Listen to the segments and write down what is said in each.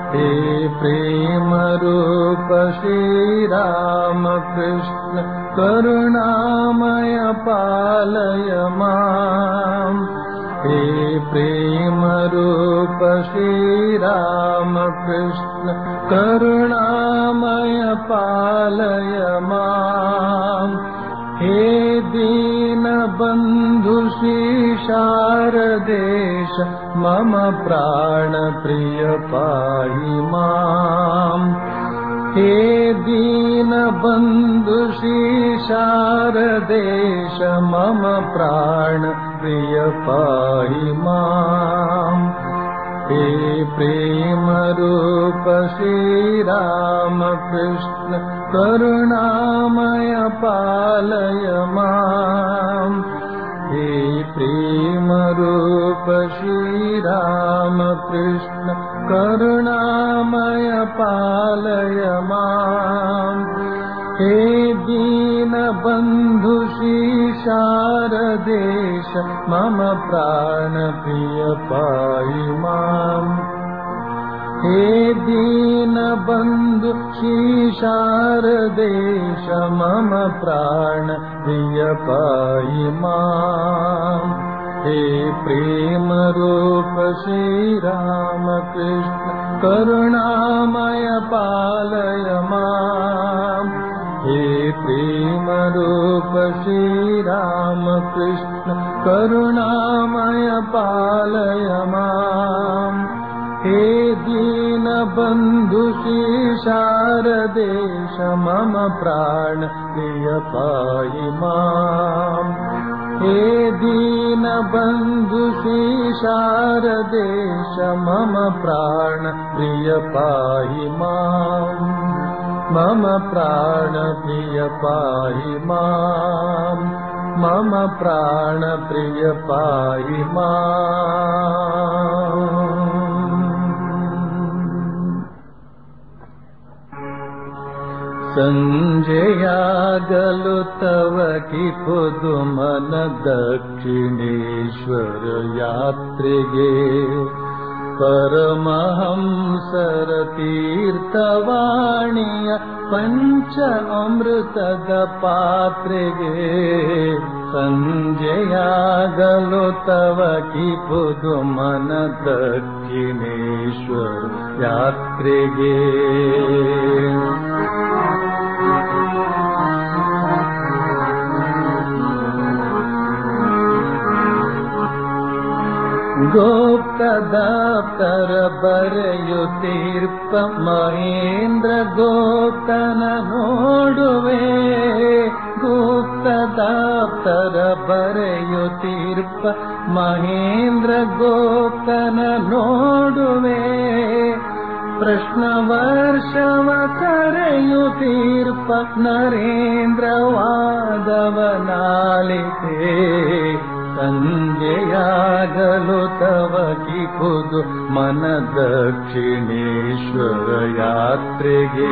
हे प्रेम रूप श्रीराम कृष्ण करुणामय पालय माम् हे प्रेम रूप श्रीराम कृष्ण करुणामय पालय माम् हे दीनबन्धु शारदेश मम प्राणप्रिय पाहि माम् हे दीनबन्धु शारदेश मम प्राणप्रिय पाहि माम् हे प्रेमरूप श्रीरामकृष्ण करुणामय पालय माम् हे प्रेमरूप श्रीरामकृष्ण करुणामय पालय माम् हे दीनबन्धु शारदेश मम प्राणप्रिय पाहि माम् हे दीनबन्धु शारदेश मम प्राणप्रिय पाहि माम् हे प्रेमरूप श्रीरामकृष्ण करुणामय पालय माम् हे प्रेमरूप श्रीरामकृष्ण करुणामय पालय माम् हे दीनबन्धु शारदेश मम प्राण प्रिय पाहि माम् हे दीनबन्धु शारदेश मम प्राण प्रिय पाहि माम् मम प्राण प्रिय पाहि माम् मम प्राण प्रिय पाहि माम् सञ्जयागलु तव कि पुदुमन दक्षिणेश्वर यात्रिगे परमहंसर तीर्थवाणीय पञ्च अमृतद पात्रेगे सञ्जयागलो तव कि पुदुमन दक्षिणेश्वर यात्रिगे ಗೋಪ್ತದಾಪ್ತರ ಬರೆಯುತ್ತೀರ್ಪ ಮಹೇಂದ್ರ ಗೋಪ್ತನ ನೋಡುವೆ ಗುಪ್ತದಾಪ್ತರ ಬರೆಯುತ್ತೀರ್ಪ ಮಹೇಂದ್ರ ಗೋಪ್ತನ ನೋಡುವೆ ಪ್ರಶ್ನ ವರ್ಷವ ಕರೆಯುತ್ತೀರ್ಪ ನರೇಂದ್ರ ವಾದವನಾಲಿತೆ ಸಂಜೆಯಾಗಲು ತವ ಕಿಪುದು ಮನ ದಕ್ಷಿಣೇಶ್ವರ ಯಾತ್ರೆಗೆ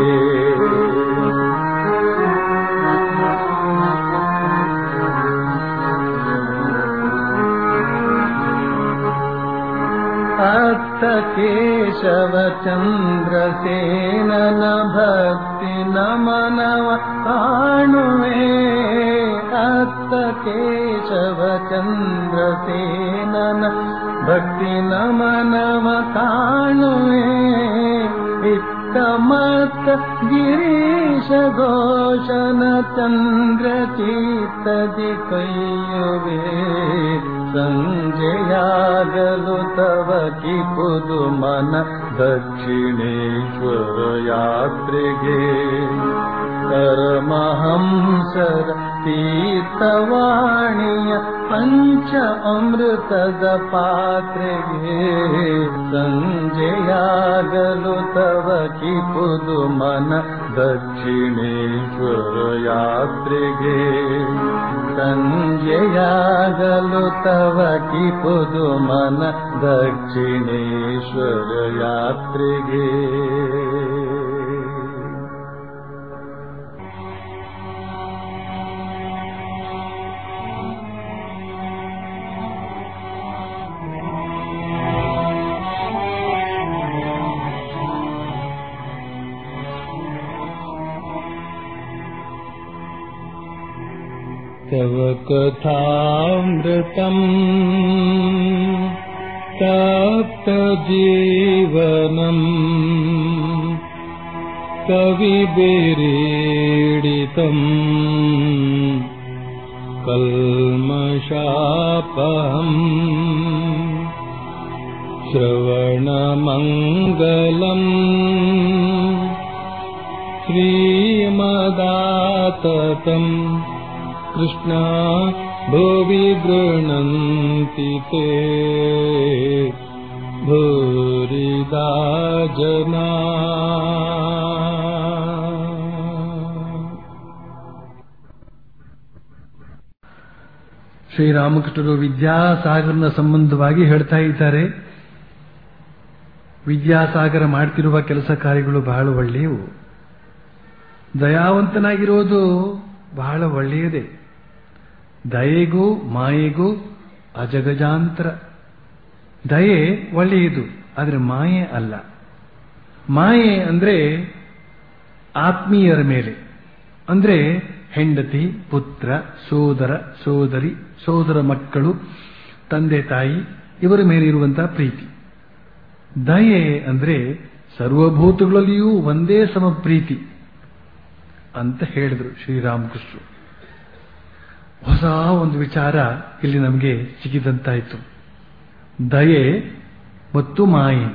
ಅತ್ತ ಕೇಶವ ಚಂದ್ರಸೇನನ ಭಕ್ತಿ ನಮನವ ಕಾಣುವೆ ಅತ್ತ ಕೇಶವ ಚಂದ್ರಸೇನನ ಭಕ್ತಿ ನಮನವ ಕಾಣುವೆ ಇತ್ತ ಮತ್ತ ಗಿರೀಶ ಘೋಷನ ಚಂದ್ರ ಚೀತದಿ ಕೈಯುವೆ ಸಂಜೆಯಾಗಲು ತವ ಕಿಪುದು ಮನ ದಕ್ಷಿಣೇಶ್ವರ ಯಾತ್ರೆಗೆ ಪರಮಹಂಸರ ತೀರ್ಥವಾಣಿಯ ಪಂಚ ಅಮೃತದ ಪಾತ್ರೆಗೆ ಸಂಜೆಯಾಗಲು ತವ ಕಿಪುದು ಮನ ದಕ್ಷಿಣೇಶ್ವರ ಯಾತ್ರೆಗೆ ಸಂಜೆಯಾಗಲು ತವ ಕಿಪುದು ಮನ ದಕ್ಷಿಣೇಶ್ವರ ಯಾತ್ರೆಗೆ तव कथामृतम् तप्तजीवनम् कविभिरीडितम् कल्मषापहम् श्रवणमङ्गलम् श्रीमदाततम् कृष्णा भुवि गृह्णन्ति ते भूरिदा जना ಶ್ರೀರಾಮಕೃಷ್ಣರು ವಿದ್ಯಾಸಾಗರನ ಸಂಬಂಧವಾಗಿ ಹೇಳ್ತಾ ಇದ್ದಾರೆ ವಿದ್ಯಾಸಾಗರ ಮಾಡ್ತಿರುವ ಕೆಲಸ ಕಾರ್ಯಗಳು ಬಹಳ ಒಳ್ಳೆಯವು ದಯಾವಂತನಾಗಿರೋದು ಬಹಳ ಒಳ್ಳೆಯದೇ ದಯೆಗೂ ಮಾಯೆಗೂ ಅಜಗಜಾಂತರ ದಯೆ ಒಳ್ಳೆಯದು ಆದರೆ ಮಾಯೆ ಅಲ್ಲ ಮಾಯೆ ಅಂದ್ರೆ ಆತ್ಮೀಯರ ಮೇಲೆ ಅಂದ್ರೆ ಹೆಂಡತಿ ಪುತ್ರ ಸೋದರ ಸೋದರಿ ಸೋದರ ಮಕ್ಕಳು ತಂದೆ ತಾಯಿ ಇವರ ಮೇಲೆ ಇರುವಂತಹ ಪ್ರೀತಿ ದಯೆ ಅಂದ್ರೆ ಸರ್ವಭೂತಗಳಲ್ಲಿಯೂ ಒಂದೇ ಸಮ ಪ್ರೀತಿ ಅಂತ ಹೇಳಿದರು ಶ್ರೀರಾಮಕೃಷ್ಣರು ಹೊಸ ಒಂದು ವಿಚಾರ ಇಲ್ಲಿ ನಮಗೆ ಸಿಕ್ಕಿದಂತಾಯಿತು ದಯೆ ಮತ್ತು ಮಾಯೆ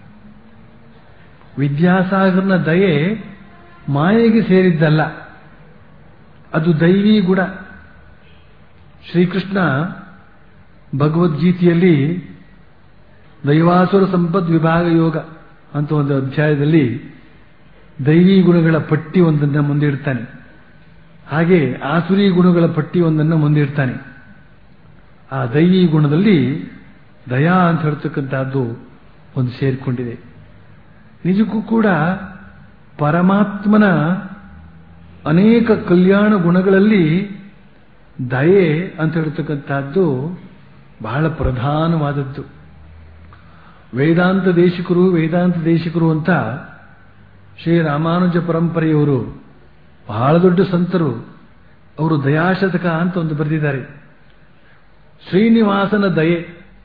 ವಿದ್ಯಾಸಾಗರನ ದಯೆ ಮಾಯೆಗೆ ಸೇರಿದ್ದಲ್ಲ ಅದು ದೈವಿ ಗುಣ ಶ್ರೀಕೃಷ್ಣ ಭಗವದ್ಗೀತೆಯಲ್ಲಿ ದೈವಾಸುರ ಸಂಪದ್ ವಿಭಾಗ ಯೋಗ ಅಂತ ಒಂದು ಅಧ್ಯಾಯದಲ್ಲಿ ದೈವಿ ಗುಣಗಳ ಪಟ್ಟಿ ಒಂದನ್ನು ಮುಂದಿಡ್ತಾನೆ ಹಾಗೆ ಆಸುರಿ ಗುಣಗಳ ಪಟ್ಟಿ ಒಂದನ್ನು ಮುಂದಿಡ್ತಾನೆ ಆ ದೈವಿ ಗುಣದಲ್ಲಿ ದಯಾ ಅಂತ ಹೇಳ್ತಕ್ಕಂಥದ್ದು ಒಂದು ಸೇರಿಕೊಂಡಿದೆ ನಿಜಕ್ಕೂ ಕೂಡ ಪರಮಾತ್ಮನ ಅನೇಕ ಕಲ್ಯಾಣ ಗುಣಗಳಲ್ಲಿ ದಯೆ ಅಂತ ಹೇಳ್ತಕ್ಕಂಥದ್ದು ಬಹಳ ಪ್ರಧಾನವಾದದ್ದು ವೇದಾಂತ ದೇಶಿಕರು ವೇದಾಂತ ದೇಶಿಕರು ಅಂತ ಶ್ರೀ ರಾಮಾನುಜ ಪರಂಪರೆಯವರು ಬಹಳ ದೊಡ್ಡ ಸಂತರು ಅವರು ದಯಾಶತಕ ಅಂತ ಒಂದು ಬರೆದಿದ್ದಾರೆ ಶ್ರೀನಿವಾಸನ ದಯೆ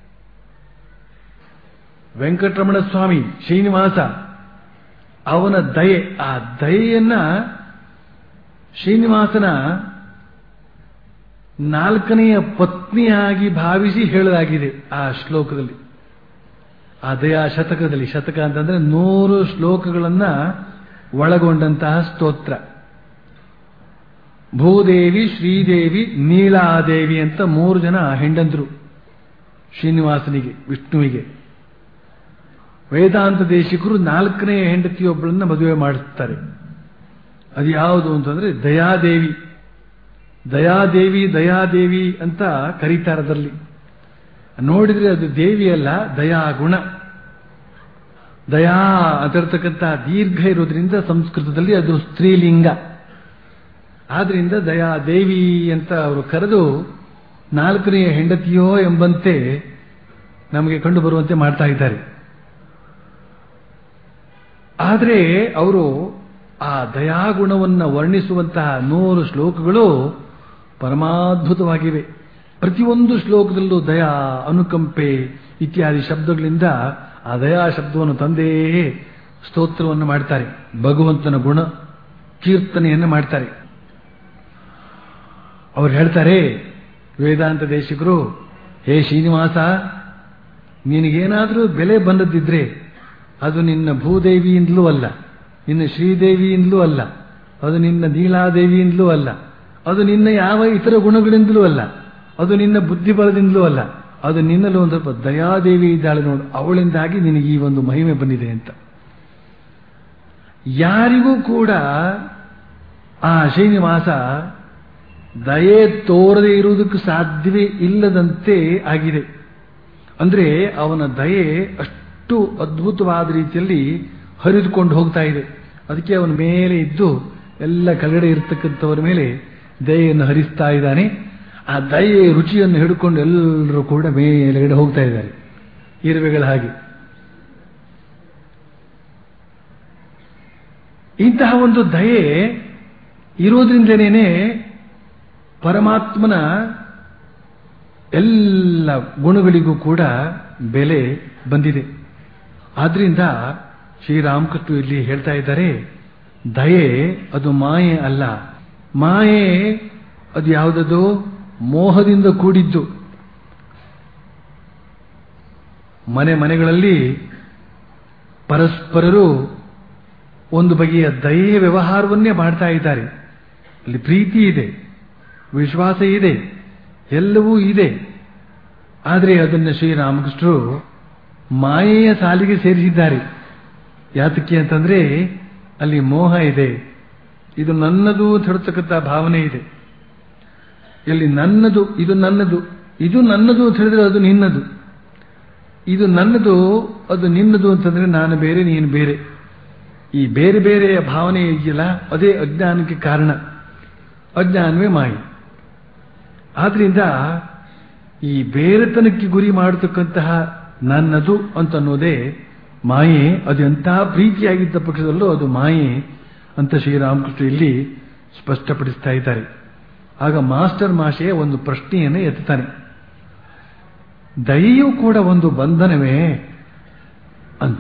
ವೆಂಕಟರಮಣ ಸ್ವಾಮಿ ಶ್ರೀನಿವಾಸ ಅವನ ದಯೆ ಆ ದಯೆಯನ್ನ ಶ್ರೀನಿವಾಸನ ನಾಲ್ಕನೆಯ ಪತ್ನಿಯಾಗಿ ಭಾವಿಸಿ ಹೇಳಲಾಗಿದೆ ಆ ಶ್ಲೋಕದಲ್ಲಿ ಆ ದಯಾ ಶತಕದಲ್ಲಿ ಶತಕ ಅಂತಂದ್ರೆ ನೂರು ಶ್ಲೋಕಗಳನ್ನ ಒಳಗೊಂಡಂತಹ ಸ್ತೋತ್ರ ಭೂದೇವಿ ಶ್ರೀದೇವಿ ನೀಲಾದೇವಿ ಅಂತ ಮೂರು ಜನ ಹೆಂಡಂದ್ರು ಶ್ರೀನಿವಾಸನಿಗೆ ವಿಷ್ಣುವಿಗೆ ವೇದಾಂತ ದೇಶಿಕರು ನಾಲ್ಕನೇ ಹೆಂಡತಿಯೊಬ್ಬಳನ್ನ ಮದುವೆ ಮಾಡುತ್ತಾರೆ ಅದು ಯಾವುದು ಅಂತಂದ್ರೆ ದಯಾದೇವಿ ದಯಾದೇವಿ ದಯಾದೇವಿ ಅಂತ ಕರೀತಾರೆ ಅದರಲ್ಲಿ ನೋಡಿದ್ರೆ ಅದು ದೇವಿ ಅಲ್ಲ ದಯಾಗುಣ ದಯಾ ಅದರ್ತಕ್ಕಂಥ ದೀರ್ಘ ಇರೋದ್ರಿಂದ ಸಂಸ್ಕೃತದಲ್ಲಿ ಅದು ಸ್ತ್ರೀಲಿಂಗ ಆದ್ರಿಂದ ದಯಾದೇವಿ ಅಂತ ಅವರು ಕರೆದು ನಾಲ್ಕನೆಯ ಹೆಂಡತಿಯೋ ಎಂಬಂತೆ ನಮಗೆ ಕಂಡು ಬರುವಂತೆ ಮಾಡ್ತಾ ಇದ್ದಾರೆ ಆದರೆ ಅವರು ಆ ದಯಾಗುಣವನ್ನು ವರ್ಣಿಸುವಂತಹ ನೂರು ಶ್ಲೋಕಗಳು ಪರಮಾದ್ಭುತವಾಗಿವೆ ಪ್ರತಿಯೊಂದು ಶ್ಲೋಕದಲ್ಲೂ ದಯಾ ಅನುಕಂಪೆ ಇತ್ಯಾದಿ ಶಬ್ದಗಳಿಂದ ಆ ದಯಾ ಶಬ್ದವನ್ನು ತಂದೇ ಸ್ತೋತ್ರವನ್ನು ಮಾಡ್ತಾರೆ ಭಗವಂತನ ಗುಣ ಕೀರ್ತನೆಯನ್ನು ಮಾಡ್ತಾರೆ ಅವ್ರು ಹೇಳ್ತಾರೆ ವೇದಾಂತ ದೇಶಿಕರು ಹೇ ಶ್ರೀನಿವಾಸ ನಿನಗೇನಾದರೂ ಬೆಲೆ ಬಂದದ್ದಿದ್ರೆ ಅದು ನಿನ್ನ ಭೂದೇವಿಯಿಂದಲೂ ಅಲ್ಲ ನಿನ್ನ ಶ್ರೀದೇವಿಯಿಂದಲೂ ಅಲ್ಲ ಅದು ನಿನ್ನ ನೀಲಾದೇವಿಯಿಂದಲೂ ಅಲ್ಲ ಅದು ನಿನ್ನ ಯಾವ ಇತರ ಗುಣಗಳಿಂದಲೂ ಅಲ್ಲ ಅದು ನಿನ್ನ ಬುದ್ಧಿಬಲದಿಂದಲೂ ಅಲ್ಲ ಅದು ನಿನ್ನಲ್ಲೂ ಒಂದು ಸ್ವಲ್ಪ ದಯಾದೇವಿ ಇದ್ದಾಳೆ ನೋಡು ಅವಳಿಂದಾಗಿ ನಿನಗೆ ಈ ಒಂದು ಮಹಿಮೆ ಬಂದಿದೆ ಅಂತ ಯಾರಿಗೂ ಕೂಡ ಆ ಶ್ರೀನಿವಾಸ ದಯೆ ತೋರದೆ ಇರುವುದಕ್ಕೆ ಸಾಧ್ಯವೇ ಇಲ್ಲದಂತೆ ಆಗಿದೆ ಅಂದ್ರೆ ಅವನ ದಯೆ ಅಷ್ಟು ಅದ್ಭುತವಾದ ರೀತಿಯಲ್ಲಿ ಹರಿದುಕೊಂಡು ಹೋಗ್ತಾ ಇದೆ ಅದಕ್ಕೆ ಅವನ ಮೇಲೆ ಇದ್ದು ಎಲ್ಲ ಕೆಳಗಡೆ ಇರತಕ್ಕಂಥವರ ಮೇಲೆ ದಯೆಯನ್ನು ಹರಿಸ್ತಾ ಇದ್ದಾನೆ ಆ ದಯೆ ರುಚಿಯನ್ನು ಹಿಡ್ಕೊಂಡು ಎಲ್ಲರೂ ಕೂಡ ಮೇಲೆಗಡೆ ಹೋಗ್ತಾ ಇದ್ದಾರೆ ಇರುವೆಗಳ ಹಾಗೆ ಇಂತಹ ಒಂದು ದಯೆ ಇರೋದ್ರಿಂದಲೇ ಪರಮಾತ್ಮನ ಎಲ್ಲ ಗುಣಗಳಿಗೂ ಕೂಡ ಬೆಲೆ ಬಂದಿದೆ ಆದ್ರಿಂದ ಶ್ರೀರಾಮಕೃಷ್ಣ ಇಲ್ಲಿ ಹೇಳ್ತಾ ಇದ್ದಾರೆ ದಯೆ ಅದು ಮಾಯೆ ಅಲ್ಲ ಮಾಯೆ ಅದು ಯಾವುದದು ಮೋಹದಿಂದ ಕೂಡಿದ್ದು ಮನೆ ಮನೆಗಳಲ್ಲಿ ಪರಸ್ಪರರು ಒಂದು ಬಗೆಯ ದಯೆಯ ವ್ಯವಹಾರವನ್ನೇ ಮಾಡ್ತಾ ಇದ್ದಾರೆ ಅಲ್ಲಿ ಪ್ರೀತಿ ಇದೆ ವಿಶ್ವಾಸ ಇದೆ ಎಲ್ಲವೂ ಇದೆ ಆದರೆ ಅದನ್ನು ಶ್ರೀರಾಮಕೃಷ್ಣರು ಮಾಯೆಯ ಸಾಲಿಗೆ ಸೇರಿಸಿದ್ದಾರೆ ಯಾತಕ್ಕೆ ಅಂತಂದ್ರೆ ಅಲ್ಲಿ ಮೋಹ ಇದೆ ಇದು ನನ್ನದು ಅಂತ ಹೇಳ್ತಕ್ಕಂಥ ಭಾವನೆ ಇದೆ ಇಲ್ಲಿ ನನ್ನದು ಇದು ನನ್ನದು ಇದು ನನ್ನದು ಅಂತ ಹೇಳಿದ್ರೆ ಅದು ನಿನ್ನದು ಇದು ನನ್ನದು ಅದು ನಿನ್ನದು ಅಂತಂದ್ರೆ ನಾನು ಬೇರೆ ನೀನು ಬೇರೆ ಈ ಬೇರೆ ಬೇರೆಯ ಭಾವನೆ ಇದೆಯಲ್ಲ ಅದೇ ಅಜ್ಞಾನಕ್ಕೆ ಕಾರಣ ಅಜ್ಞಾನವೇ ಮಾಯಿ ಆದ್ರಿಂದ ಈ ಬೇರೆತನಕ್ಕೆ ಗುರಿ ಮಾಡತಕ್ಕಂತಹ ನನ್ನದು ಅಂತ ಅನ್ನೋದೇ ಮಾಯೆ ಅದು ಎಂತಹ ಪ್ರೀತಿಯಾಗಿದ್ದ ಪಕ್ಷದಲ್ಲೂ ಅದು ಮಾಯೆ ಅಂತ ಶ್ರೀರಾಮಕೃಷ್ಣ ಇಲ್ಲಿ ಸ್ಪಷ್ಟಪಡಿಸ್ತಾ ಇದ್ದಾರೆ ಆಗ ಮಾಸ್ಟರ್ ಮಾಷೆಯ ಒಂದು ಪ್ರಶ್ನೆಯನ್ನು ಎತ್ತುತ್ತಾನೆ ದಯೆಯೂ ಕೂಡ ಒಂದು ಬಂಧನವೇ ಅಂತ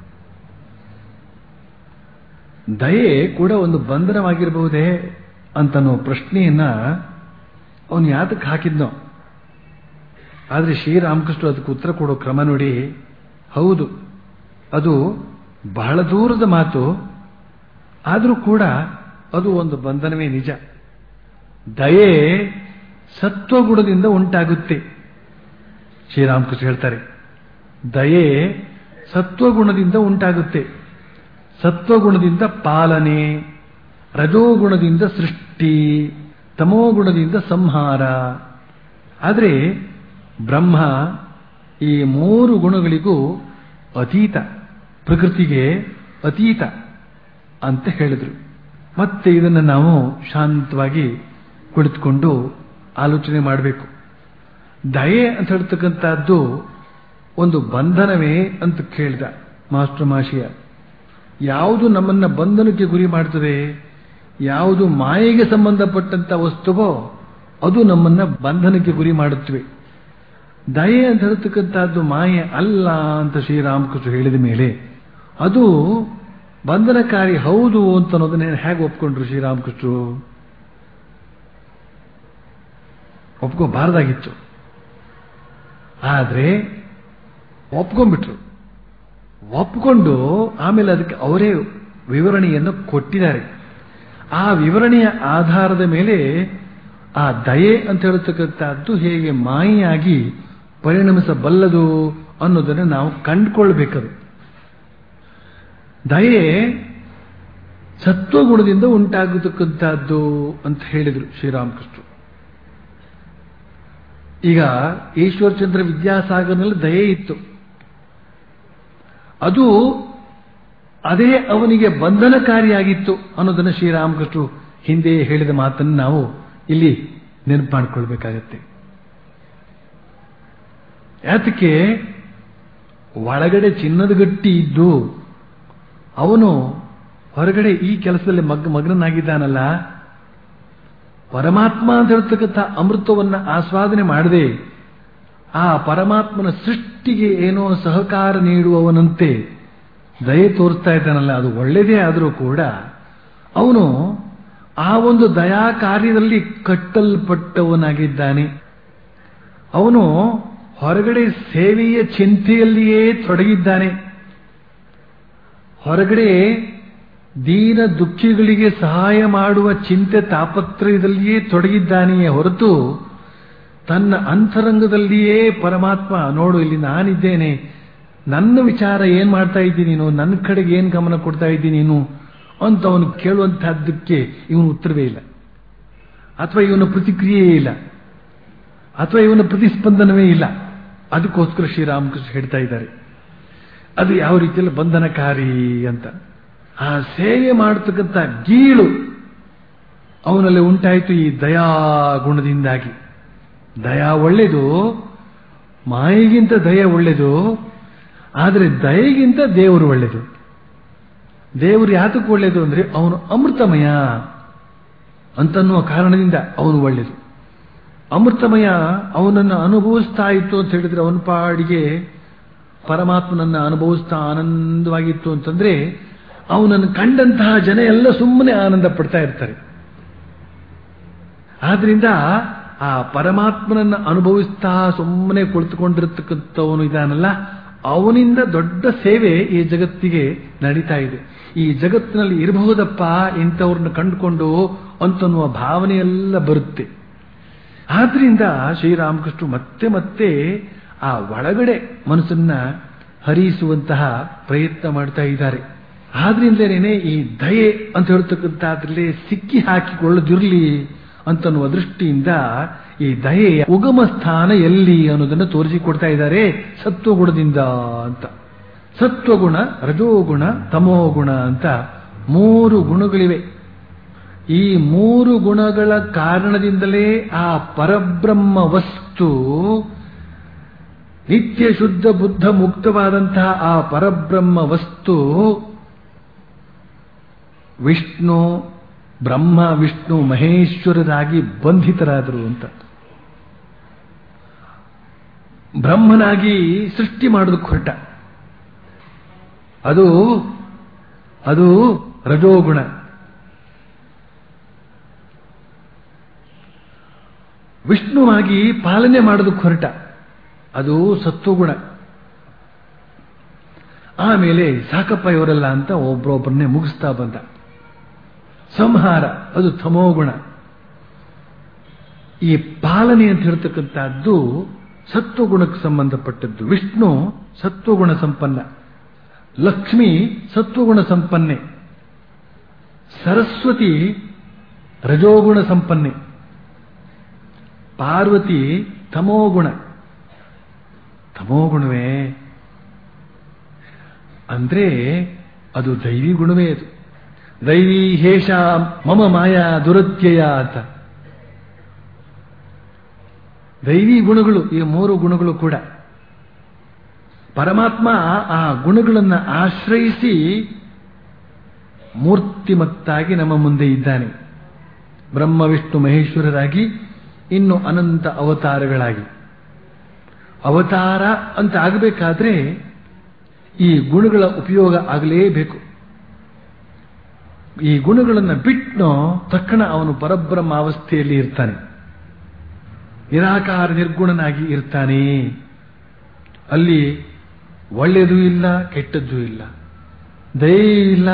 ದಯೆ ಕೂಡ ಒಂದು ಬಂಧನವಾಗಿರಬಹುದೇ ಅಂತನೋ ಪ್ರಶ್ನೆಯನ್ನ ಅವನು ಯಾತಕ್ಕೆ ಹಾಕಿದ್ನೋ ಆದರೆ ಶ್ರೀರಾಮಕೃಷ್ಣ ಅದಕ್ಕೆ ಉತ್ತರ ಕೊಡೋ ಕ್ರಮ ನೋಡಿ ಹೌದು ಅದು ಬಹಳ ದೂರದ ಮಾತು ಆದರೂ ಕೂಡ ಅದು ಒಂದು ಬಂಧನವೇ ನಿಜ ದಯೆ ಸತ್ವಗುಣದಿಂದ ಉಂಟಾಗುತ್ತೆ ಶ್ರೀರಾಮಕೃಷ್ಣ ಹೇಳ್ತಾರೆ ದಯೆ ಸತ್ವಗುಣದಿಂದ ಉಂಟಾಗುತ್ತೆ ಸತ್ವಗುಣದಿಂದ ಪಾಲನೆ ರಜೋಗುಣದಿಂದ ಸೃಷ್ಟಿ ತಮೋಗುಣದಿಂದ ಸಂಹಾರ ಆದರೆ ಬ್ರಹ್ಮ ಈ ಮೂರು ಗುಣಗಳಿಗೂ ಅತೀತ ಪ್ರಕೃತಿಗೆ ಅತೀತ ಅಂತ ಹೇಳಿದರು ಮತ್ತೆ ಇದನ್ನು ನಾವು ಶಾಂತವಾಗಿ ಕುಳಿತುಕೊಂಡು ಆಲೋಚನೆ ಮಾಡಬೇಕು ದಯೆ ಅಂತ ಹೇಳ್ತಕ್ಕಂಥದ್ದು ಒಂದು ಬಂಧನವೇ ಅಂತ ಕೇಳಿದ ಮಾಸ್ಟರ್ ಮಾಷಿಯ ಯಾವುದು ನಮ್ಮನ್ನ ಬಂಧನಕ್ಕೆ ಗುರಿ ಮಾಡ್ತದೆ ಯಾವುದು ಮಾಯೆಗೆ ಸಂಬಂಧಪಟ್ಟಂತ ವಸ್ತುವೋ ಅದು ನಮ್ಮನ್ನ ಬಂಧನಕ್ಕೆ ಗುರಿ ಮಾಡುತ್ತವೆ ದಯೆ ಅಂತ ಹೇಳ್ತಕ್ಕಂಥದ್ದು ಮಾಯೆ ಅಲ್ಲ ಅಂತ ಶ್ರೀರಾಮಕೃಷ್ಣ ಹೇಳಿದ ಮೇಲೆ ಅದು ಬಂಧನಕಾರಿ ಹೌದು ಅಂತ ಅನ್ನೋದನ್ನ ಹೇಗೆ ಒಪ್ಕೊಂಡ್ರು ಶ್ರೀರಾಮಕೃಷ್ಣರು ಒಪ್ಕೋಬಾರ್ದಾಗಿತ್ತು ಆದರೆ ಒಪ್ಕೊಂಡ್ಬಿಟ್ರು ಒಪ್ಕೊಂಡು ಆಮೇಲೆ ಅದಕ್ಕೆ ಅವರೇ ವಿವರಣೆಯನ್ನು ಕೊಟ್ಟಿದ್ದಾರೆ ಆ ವಿವರಣೆಯ ಆಧಾರದ ಮೇಲೆ ಆ ದಯೆ ಅಂತ ಹೇಳ್ತಕ್ಕಂಥದ್ದು ಹೇಗೆ ಮಾಯಿಯಾಗಿ ಪರಿಣಮಿಸಬಲ್ಲದು ಅನ್ನೋದನ್ನು ನಾವು ಕಂಡುಕೊಳ್ಬೇಕದು ದಯೆ ಸತ್ವಗುಣದಿಂದ ಉಂಟಾಗತಕ್ಕಂಥದ್ದು ಅಂತ ಹೇಳಿದರು ಶ್ರೀರಾಮಕೃಷ್ಣ ಈಗ ಈಶ್ವರಚಂದ್ರ ವಿದ್ಯಾಸಾಗರ್ನಲ್ಲಿ ದಯೆ ಇತ್ತು ಅದು ಅದೇ ಅವನಿಗೆ ಬಂಧನಕಾರಿಯಾಗಿತ್ತು ಅನ್ನೋದನ್ನು ಶ್ರೀರಾಮಕೃಷ್ಣರು ಹಿಂದೆ ಹೇಳಿದ ಮಾತನ್ನು ನಾವು ಇಲ್ಲಿ ನೆನಪು ಮಾಡಿಕೊಳ್ಬೇಕಾಗತ್ತೆ ಯಾತಕ್ಕೆ ಒಳಗಡೆ ಚಿನ್ನದ ಗಟ್ಟಿ ಇದ್ದು ಅವನು ಹೊರಗಡೆ ಈ ಕೆಲಸದಲ್ಲಿ ಮಗ್ ಮಗ್ನನಾಗಿದ್ದಾನಲ್ಲ ಪರಮಾತ್ಮ ಅಂತ ಹೇಳ್ತಕ್ಕಂಥ ಅಮೃತವನ್ನ ಆಸ್ವಾದನೆ ಮಾಡದೆ ಆ ಪರಮಾತ್ಮನ ಸೃಷ್ಟಿಗೆ ಏನೋ ಸಹಕಾರ ನೀಡುವವನಂತೆ ದಯೆ ತೋರಿಸ್ತಾ ಇದ್ದಾನಲ್ಲ ಅದು ಒಳ್ಳೆಯದೇ ಆದರೂ ಕೂಡ ಅವನು ಆ ಒಂದು ದಯಾ ಕಾರ್ಯದಲ್ಲಿ ಕಟ್ಟಲ್ಪಟ್ಟವನಾಗಿದ್ದಾನೆ ಅವನು ಹೊರಗಡೆ ಸೇವೆಯ ಚಿಂತೆಯಲ್ಲಿಯೇ ತೊಡಗಿದ್ದಾನೆ ಹೊರಗಡೆ ದೀನ ದುಃಖಿಗಳಿಗೆ ಸಹಾಯ ಮಾಡುವ ಚಿಂತೆ ತಾಪತ್ರಯದಲ್ಲಿಯೇ ತೊಡಗಿದ್ದಾನೆಯೇ ಹೊರತು ತನ್ನ ಅಂತರಂಗದಲ್ಲಿಯೇ ಪರಮಾತ್ಮ ನೋಡು ಇಲ್ಲಿ ನಾನಿದ್ದೇನೆ ನನ್ನ ವಿಚಾರ ಏನ್ ಮಾಡ್ತಾ ಇದ್ದೀನಿ ನೀನು ನನ್ನ ಕಡೆಗೆ ಏನ್ ಗಮನ ಕೊಡ್ತಾ ಇದ್ದೀನಿ ನೀನು ಅಂತ ಅವನು ಕೇಳುವಂತಹದ್ದಕ್ಕೆ ಇವನು ಉತ್ತರವೇ ಇಲ್ಲ ಅಥವಾ ಇವನ ಪ್ರತಿಕ್ರಿಯೆ ಇಲ್ಲ ಅಥವಾ ಇವನ ಪ್ರತಿಸ್ಪಂದನವೇ ಇಲ್ಲ ಅದಕ್ಕೋಸ್ಕರ ಶ್ರೀರಾಮಕೃಷ್ಣ ಹೇಳ್ತಾ ಇದ್ದಾರೆ ಅದು ಯಾವ ರೀತಿಯಲ್ಲಿ ಬಂಧನಕಾರಿ ಅಂತ ಆ ಸೇವೆ ಮಾಡತಕ್ಕಂಥ ಗೀಳು ಅವನಲ್ಲಿ ಉಂಟಾಯಿತು ಈ ದಯಾ ಗುಣದಿಂದಾಗಿ ದಯಾ ಒಳ್ಳೆಯದು ಮಾಯಿಗಿಂತ ದಯ ಒಳ್ಳೆಯದು ಆದರೆ ದಯೆಗಿಂತ ದೇವರು ಒಳ್ಳೆಯದು ದೇವರು ಯಾತಕ್ಕೆ ಒಳ್ಳೆಯದು ಅಂದ್ರೆ ಅವನು ಅಮೃತಮಯ ಅಂತನ್ನುವ ಕಾರಣದಿಂದ ಅವನು ಒಳ್ಳೆಯದು ಅಮೃತಮಯ ಅವನನ್ನು ಅನುಭವಿಸ್ತಾ ಇತ್ತು ಅಂತ ಹೇಳಿದ್ರೆ ಅವನ ಪಾಡಿಗೆ ಪರಮಾತ್ಮನನ್ನ ಅನುಭವಿಸ್ತಾ ಆನಂದವಾಗಿತ್ತು ಅಂತಂದ್ರೆ ಅವನನ್ನು ಕಂಡಂತಹ ಜನ ಎಲ್ಲ ಸುಮ್ಮನೆ ಆನಂದ ಪಡ್ತಾ ಇರ್ತಾರೆ ಆದ್ರಿಂದ ಆ ಪರಮಾತ್ಮನನ್ನ ಅನುಭವಿಸ್ತಾ ಸುಮ್ಮನೆ ಕುಳಿತುಕೊಂಡಿರ್ತಕ್ಕಂಥವನು ಇದಾನಲ್ಲ ಅವನಿಂದ ದೊಡ್ಡ ಸೇವೆ ಈ ಜಗತ್ತಿಗೆ ನಡೀತಾ ಇದೆ ಈ ಜಗತ್ತಿನಲ್ಲಿ ಇರಬಹುದಪ್ಪ ಇಂಥವ್ರನ್ನ ಕಂಡುಕೊಂಡು ಅಂತನ್ನುವ ಭಾವನೆಯೆಲ್ಲ ಬರುತ್ತೆ ಆದ್ರಿಂದ ಶ್ರೀರಾಮಕೃಷ್ಣ ಮತ್ತೆ ಮತ್ತೆ ಆ ಒಳಗಡೆ ಮನಸ್ಸನ್ನ ಹರಿಸುವಂತಹ ಪ್ರಯತ್ನ ಮಾಡ್ತಾ ಇದ್ದಾರೆ ಆದ್ರಿಂದಲೇ ಈ ದಯೆ ಅಂತ ಹೇಳ್ತಕ್ಕಂಥದ್ರಲ್ಲಿ ಸಿಕ್ಕಿ ಹಾಕಿಕೊಳ್ಳದಿರಲಿ ಅಂತನ್ನುವ ದೃಷ್ಟಿಯಿಂದ ಈ ದಯೆಯ ಉಗಮ ಸ್ಥಾನ ಎಲ್ಲಿ ಅನ್ನೋದನ್ನು ತೋರಿಸಿಕೊಡ್ತಾ ಇದ್ದಾರೆ ಸತ್ವಗುಣದಿಂದ ಅಂತ ಸತ್ವಗುಣ ರಜೋಗುಣ ತಮೋಗುಣ ಅಂತ ಮೂರು ಗುಣಗಳಿವೆ ಈ ಮೂರು ಗುಣಗಳ ಕಾರಣದಿಂದಲೇ ಆ ಪರಬ್ರಹ್ಮ ವಸ್ತು ನಿತ್ಯ ಶುದ್ಧ ಬುದ್ಧ ಮುಕ್ತವಾದಂತಹ ಆ ಪರಬ್ರಹ್ಮ ವಸ್ತು ವಿಷ್ಣು ಬ್ರಹ್ಮ ವಿಷ್ಣು ಮಹೇಶ್ವರರಾಗಿ ಬಂಧಿತರಾದರು ಅಂತ ಬ್ರಹ್ಮನಾಗಿ ಸೃಷ್ಟಿ ಮಾಡೋದಕ್ಕೆ ಹೊರಟ ಅದು ಅದು ರಜೋಗುಣ ವಿಷ್ಣುವಾಗಿ ಪಾಲನೆ ಮಾಡೋದಕ್ಕೆ ಹೊರಟ ಅದು ಸತ್ವಗುಣ ಆಮೇಲೆ ಸಾಕಪ್ಪ ಇವರೆಲ್ಲ ಅಂತ ಒಬ್ಬರೊಬ್ಬರನ್ನೇ ಮುಗಿಸ್ತಾ ಬಂದ ಸಂಹಾರ ಅದು ತಮೋಗುಣ ಈ ಪಾಲನೆ ಅಂತ ಹೇಳ್ತಕ್ಕಂಥದ್ದು ಸತ್ವಗುಣಕ್ಕೆ ಸಂಬಂಧಪಟ್ಟದ್ದು ವಿಷ್ಣು ಸತ್ವಗುಣ ಸಂಪನ್ನ ಲಕ್ಷ್ಮಿ ಸತ್ವಗುಣ ಸಂಪನ್ನೆ ಸರಸ್ವತಿ ರಜೋಗುಣ ಸಂಪನ್ನೆ ಪಾರ್ವತಿ ತಮೋಗುಣ ತಮೋಗುಣವೇ ಅಂದ್ರೆ ಅದು ದೈವಿ ಗುಣವೇ ಅದು ದೈವಿ ಹೇಷ ಮಮ ಮಾಯಾ ದುರತ್ಯಯ ಅಂತ ದೈವಿ ಗುಣಗಳು ಈ ಮೂರು ಗುಣಗಳು ಕೂಡ ಪರಮಾತ್ಮ ಆ ಗುಣಗಳನ್ನು ಆಶ್ರಯಿಸಿ ಮೂರ್ತಿಮತ್ತಾಗಿ ನಮ್ಮ ಮುಂದೆ ಇದ್ದಾನೆ ಬ್ರಹ್ಮ ವಿಷ್ಣು ಮಹೇಶ್ವರರಾಗಿ ಇನ್ನು ಅನಂತ ಅವತಾರಗಳಾಗಿ ಅವತಾರ ಅಂತ ಆಗಬೇಕಾದ್ರೆ ಈ ಗುಣಗಳ ಉಪಯೋಗ ಆಗಲೇಬೇಕು ಈ ಗುಣಗಳನ್ನು ಬಿಟ್ಟು ತಕ್ಷಣ ಅವನು ಪರಬ್ರಹ್ಮ ಅವಸ್ಥೆಯಲ್ಲಿ ಇರ್ತಾನೆ ನಿರಾಕಾರ ನಿರ್ಗುಣನಾಗಿ ಇರ್ತಾನೆ ಅಲ್ಲಿ ಒಳ್ಳೆಯದೂ ಇಲ್ಲ ಕೆಟ್ಟದ್ದೂ ಇಲ್ಲ ದಯೆ ಇಲ್ಲ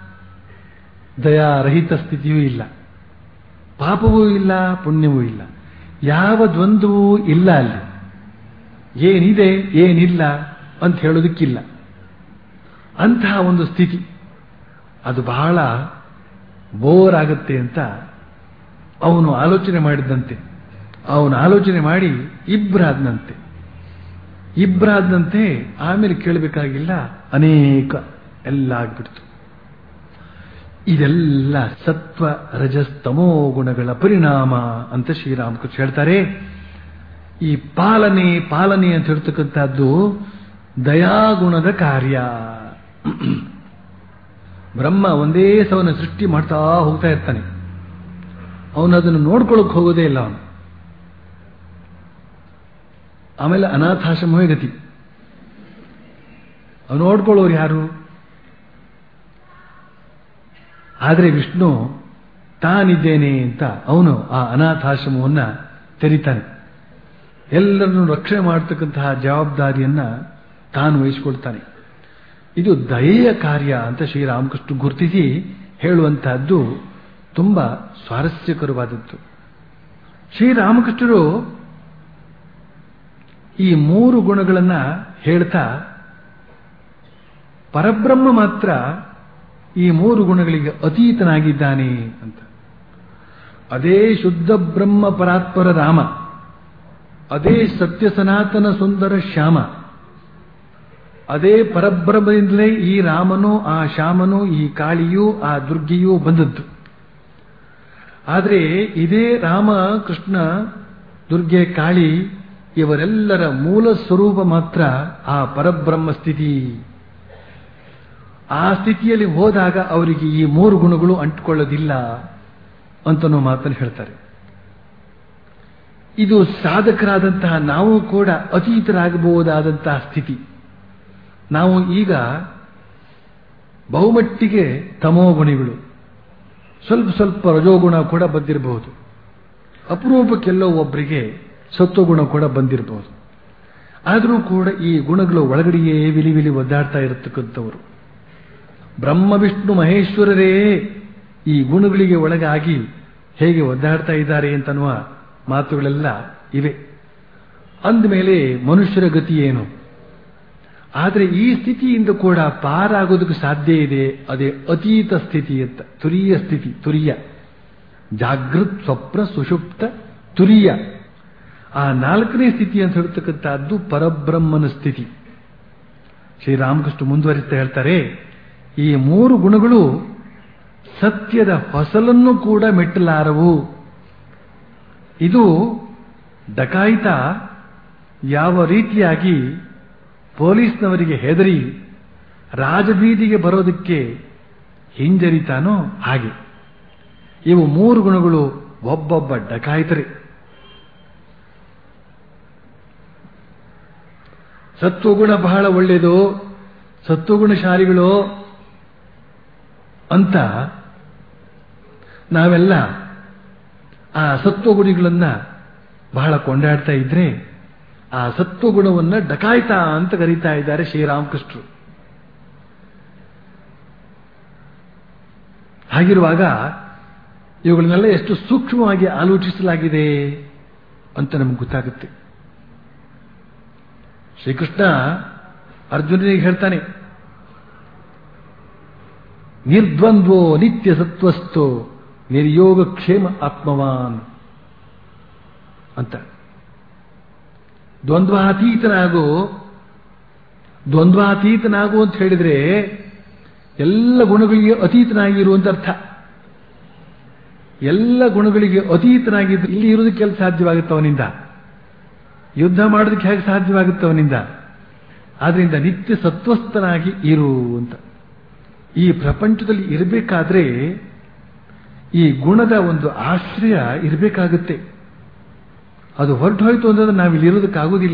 ದಯಾರಹಿತ ಸ್ಥಿತಿಯೂ ಇಲ್ಲ ಪಾಪವೂ ಇಲ್ಲ ಪುಣ್ಯವೂ ಇಲ್ಲ ಯಾವ ದ್ವಂದ್ವವೂ ಇಲ್ಲ ಅಲ್ಲಿ ಏನಿದೆ ಏನಿಲ್ಲ ಅಂತ ಹೇಳೋದಕ್ಕಿಲ್ಲ ಅಂತಹ ಒಂದು ಸ್ಥಿತಿ ಅದು ಬಹಳ ಬೋರ್ ಆಗುತ್ತೆ ಅಂತ ಅವನು ಆಲೋಚನೆ ಮಾಡಿದಂತೆ ಅವನು ಆಲೋಚನೆ ಮಾಡಿ ಇಬ್ಬರಾದನಂತೆ ಇಬ್ಬರಾದನಂತೆ ಆಮೇಲೆ ಕೇಳಬೇಕಾಗಿಲ್ಲ ಅನೇಕ ಎಲ್ಲ ಆಗ್ಬಿಡ್ತು ಇದೆಲ್ಲ ಸತ್ವ ರಜಸ್ತಮೋ ಗುಣಗಳ ಪರಿಣಾಮ ಅಂತ ಶ್ರೀರಾಮಕೃಷ್ಣ ಹೇಳ್ತಾರೆ ಈ ಪಾಲನೆ ಪಾಲನೆ ಅಂತ ಹೇಳ್ತಕ್ಕಂಥದ್ದು ದಯಾಗುಣದ ಕಾರ್ಯ ಬ್ರಹ್ಮ ಒಂದೇ ಸವನ ಸೃಷ್ಟಿ ಮಾಡ್ತಾ ಹೋಗ್ತಾ ಇರ್ತಾನೆ ಅವನು ಅದನ್ನು ನೋಡ್ಕೊಳ್ಳೋಕೆ ಹೋಗೋದೇ ಇಲ್ಲ ಅವನು ಆಮೇಲೆ ಅನಾಥಾಶ್ರಮವೇ ಗತಿ ಅವನು ನೋಡ್ಕೊಳ್ಳೋರು ಯಾರು ಆದರೆ ವಿಷ್ಣು ತಾನಿದ್ದೇನೆ ಅಂತ ಅವನು ಆ ಅನಾಥಾಶ್ರಮವನ್ನ ತೆರಿತಾನೆ ಎಲ್ಲರನ್ನು ರಕ್ಷಣೆ ಮಾಡತಕ್ಕಂತಹ ಜವಾಬ್ದಾರಿಯನ್ನ ತಾನು ವಹಿಸಿಕೊಳ್ತಾನೆ ಇದು ದಯೆಯ ಕಾರ್ಯ ಅಂತ ಶ್ರೀರಾಮಕೃಷ್ಣ ಗುರುತಿಸಿ ಹೇಳುವಂತಹದ್ದು ತುಂಬಾ ಸ್ವಾರಸ್ಯಕರವಾದದ್ದು ಶ್ರೀರಾಮಕೃಷ್ಣರು ಈ ಮೂರು ಗುಣಗಳನ್ನ ಹೇಳ್ತಾ ಪರಬ್ರಹ್ಮ ಮಾತ್ರ ಈ ಮೂರು ಗುಣಗಳಿಗೆ ಅತೀತನಾಗಿದ್ದಾನೆ ಅಂತ ಅದೇ ಶುದ್ಧ ಬ್ರಹ್ಮ ಪರಾತ್ಪರ ರಾಮ ಅದೇ ಸತ್ಯ ಸನಾತನ ಸುಂದರ ಶ್ಯಾಮ ಅದೇ ಪರಬ್ರಹ್ಮದಿಂದಲೇ ಈ ರಾಮನು ಆ ಶ್ಯಾಮನು ಈ ಕಾಳಿಯೂ ಆ ದುರ್ಗಿಯೂ ಬಂದದ್ದು ಆದರೆ ಇದೇ ರಾಮ ಕೃಷ್ಣ ದುರ್ಗೆ ಕಾಳಿ ಇವರೆಲ್ಲರ ಮೂಲ ಸ್ವರೂಪ ಮಾತ್ರ ಆ ಪರಬ್ರಹ್ಮ ಸ್ಥಿತಿ ಆ ಸ್ಥಿತಿಯಲ್ಲಿ ಹೋದಾಗ ಅವರಿಗೆ ಈ ಮೂರು ಗುಣಗಳು ಅಂಟಿಕೊಳ್ಳೋದಿಲ್ಲ ಅಂತನೋ ಮಾತನ್ನು ಹೇಳ್ತಾರೆ ಇದು ಸಾಧಕರಾದಂತಹ ನಾವು ಕೂಡ ಅತೀತರಾಗಬಹುದಾದಂತಹ ಸ್ಥಿತಿ ನಾವು ಈಗ ಬಹುಮಟ್ಟಿಗೆ ತಮೋಗುಣಿಗಳು ಸ್ವಲ್ಪ ಸ್ವಲ್ಪ ರಜೋಗುಣ ಕೂಡ ಬಂದಿರಬಹುದು ಅಪರೂಪಕ್ಕೆಲ್ಲೋ ಒಬ್ಬರಿಗೆ ಸತ್ವಗುಣ ಕೂಡ ಬಂದಿರಬಹುದು ಆದರೂ ಕೂಡ ಈ ಗುಣಗಳು ಒಳಗಡೆಯೇ ವಿಲಿ ವಿಲಿ ಒದ್ದಾಡ್ತಾ ಇರತಕ್ಕಂಥವರು ಬ್ರಹ್ಮ ವಿಷ್ಣು ಮಹೇಶ್ವರರೇ ಈ ಗುಣಗಳಿಗೆ ಒಳಗಾಗಿ ಹೇಗೆ ಒದ್ದಾಡ್ತಾ ಇದ್ದಾರೆ ಅಂತನ್ನುವ ಮಾತುಗಳೆಲ್ಲ ಇವೆ ಅಂದಮೇಲೆ ಮನುಷ್ಯರ ಗತಿ ಏನು ಆದರೆ ಈ ಸ್ಥಿತಿಯಿಂದ ಕೂಡ ಪಾರಾಗೋದಕ್ಕೆ ಸಾಧ್ಯ ಇದೆ ಅದೇ ಅತೀತ ಸ್ಥಿತಿ ಅಂತ ತುರಿಯ ಸ್ಥಿತಿ ತುರಿಯ ಜಾಗೃತ್ ಸ್ವಪ್ನ ಸುಷುಪ್ತ ತುರಿಯ ಆ ನಾಲ್ಕನೇ ಸ್ಥಿತಿ ಅಂತ ಹೇಳ್ತಕ್ಕಂಥದ್ದು ಪರಬ್ರಹ್ಮನ ಸ್ಥಿತಿ ಶ್ರೀರಾಮಕೃಷ್ಣ ಮುಂದುವರಿಸ್ತಾ ಹೇಳ್ತಾರೆ ಈ ಮೂರು ಗುಣಗಳು ಸತ್ಯದ ಹೊಸಲನ್ನು ಕೂಡ ಮೆಟ್ಟಲಾರವು ಇದು ಡಕಾಯಿತ ಯಾವ ರೀತಿಯಾಗಿ ಪೊಲೀಸ್ನವರಿಗೆ ಹೆದರಿ ರಾಜಬೀದಿಗೆ ಬರೋದಕ್ಕೆ ಹಿಂಜರಿತಾನೋ ಹಾಗೆ ಇವು ಮೂರು ಗುಣಗಳು ಒಬ್ಬೊಬ್ಬ ಡಕಾಯಿತರೇ ಸತ್ವಗುಣ ಬಹಳ ಒಳ್ಳೆಯದು ಸತ್ವಗುಣಶಾಲಿಗಳು ಅಂತ ನಾವೆಲ್ಲ ಆ ಸತ್ವಗುಣಿಗಳನ್ನ ಬಹಳ ಕೊಂಡಾಡ್ತಾ ಇದ್ರೆ ಆ ಸತ್ವಗುಣವನ್ನ ಡಕಾಯಿತ ಅಂತ ಕರೀತಾ ಇದ್ದಾರೆ ಶ್ರೀರಾಮಕೃಷ್ಣರು ಹಾಗಿರುವಾಗ ಇವುಗಳನ್ನೆಲ್ಲ ಎಷ್ಟು ಸೂಕ್ಷ್ಮವಾಗಿ ಆಲೋಚಿಸಲಾಗಿದೆ ಅಂತ ನಮ್ಗೆ ಗೊತ್ತಾಗುತ್ತೆ ಶ್ರೀಕೃಷ್ಣ ಅರ್ಜುನನಿಗೆ ಹೇಳ್ತಾನೆ ನಿರ್ದ್ವಂದ್ವೋ ನಿತ್ಯ ಸತ್ವಸ್ಥೋ ನಿರ್ಯೋಗ ಕ್ಷೇಮ ಆತ್ಮವಾನ್ ಅಂತ ದ್ವಂದ್ವಾತೀತನಾಗು ದ್ವಂದ್ವಾತೀತನಾಗು ಅಂತ ಹೇಳಿದ್ರೆ ಎಲ್ಲ ಗುಣಗಳಿಗೆ ಅತೀತನಾಗಿರುವಂತ ಅರ್ಥ ಎಲ್ಲ ಗುಣಗಳಿಗೆ ಅತೀತನಾಗಿದ್ದು ಇಲ್ಲಿ ಇರೋದಕ್ಕೆ ಎಲ್ಲಿ ಸಾಧ್ಯವಾಗುತ್ತೆ ಅವನಿಂದ ಯುದ್ಧ ಮಾಡೋದಕ್ಕೆ ಹೇಗೆ ಸಾಧ್ಯವಾಗುತ್ತೆ ಅವನಿಂದ ಆದ್ರಿಂದ ನಿತ್ಯ ಸತ್ವಸ್ಥನಾಗಿ ಇರು ಅಂತ ಈ ಪ್ರಪಂಚದಲ್ಲಿ ಇರಬೇಕಾದ್ರೆ ಈ ಗುಣದ ಒಂದು ಆಶ್ರಯ ಇರಬೇಕಾಗುತ್ತೆ ಅದು ಹೊರಟು ಹೋಯ್ತು ಅಂತಂದ್ರೆ ನಾವು ಇಲ್ಲಿ ಇರೋದಕ್ಕಾಗೋದಿಲ್ಲ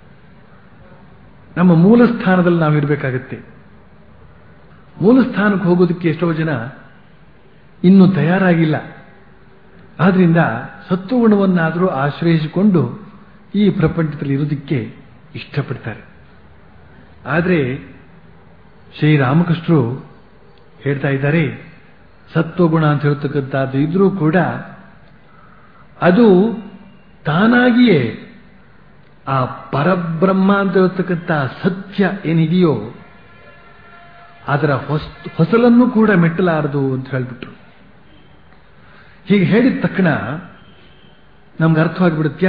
ನಮ್ಮ ಮೂಲ ಸ್ಥಾನದಲ್ಲಿ ನಾವು ಇರಬೇಕಾಗುತ್ತೆ ಮೂಲ ಸ್ಥಾನಕ್ಕೆ ಹೋಗೋದಕ್ಕೆ ಎಷ್ಟೋ ಜನ ಇನ್ನೂ ತಯಾರಾಗಿಲ್ಲ ಆದ್ರಿಂದ ಸತ್ವಗುಣವನ್ನಾದರೂ ಆಶ್ರಯಿಸಿಕೊಂಡು ಈ ಪ್ರಪಂಚದಲ್ಲಿ ಇರೋದಕ್ಕೆ ಇಷ್ಟಪಡ್ತಾರೆ ಆದರೆ ಶ್ರೀರಾಮಕೃಷ್ಣರು ಹೇಳ್ತಾ ಇದ್ದಾರೆ ಸತ್ವಗುಣ ಅಂತ ಹೇಳ್ತಕ್ಕಂಥದ್ದು ಇದ್ರೂ ಕೂಡ ಅದು ತಾನಾಗಿಯೇ ಆ ಪರಬ್ರಹ್ಮ ಅಂತ ಹೇಳ್ತಕ್ಕಂಥ ಸತ್ಯ ಏನಿದೆಯೋ ಅದರ ಹೊಸ ಹೊಸಲನ್ನು ಕೂಡ ಮೆಟ್ಟಲಾರದು ಅಂತ ಹೇಳ್ಬಿಟ್ರು ಹೀಗೆ ಹೇಳಿದ ತಕ್ಷಣ ನಮ್ಗೆ ಅರ್ಥವಾಗಿಬಿಡುತ್ತ್ಯಾ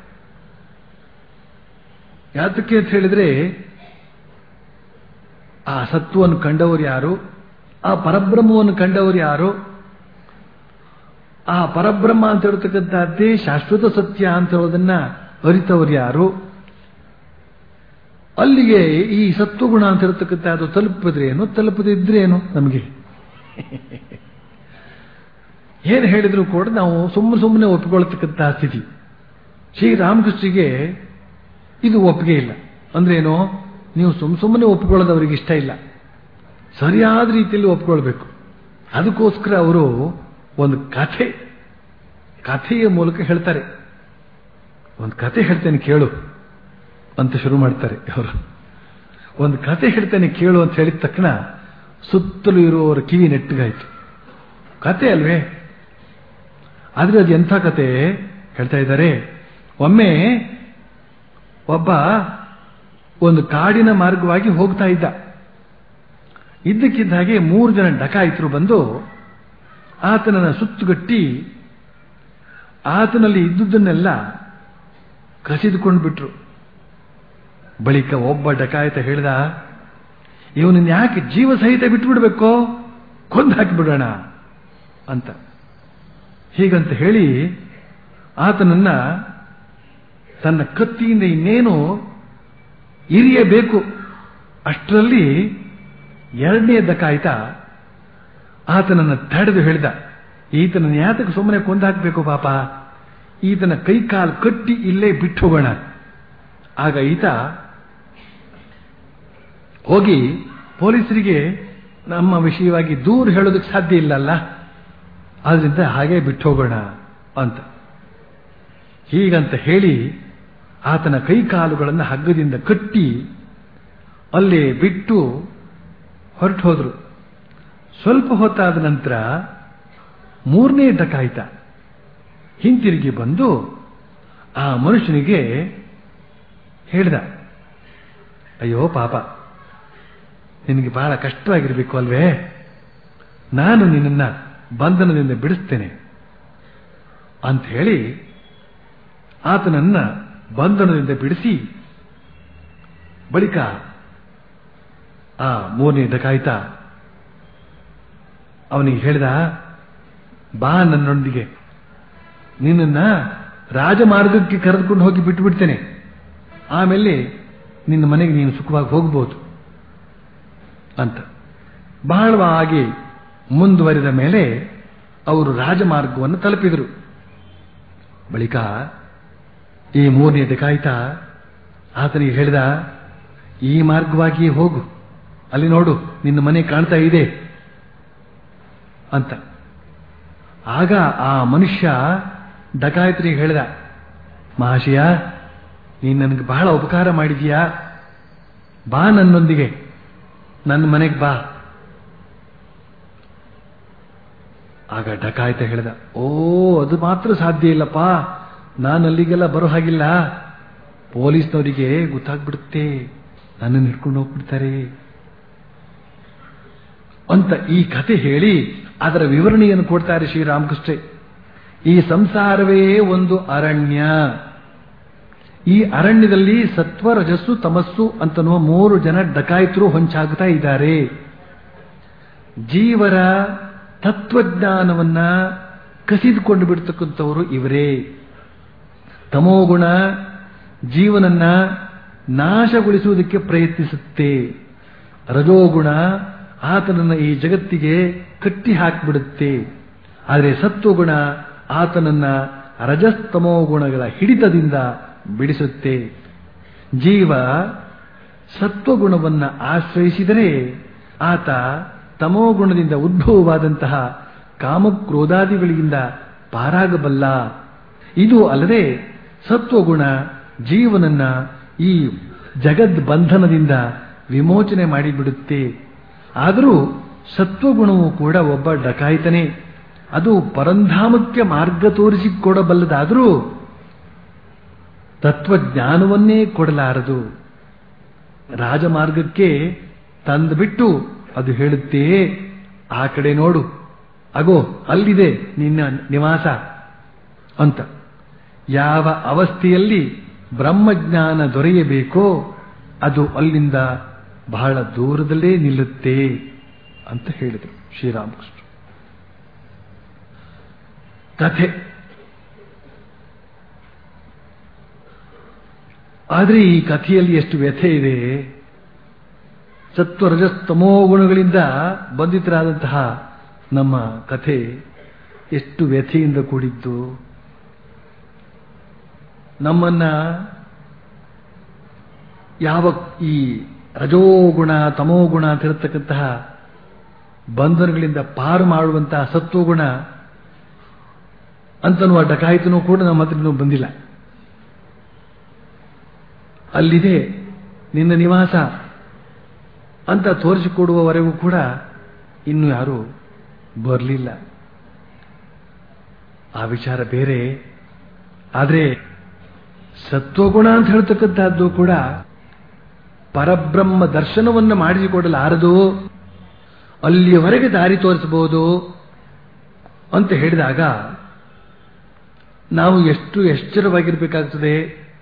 ಯಾತಕ್ಕೆ ಅಂತ ಹೇಳಿದ್ರೆ ಆ ಸತ್ವವನ್ನು ಕಂಡವರು ಯಾರು ಆ ಪರಬ್ರಹ್ಮವನ್ನು ಕಂಡವರು ಯಾರು ಆ ಪರಬ್ರಹ್ಮ ಅಂತ ಹೇಳ್ತಕ್ಕಂಥದ್ದೇ ಶಾಶ್ವತ ಸತ್ಯ ಅಂತ ಹೇಳೋದನ್ನ ಅರಿತವರು ಯಾರು ಅಲ್ಲಿಗೆ ಈ ಸತ್ವಗುಣ ಅಂತ ಹೇಳ್ತಕ್ಕಂಥದ್ದು ತಲುಪಿದ್ರೇನು ತಲುಪದಿದ್ರೇನು ನಮಗೆ ಏನು ಹೇಳಿದ್ರು ಕೂಡ ನಾವು ಸುಮ್ಮನೆ ಸುಮ್ಮನೆ ಒಪ್ಪಿಕೊಳ್ತಕ್ಕಂತಹ ಸ್ಥಿತಿ ಶ್ರೀರಾಮಕೃಷ್ಣರಿಗೆ ಇದು ಒಪ್ಪಿಗೆ ಇಲ್ಲ ಅಂದ್ರೇನು ನೀವು ಸುಮ್ಮ ಸುಮ್ಮನೆ ಒಪ್ಪಿಕೊಳ್ಳೋದು ಅವರಿಗೆ ಇಷ್ಟ ಇಲ್ಲ ಸರಿಯಾದ ರೀತಿಯಲ್ಲಿ ಒಪ್ಪಿಕೊಳ್ಬೇಕು ಅದಕ್ಕೋಸ್ಕರ ಅವರು ಒಂದು ಕಥೆ ಕಥೆಯ ಮೂಲಕ ಹೇಳ್ತಾರೆ ಒಂದು ಕಥೆ ಹೇಳ್ತೇನೆ ಕೇಳು ಅಂತ ಶುರು ಮಾಡ್ತಾರೆ ಅವರು ಒಂದು ಕಥೆ ಹೇಳ್ತೇನೆ ಕೇಳು ಅಂತ ಹೇಳಿದ ತಕ್ಷಣ ಸುತ್ತಲೂ ಇರುವವರ ಕಿವಿ ನೆಟ್ಟಗಾಯ್ತು ಕತೆ ಅಲ್ವೇ ಆದ್ರೆ ಅದು ಎಂಥ ಕತೆ ಹೇಳ್ತಾ ಇದ್ದಾರೆ ಒಮ್ಮೆ ಒಬ್ಬ ಒಂದು ಕಾಡಿನ ಮಾರ್ಗವಾಗಿ ಹೋಗ್ತಾ ಇದ್ದ ಇದ್ದಕ್ಕಿದ್ದ ಹಾಗೆ ಮೂರು ಜನ ಡಕಾಯಿತರು ಬಂದು ಆತನನ್ನ ಸುತ್ತುಗಟ್ಟಿ ಆತನಲ್ಲಿ ಇದ್ದುದನ್ನೆಲ್ಲ ಕಸಿದುಕೊಂಡು ಬಿಟ್ರು ಬಳಿಕ ಒಬ್ಬ ಡಕಾಯಿತ ಹೇಳಿದ ಇವನನ್ನ ಯಾಕೆ ಜೀವ ಸಹಿತ ಬಿಟ್ಟುಬಿಡ್ಬೇಕು ಕೊಂದು ಹಾಕಿಬಿಡೋಣ ಅಂತ ಹೀಗಂತ ಹೇಳಿ ಆತನನ್ನ ತನ್ನ ಕತ್ತಿಯಿಂದ ಇನ್ನೇನು ಇರಿಯಬೇಕು ಅಷ್ಟರಲ್ಲಿ ಎರಡನೇ ದಕಾಯಿತ ಆತನನ್ನು ತಡೆದು ಹೇಳಿದ ಈತನನ್ನು ಯಾತಕ್ಕೆ ಸುಮ್ಮನೆ ಕೊಂದಾಕಬೇಕು ಪಾಪ ಈತನ ಕೈ ಕಾಲು ಕಟ್ಟಿ ಇಲ್ಲೇ ಬಿಟ್ಟು ಹೋಗೋಣ ಆಗ ಈತ ಹೋಗಿ ಪೊಲೀಸರಿಗೆ ನಮ್ಮ ವಿಷಯವಾಗಿ ದೂರ ಹೇಳೋದಕ್ಕೆ ಸಾಧ್ಯ ಇಲ್ಲಲ್ಲ ಆದ್ರಿಂದ ಹಾಗೆ ಬಿಟ್ಟು ಹೋಗೋಣ ಅಂತ ಹೀಗಂತ ಹೇಳಿ ಆತನ ಕೈ ಕಾಲುಗಳನ್ನು ಹಗ್ಗದಿಂದ ಕಟ್ಟಿ ಅಲ್ಲೇ ಬಿಟ್ಟು ಹೊರಟು ಹೋದ್ರು ಸ್ವಲ್ಪ ಹೊತ್ತಾದ ನಂತರ ಮೂರನೇ ಡಕಾಯಿತ ಹಿಂತಿರುಗಿ ಬಂದು ಆ ಮನುಷ್ಯನಿಗೆ ಹೇಳ್ದ ಅಯ್ಯೋ ಪಾಪ ನಿನಗೆ ಬಹಳ ಕಷ್ಟವಾಗಿರಬೇಕು ಅಲ್ವೇ ನಾನು ನಿನ್ನನ್ನ ಬಂಧನದಿಂದ ಬಿಡಿಸ್ತೇನೆ ಅಂತ ಹೇಳಿ ಆತನನ್ನ ಬಂಧನದಿಂದ ಬಿಡಿಸಿ ಬಳಿಕ ಆ ಮೂರನೇ ಡಕಾಯಿತ ಅವನಿಗೆ ಹೇಳಿದ ಬಾ ನನ್ನೊಂದಿಗೆ ನಿನ್ನನ್ನ ರಾಜಮಾರ್ಗಕ್ಕೆ ಕರೆದುಕೊಂಡು ಹೋಗಿ ಬಿಟ್ಟು ಬಿಡ್ತೇನೆ ಆಮೇಲೆ ನಿನ್ನ ಮನೆಗೆ ನೀನು ಸುಖವಾಗಿ ಹೋಗ್ಬೋದು ಅಂತ ಬಹಳವಾಗಿ ಮುಂದುವರಿದ ಮೇಲೆ ಅವರು ರಾಜಮಾರ್ಗವನ್ನು ತಲುಪಿದರು ಬಳಿಕ ಈ ಮೂರನೇ ಡಕಾಯಿತ ಆತನಿಗೆ ಹೇಳಿದ ಈ ಮಾರ್ಗವಾಗಿ ಹೋಗು ಅಲ್ಲಿ ನೋಡು ನಿನ್ನ ಮನೆ ಕಾಣ್ತಾ ಇದೆ ಅಂತ ಆಗ ಆ ಮನುಷ್ಯ ಡಕಾಯಿತರಿಗೆ ಹೇಳಿದ ಮಹಾಶಯ ನೀನು ನನಗೆ ಬಹಳ ಉಪಕಾರ ಮಾಡಿದೀಯಾ ಬಾ ನನ್ನೊಂದಿಗೆ ನನ್ನ ಮನೆಗೆ ಬಾ ಆಗ ಡಕಾಯಿತ ಹೇಳಿದ ಓ ಅದು ಮಾತ್ರ ಸಾಧ್ಯ ಇಲ್ಲಪ್ಪ ನಾನು ಅಲ್ಲಿಗೆಲ್ಲ ಬರೋ ಹಾಗಿಲ್ಲ ಪೊಲೀಸ್ನವರಿಗೆ ಗೊತ್ತಾಗ್ಬಿಡುತ್ತೆ ನನ್ನನ್ನು ಹಿಡ್ಕೊಂಡು ಹೋಗ್ಬಿಡ್ತಾರೆ ಅಂತ ಈ ಕಥೆ ಹೇಳಿ ಅದರ ವಿವರಣೆಯನ್ನು ಕೊಡ್ತಾರೆ ಶ್ರೀರಾಮಕೃಷ್ಣ ಈ ಸಂಸಾರವೇ ಒಂದು ಅರಣ್ಯ ಈ ಅರಣ್ಯದಲ್ಲಿ ಸತ್ವ ರಜಸ್ಸು ತಮಸ್ಸು ಅಂತನ್ನುವ ಮೂರು ಜನ ಡಕಾಯಿತರು ಹೊಂಚಾಗ್ತಾ ಇದ್ದಾರೆ ಜೀವರ ತತ್ವಜ್ಞಾನವನ್ನ ಕಸಿದುಕೊಂಡು ಬಿಡ್ತಕ್ಕಂಥವರು ಇವರೇ ತಮೋಗುಣ ಜೀವನನ್ನ ನಾಶಗೊಳಿಸುವುದಕ್ಕೆ ಪ್ರಯತ್ನಿಸುತ್ತೆ ರಜೋಗುಣ ಆತನನ್ನ ಈ ಜಗತ್ತಿಗೆ ಕಟ್ಟಿ ಹಾಕಿಬಿಡುತ್ತೆ ಆದರೆ ಸತ್ವಗುಣ ಆತನನ್ನ ರಜಸ್ತಮೋ ಗುಣಗಳ ಹಿಡಿತದಿಂದ ಬಿಡಿಸುತ್ತೆ ಜೀವ ಸತ್ವಗುಣವನ್ನ ಆಶ್ರಯಿಸಿದರೆ ಆತ ತಮೋಗುಣದಿಂದ ಉದ್ಭವವಾದಂತಹ ಕಾಮಕ್ರೋಧಾದಿಗಳಿಂದ ಪಾರಾಗಬಲ್ಲ ಇದು ಅಲ್ಲದೆ ಸತ್ವಗುಣ ಜೀವನನ್ನ ಈ ಜಗದ್ ಬಂಧನದಿಂದ ವಿಮೋಚನೆ ಮಾಡಿಬಿಡುತ್ತೆ ಆದರೂ ಸತ್ವಗುಣವು ಕೂಡ ಒಬ್ಬ ಡಕಾಯಿತನೇ ಅದು ಪರಂಧಾಮಕ್ಕೆ ಮಾರ್ಗ ತೋರಿಸಿಕೊಡಬಲ್ಲದಾದರೂ ತತ್ವಜ್ಞಾನವನ್ನೇ ಕೊಡಲಾರದು ರಾಜಮಾರ್ಗಕ್ಕೆ ತಂದುಬಿಟ್ಟು ಅದು ಹೇಳುತ್ತೇ ಆ ಕಡೆ ನೋಡು ಅಗೋ ಅಲ್ಲಿದೆ ನಿನ್ನ ನಿವಾಸ ಅಂತ ಯಾವ ಅವಸ್ಥೆಯಲ್ಲಿ ಬ್ರಹ್ಮಜ್ಞಾನ ದೊರೆಯಬೇಕೋ ಅದು ಅಲ್ಲಿಂದ ಬಹಳ ದೂರದಲ್ಲೇ ನಿಲ್ಲುತ್ತೆ ಅಂತ ಹೇಳಿದರು ಶ್ರೀರಾಮಕೃಷ್ಣ ಕಥೆ ಆದರೆ ಈ ಕಥೆಯಲ್ಲಿ ಎಷ್ಟು ವ್ಯಥೆ ಇದೆ ಸತ್ವರಜಸ್ತಮೋ ಗುಣಗಳಿಂದ ಬಂಧಿತರಾದಂತಹ ನಮ್ಮ ಕಥೆ ಎಷ್ಟು ವ್ಯಥೆಯಿಂದ ಕೂಡಿದ್ದು ನಮ್ಮನ್ನ ಯಾವ ಈ ರಜೋಗುಣ ತಮೋಗುಣ ಅಂತ ಇರತಕ್ಕಂತಹ ಬಂಧನಗಳಿಂದ ಪಾರು ಮಾಡುವಂತಹ ಸತ್ವಗುಣ ಅಂತನ್ನುವ ಡಕಾಯಿತನೂ ಕೂಡ ನಮ್ಮ ಹತ್ರ ಇನ್ನೂ ಬಂದಿಲ್ಲ ಅಲ್ಲಿದೆ ನಿನ್ನ ನಿವಾಸ ಅಂತ ತೋರಿಸಿಕೊಡುವವರೆಗೂ ಕೂಡ ಇನ್ನು ಯಾರೂ ಬರಲಿಲ್ಲ ಆ ವಿಚಾರ ಬೇರೆ ಆದರೆ ಸತ್ವಗುಣ ಅಂತ ಹೇಳ್ತಕ್ಕಂಥದ್ದು ಕೂಡ ಪರಬ್ರಹ್ಮ ದರ್ಶನವನ್ನು ಮಾಡಿಸಿಕೊಡಲಾರದು ಅಲ್ಲಿಯವರೆಗೆ ದಾರಿ ತೋರಿಸಬಹುದು ಅಂತ ಹೇಳಿದಾಗ ನಾವು ಎಷ್ಟು ಎಚ್ಚರವಾಗಿರಬೇಕಾಗ್ತದೆ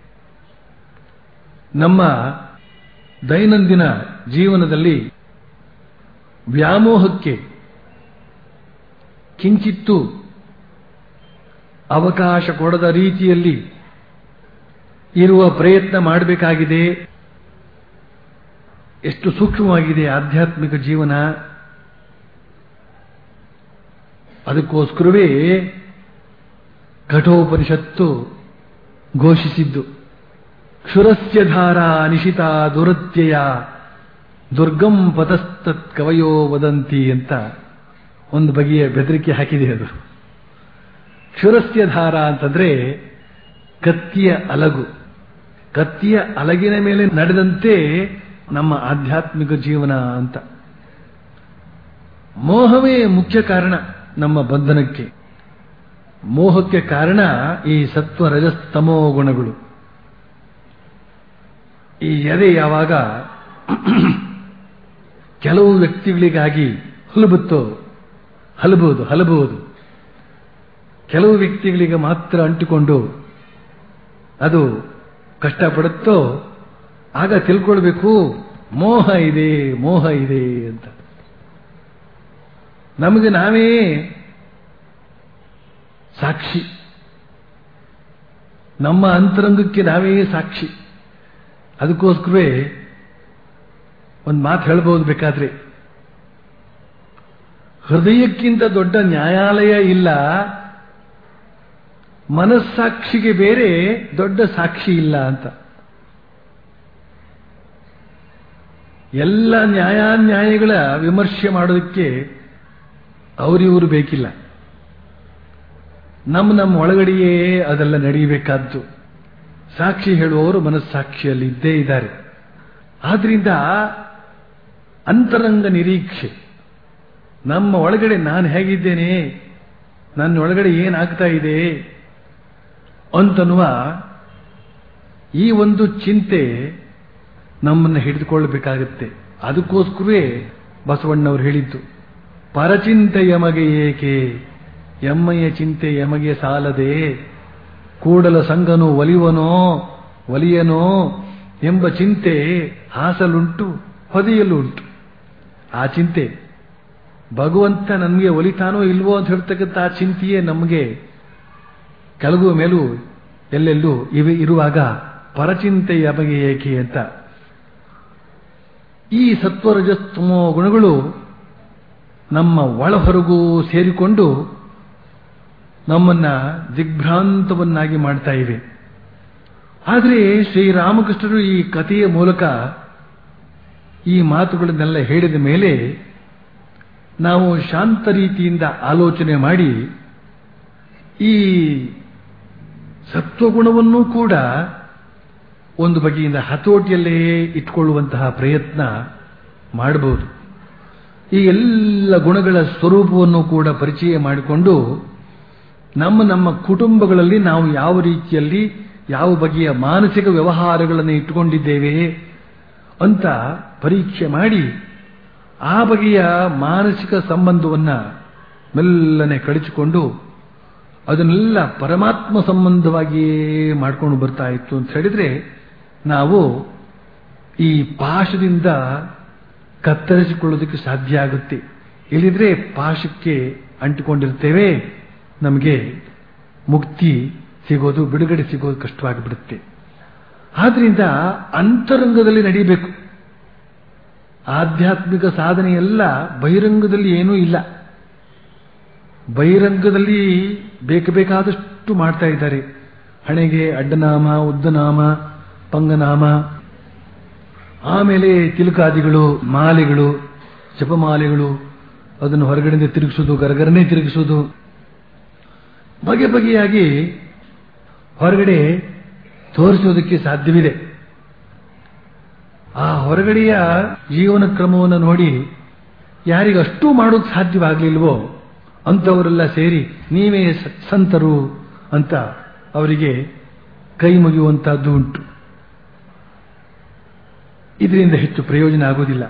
ನಮ್ಮ ದೈನಂದಿನ ಜೀವನದಲ್ಲಿ ವ್ಯಾಮೋಹಕ್ಕೆ ಕಿಂಚಿತ್ತು ಅವಕಾಶ ಕೊಡದ ರೀತಿಯಲ್ಲಿ ಇರುವ ಪ್ರಯತ್ನ ಮಾಡಬೇಕಾಗಿದೆ ಎಷ್ಟು ಸೂಕ್ಷ್ಮವಾಗಿದೆ ಆಧ್ಯಾತ್ಮಿಕ ಜೀವನ ಅದಕ್ಕೋಸ್ಕರವೇ ಕಠೋಪನಿಷತ್ತು ಘೋಷಿಸಿದ್ದು ಕ್ಷುರಸ್ಯ ಧಾರಾ ನಿಶಿತಾ ದುರತ್ಯಯ ದುರ್ಗಂ ಪತಸ್ತತ್ ಕವಯೋ ವದಂತಿ ಅಂತ ಒಂದು ಬಗೆಯ ಬೆದರಿಕೆ ಹಾಕಿದೆ ಅದು ಕ್ಷುರಸ್ಯ ಧಾರ ಅಂತಂದ್ರೆ ಕತ್ತಿಯ ಅಲಗು ಕತ್ತಿಯ ಅಲಗಿನ ಮೇಲೆ ನಡೆದಂತೆ ನಮ್ಮ ಆಧ್ಯಾತ್ಮಿಕ ಜೀವನ ಅಂತ ಮೋಹವೇ ಮುಖ್ಯ ಕಾರಣ ನಮ್ಮ ಬಂಧನಕ್ಕೆ ಮೋಹಕ್ಕೆ ಕಾರಣ ಈ ಸತ್ವ ರಜಸ್ತಮೋ ಗುಣಗಳು ಈ ಎದೆ ಯಾವಾಗ ಕೆಲವು ವ್ಯಕ್ತಿಗಳಿಗಾಗಿ ಹಲಬುತ್ತೋ ಹಲಬಹುದು ಹಲಬಹುದು ಕೆಲವು ವ್ಯಕ್ತಿಗಳಿಗೆ ಮಾತ್ರ ಅಂಟಿಕೊಂಡು ಅದು ಕಷ್ಟಪಡುತ್ತೋ ಆಗ ತಿಳ್ಕೊಳ್ಬೇಕು ಮೋಹ ಇದೆ ಮೋಹ ಇದೆ ಅಂತ ನಮಗೆ ನಾವೇ ಸಾಕ್ಷಿ ನಮ್ಮ ಅಂತರಂಗಕ್ಕೆ ನಾವೇ ಸಾಕ್ಷಿ ಅದಕ್ಕೋಸ್ಕರವೇ ಒಂದು ಮಾತು ಹೇಳ್ಬೋದು ಬೇಕಾದ್ರೆ ಹೃದಯಕ್ಕಿಂತ ದೊಡ್ಡ ನ್ಯಾಯಾಲಯ ಇಲ್ಲ ಮನಸ್ಸಾಕ್ಷಿಗೆ ಬೇರೆ ದೊಡ್ಡ ಸಾಕ್ಷಿ ಇಲ್ಲ ಅಂತ ಎಲ್ಲ ನ್ಯಾಯಾನ್ಯಾಯಗಳ ವಿಮರ್ಶೆ ಮಾಡೋದಕ್ಕೆ ಅವರಿವರು ಬೇಕಿಲ್ಲ ನಮ್ಮ ನಮ್ಮ ಒಳಗಡೆಯೇ ಅದೆಲ್ಲ ನಡೆಯಬೇಕಾದ್ದು ಸಾಕ್ಷಿ ಹೇಳುವವರು ಮನಸ್ಸಾಕ್ಷಿಯಲ್ಲಿ ಇದ್ದೇ ಇದ್ದಾರೆ ಆದ್ರಿಂದ ಅಂತರಂಗ ನಿರೀಕ್ಷೆ ನಮ್ಮ ಒಳಗಡೆ ನಾನು ಹೇಗಿದ್ದೇನೆ ನನ್ನ ಒಳಗಡೆ ಏನಾಗ್ತಾ ಇದೆ ಅಂತನ್ನುವ ಈ ಒಂದು ಚಿಂತೆ ನಮ್ಮನ್ನು ಹಿಡಿದುಕೊಳ್ಳಬೇಕಾಗುತ್ತೆ ಅದಕ್ಕೋಸ್ಕರವೇ ಬಸವಣ್ಣವರು ಹೇಳಿದ್ದು ಪರಚಿಂತೆ ಯಮಗೆ ಏಕೆ ಎಮ್ಮಯ್ಯ ಚಿಂತೆ ಯಮಗೆ ಸಾಲದೆ ಕೂಡಲ ಸಂಗನು ಒಲಿವನೋ ಒಲಿಯನೋ ಎಂಬ ಚಿಂತೆ ಹಾಸಲುಂಟು ಹೊದೆಯಲು ಉಂಟು ಆ ಚಿಂತೆ ಭಗವಂತ ನಮಗೆ ಒಲಿತಾನೋ ಇಲ್ವೋ ಅಂತ ಹೇಳ್ತಕ್ಕಂಥ ಆ ಚಿಂತೆಯೇ ನಮಗೆ ಕೆಳಗು ಮೇಲೂ ಎಲ್ಲೆಲ್ಲೂ ಇವೆ ಇರುವಾಗ ಪರಚಿಂತೆ ಯಮಗೆ ಏಕೆ ಅಂತ ಈ ಸತ್ವರಜಸ್ತಮೋ ಗುಣಗಳು ನಮ್ಮ ಒಳ ಹೊರಗೂ ಸೇರಿಕೊಂಡು ನಮ್ಮನ್ನ ದಿಗ್ಭ್ರಾಂತವನ್ನಾಗಿ ಮಾಡ್ತಾ ಇವೆ ಆದರೆ ಶ್ರೀರಾಮಕೃಷ್ಣರು ಈ ಕಥೆಯ ಮೂಲಕ ಈ ಮಾತುಗಳನ್ನೆಲ್ಲ ಹೇಳಿದ ಮೇಲೆ ನಾವು ಶಾಂತ ರೀತಿಯಿಂದ ಆಲೋಚನೆ ಮಾಡಿ ಈ ಸತ್ವಗುಣವನ್ನೂ ಕೂಡ ಒಂದು ಬಗೆಯಿಂದ ಹತೋಟಿಯಲ್ಲೇ ಇಟ್ಕೊಳ್ಳುವಂತಹ ಪ್ರಯತ್ನ ಮಾಡಬಹುದು ಈ ಎಲ್ಲ ಗುಣಗಳ ಸ್ವರೂಪವನ್ನು ಕೂಡ ಪರಿಚಯ ಮಾಡಿಕೊಂಡು ನಮ್ಮ ನಮ್ಮ ಕುಟುಂಬಗಳಲ್ಲಿ ನಾವು ಯಾವ ರೀತಿಯಲ್ಲಿ ಯಾವ ಬಗೆಯ ಮಾನಸಿಕ ವ್ಯವಹಾರಗಳನ್ನು ಇಟ್ಟುಕೊಂಡಿದ್ದೇವೆ ಅಂತ ಪರೀಕ್ಷೆ ಮಾಡಿ ಆ ಬಗೆಯ ಮಾನಸಿಕ ಸಂಬಂಧವನ್ನ ಮೆಲ್ಲನೆ ಕಳಿಸಿಕೊಂಡು ಅದನ್ನೆಲ್ಲ ಪರಮಾತ್ಮ ಸಂಬಂಧವಾಗಿಯೇ ಮಾಡ್ಕೊಂಡು ಬರ್ತಾ ಇತ್ತು ಅಂತ ಹೇಳಿದ್ರೆ ನಾವು ಈ ಪಾಶದಿಂದ ಕತ್ತರಿಸಿಕೊಳ್ಳೋದಕ್ಕೆ ಸಾಧ್ಯ ಆಗುತ್ತೆ ಇಲ್ಲಿದ್ರೆ ಪಾಶಕ್ಕೆ ಅಂಟಿಕೊಂಡಿರ್ತೇವೆ ನಮಗೆ ಮುಕ್ತಿ ಸಿಗೋದು ಬಿಡುಗಡೆ ಸಿಗೋದು ಕಷ್ಟವಾಗಿಬಿಡುತ್ತೆ ಆದ್ರಿಂದ ಅಂತರಂಗದಲ್ಲಿ ನಡೀಬೇಕು ಆಧ್ಯಾತ್ಮಿಕ ಸಾಧನೆ ಎಲ್ಲ ಬಹಿರಂಗದಲ್ಲಿ ಏನೂ ಇಲ್ಲ ಬಹಿರಂಗದಲ್ಲಿ ಬೇಕು ಬೇಕಾದಷ್ಟು ಮಾಡ್ತಾ ಇದ್ದಾರೆ ಹಣೆಗೆ ಅಡ್ಡನಾಮ ಉದ್ದನಾಮ ಪಂಗನಾಮ ಆಮೇಲೆ ತಿಲಕಾದಿಗಳು ಮಾಲೆಗಳು ಜಪಮಾಲೆಗಳು ಅದನ್ನು ಹೊರಗಡೆಯಿಂದ ತಿರುಗಿಸೋದು ಗರಗರನೆ ತಿರುಗಿಸೋದು ಬಗೆ ಬಗೆಯಾಗಿ ಹೊರಗಡೆ ತೋರಿಸೋದಕ್ಕೆ ಸಾಧ್ಯವಿದೆ ಆ ಹೊರಗಡೆಯ ಜೀವನ ಕ್ರಮವನ್ನು ನೋಡಿ ಯಾರಿಗಷ್ಟು ಮಾಡೋಕೆ ಸಾಧ್ಯವಾಗಲಿಲ್ವೋ ಅಂಥವರೆಲ್ಲ ಸೇರಿ ನೀವೇ ಸ- ಸಂತರು ಅಂತ ಅವರಿಗೆ ಕೈ ಮುಗಿಯುವಂತಹದ್ದು ಉಂಟು ಇದರಿಂದ ಹೆಚ್ಚು ಪ್ರಯೋಜನ ಆಗುವುದಿಲ್ಲ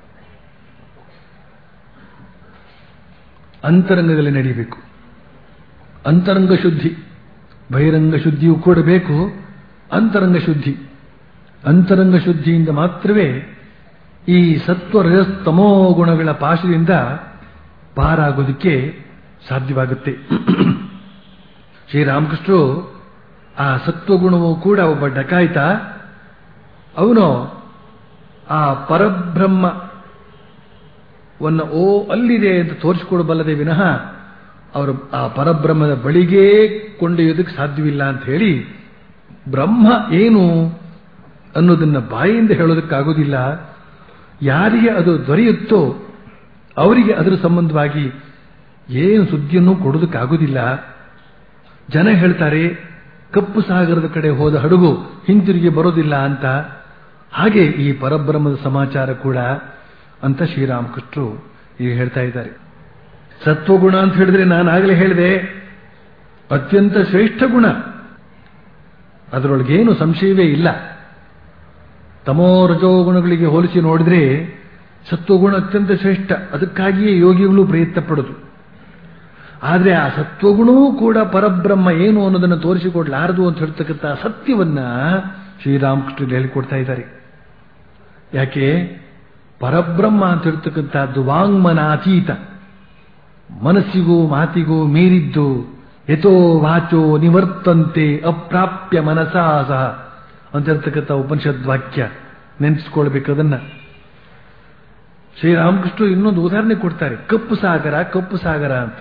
ಅಂತರಂಗದಲ್ಲಿ ನಡೀಬೇಕು ಅಂತರಂಗ ಶುದ್ಧಿ ಬಹಿರಂಗ ಶುದ್ಧಿಯೂ ಕೂಡ ಬೇಕು ಅಂತರಂಗ ಶುದ್ಧಿ ಅಂತರಂಗ ಶುದ್ಧಿಯಿಂದ ಮಾತ್ರವೇ ಈ ಸತ್ವ ರಜಸ್ತಮೋ ಗುಣಗಳ ಪಾಶದಿಂದ ಪಾರಾಗೋದಕ್ಕೆ ಸಾಧ್ಯವಾಗುತ್ತೆ ಶ್ರೀರಾಮಕೃಷ್ಣರು ಆ ಸತ್ವಗುಣವೂ ಕೂಡ ಒಬ್ಬ ಡಕಾಯಿತ ಅವನು ಆ ಪರಬ್ರಹ್ಮವನ್ನು ಓ ಅಲ್ಲಿದೆ ಅಂತ ತೋರಿಸಿಕೊಡಬಲ್ಲದೆ ವಿನಃ ಅವರು ಆ ಪರಬ್ರಹ್ಮದ ಬಳಿಗೇ ಕೊಂಡೊಯ್ಯೋದಕ್ಕೆ ಸಾಧ್ಯವಿಲ್ಲ ಅಂತ ಹೇಳಿ ಬ್ರಹ್ಮ ಏನು ಅನ್ನೋದನ್ನ ಬಾಯಿಂದ ಹೇಳೋದಕ್ಕಾಗೋದಿಲ್ಲ ಯಾರಿಗೆ ಅದು ದೊರೆಯುತ್ತೋ ಅವರಿಗೆ ಅದರ ಸಂಬಂಧವಾಗಿ ಏನು ಸುದ್ದಿಯನ್ನು ಕೊಡೋದಕ್ಕಾಗೋದಿಲ್ಲ ಜನ ಹೇಳ್ತಾರೆ ಕಪ್ಪು ಸಾಗರದ ಕಡೆ ಹೋದ ಹಡಗು ಹಿಂತಿರುಗಿ ಬರೋದಿಲ್ಲ ಅಂತ ಹಾಗೆ ಈ ಪರಬ್ರಹ್ಮದ ಸಮಾಚಾರ ಕೂಡ ಅಂತ ಶ್ರೀರಾಮಕೃಷ್ಣರು ಈಗ ಹೇಳ್ತಾ ಇದ್ದಾರೆ ಸತ್ವಗುಣ ಅಂತ ಹೇಳಿದ್ರೆ ನಾನು ಆಗಲೇ ಹೇಳಿದೆ ಅತ್ಯಂತ ಶ್ರೇಷ್ಠ ಗುಣ ಅದರೊಳಗೇನು ಸಂಶಯವೇ ಇಲ್ಲ ತಮೋ ರಜೋಗುಣಗಳಿಗೆ ಹೋಲಿಸಿ ನೋಡಿದ್ರೆ ಸತ್ವಗುಣ ಅತ್ಯಂತ ಶ್ರೇಷ್ಠ ಅದಕ್ಕಾಗಿಯೇ ಯೋಗಿಗಳು ಪ್ರಯತ್ನ ಪಡೋದು ಆದರೆ ಆ ಸತ್ವಗುಣವೂ ಕೂಡ ಪರಬ್ರಹ್ಮ ಏನು ಅನ್ನೋದನ್ನು ತೋರಿಸಿಕೊಡ್ಲಾರದು ಅಂತ ಹೇಳ್ತಕ್ಕಂಥ ಸತ್ಯವನ್ನ ಶ್ರೀರಾಮಕೃಷ್ಣರು ಹೇಳಿಕೊಡ್ತಾ ಇದ್ದಾರೆ ಯಾಕೆ ಪರಬ್ರಹ್ಮ ಅಂತ ಹೇಳ್ತಕ್ಕಂಥದ್ದು ವಾಂಗ್ಮನಾತೀತ ಮನಸ್ಸಿಗೂ ಮಾತಿಗೂ ಮೀರಿದ್ದು ಯಥೋ ವಾಚೋ ನಿವರ್ತಂತೆ ಅಪ್ರಾಪ್ಯ ಮನಸಾ ಸಹ ಅಂತ ಹೇಳ್ತಕ್ಕಂಥ ಉಪನಿಷದ್ ವಾಕ್ಯ ನೆನೆಸ್ಕೊಳ್ಬೇಕು ಅದನ್ನ ಶ್ರೀರಾಮಕೃಷ್ಣ ಇನ್ನೊಂದು ಉದಾಹರಣೆ ಕೊಡ್ತಾರೆ ಕಪ್ಪು ಸಾಗರ ಕಪ್ಪು ಸಾಗರ ಅಂತ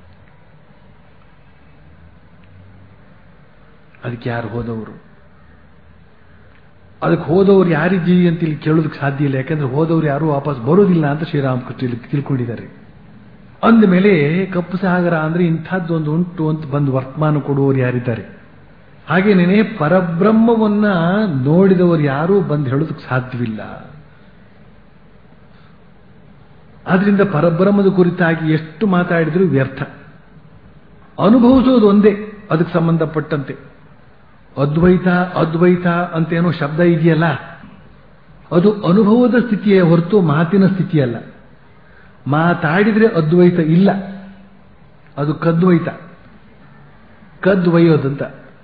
ಅದಕ್ಕೆ ಯಾರು ಹೋದವರು ಅದಕ್ಕೆ ಹೋದವರು ಯಾರಿದ್ದೀವಿ ಅಂತ ಇಲ್ಲಿ ಕೇಳೋದಕ್ಕೆ ಸಾಧ್ಯ ಇಲ್ಲ ಯಾಕಂದ್ರೆ ಹೋದವರು ಯಾರು ವಾಪಸ್ ಬರೋದಿಲ್ಲ ಅಂತ ಶ್ರೀರಾಮಕೃಷ್ಣ ಇಲ್ಲಿ ತಿಳ್ಕೊಂಡಿದ್ದಾರೆ ಅಂದ ಮೇಲೆ ಕಪ್ಪು ಸಾಗರ ಅಂದ್ರೆ ಇಂಥದ್ದೊಂದು ಉಂಟು ಅಂತ ಬಂದು ವರ್ತಮಾನ ಕೊಡುವವರು ಯಾರಿದ್ದಾರೆ ಹಾಗೇನೇನೆ ಪರಬ್ರಹ್ಮವನ್ನ ನೋಡಿದವರು ಯಾರೂ ಬಂದು ಹೇಳೋದಕ್ಕೆ ಸಾಧ್ಯವಿಲ್ಲ ಆದ್ರಿಂದ ಪರಬ್ರಹ್ಮದ ಕುರಿತಾಗಿ ಎಷ್ಟು ಮಾತಾಡಿದರೂ ವ್ಯರ್ಥ ಅನುಭವಿಸೋದು ಒಂದೇ ಅದಕ್ಕೆ ಸಂಬಂಧಪಟ್ಟಂತೆ ಅದ್ವೈತ ಅದ್ವೈತ ಅಂತ ಏನೋ ಶಬ್ದ ಇದೆಯಲ್ಲ ಅದು ಅನುಭವದ ಸ್ಥಿತಿಯೇ ಹೊರತು ಮಾತಿನ ಸ್ಥಿತಿಯಲ್ಲ ಮಾತಾಡಿದ್ರೆ ಅದ್ವೈತ ಇಲ್ಲ ಅದು ಕದ್ವೈತ ಕದ್ವಯೋದಂತ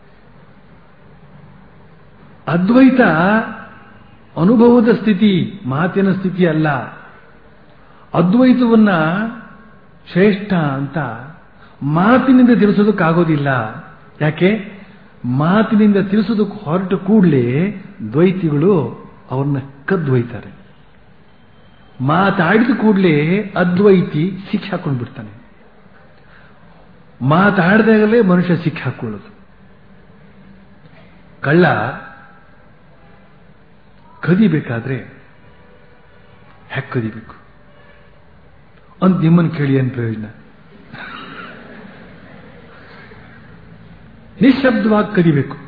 ಅದ್ವೈತ ಅನುಭವದ ಸ್ಥಿತಿ ಮಾತಿನ ಸ್ಥಿತಿ ಅಲ್ಲ ಅದ್ವೈತವನ್ನ ಶ್ರೇಷ್ಠ ಅಂತ ಮಾತಿನಿಂದ ತಿಳಿಸೋದಕ್ಕಾಗೋದಿಲ್ಲ ಯಾಕೆ ಮಾತಿನಿಂದ ತಿಳಿಸೋದಕ್ಕೆ ಹೊರಟ ಕೂಡಲೇ ದ್ವೈತಿಗಳು ಅವ್ರನ್ನ ಕದ್ವೈತಾರೆ ಮಾತಾಡಿದ ಕೂಡಲೇ ಅದ್ವೈತಿ ಸಿಕ್ಕಿ ಹಾಕೊಂಡು ಬಿಡ್ತಾನೆ ಮಾತಾಡಿದಾಗಲೇ ಮನುಷ್ಯ ಸಿಕ್ಕಿ ಹಾಕೊಳ್ಳೋದು ಕಳ್ಳ ಕದಿಬೇಕಾದ್ರೆ ಹೆಕ್ ಕದಿಬೇಕು ಅಂತ ನಿಮ್ಮನ್ನು ಕೇಳಿ ಏನು ಪ್ರಯೋಜನ ನಿಶಬ್ದವಾಗಿ ಕದಿಬೇಕು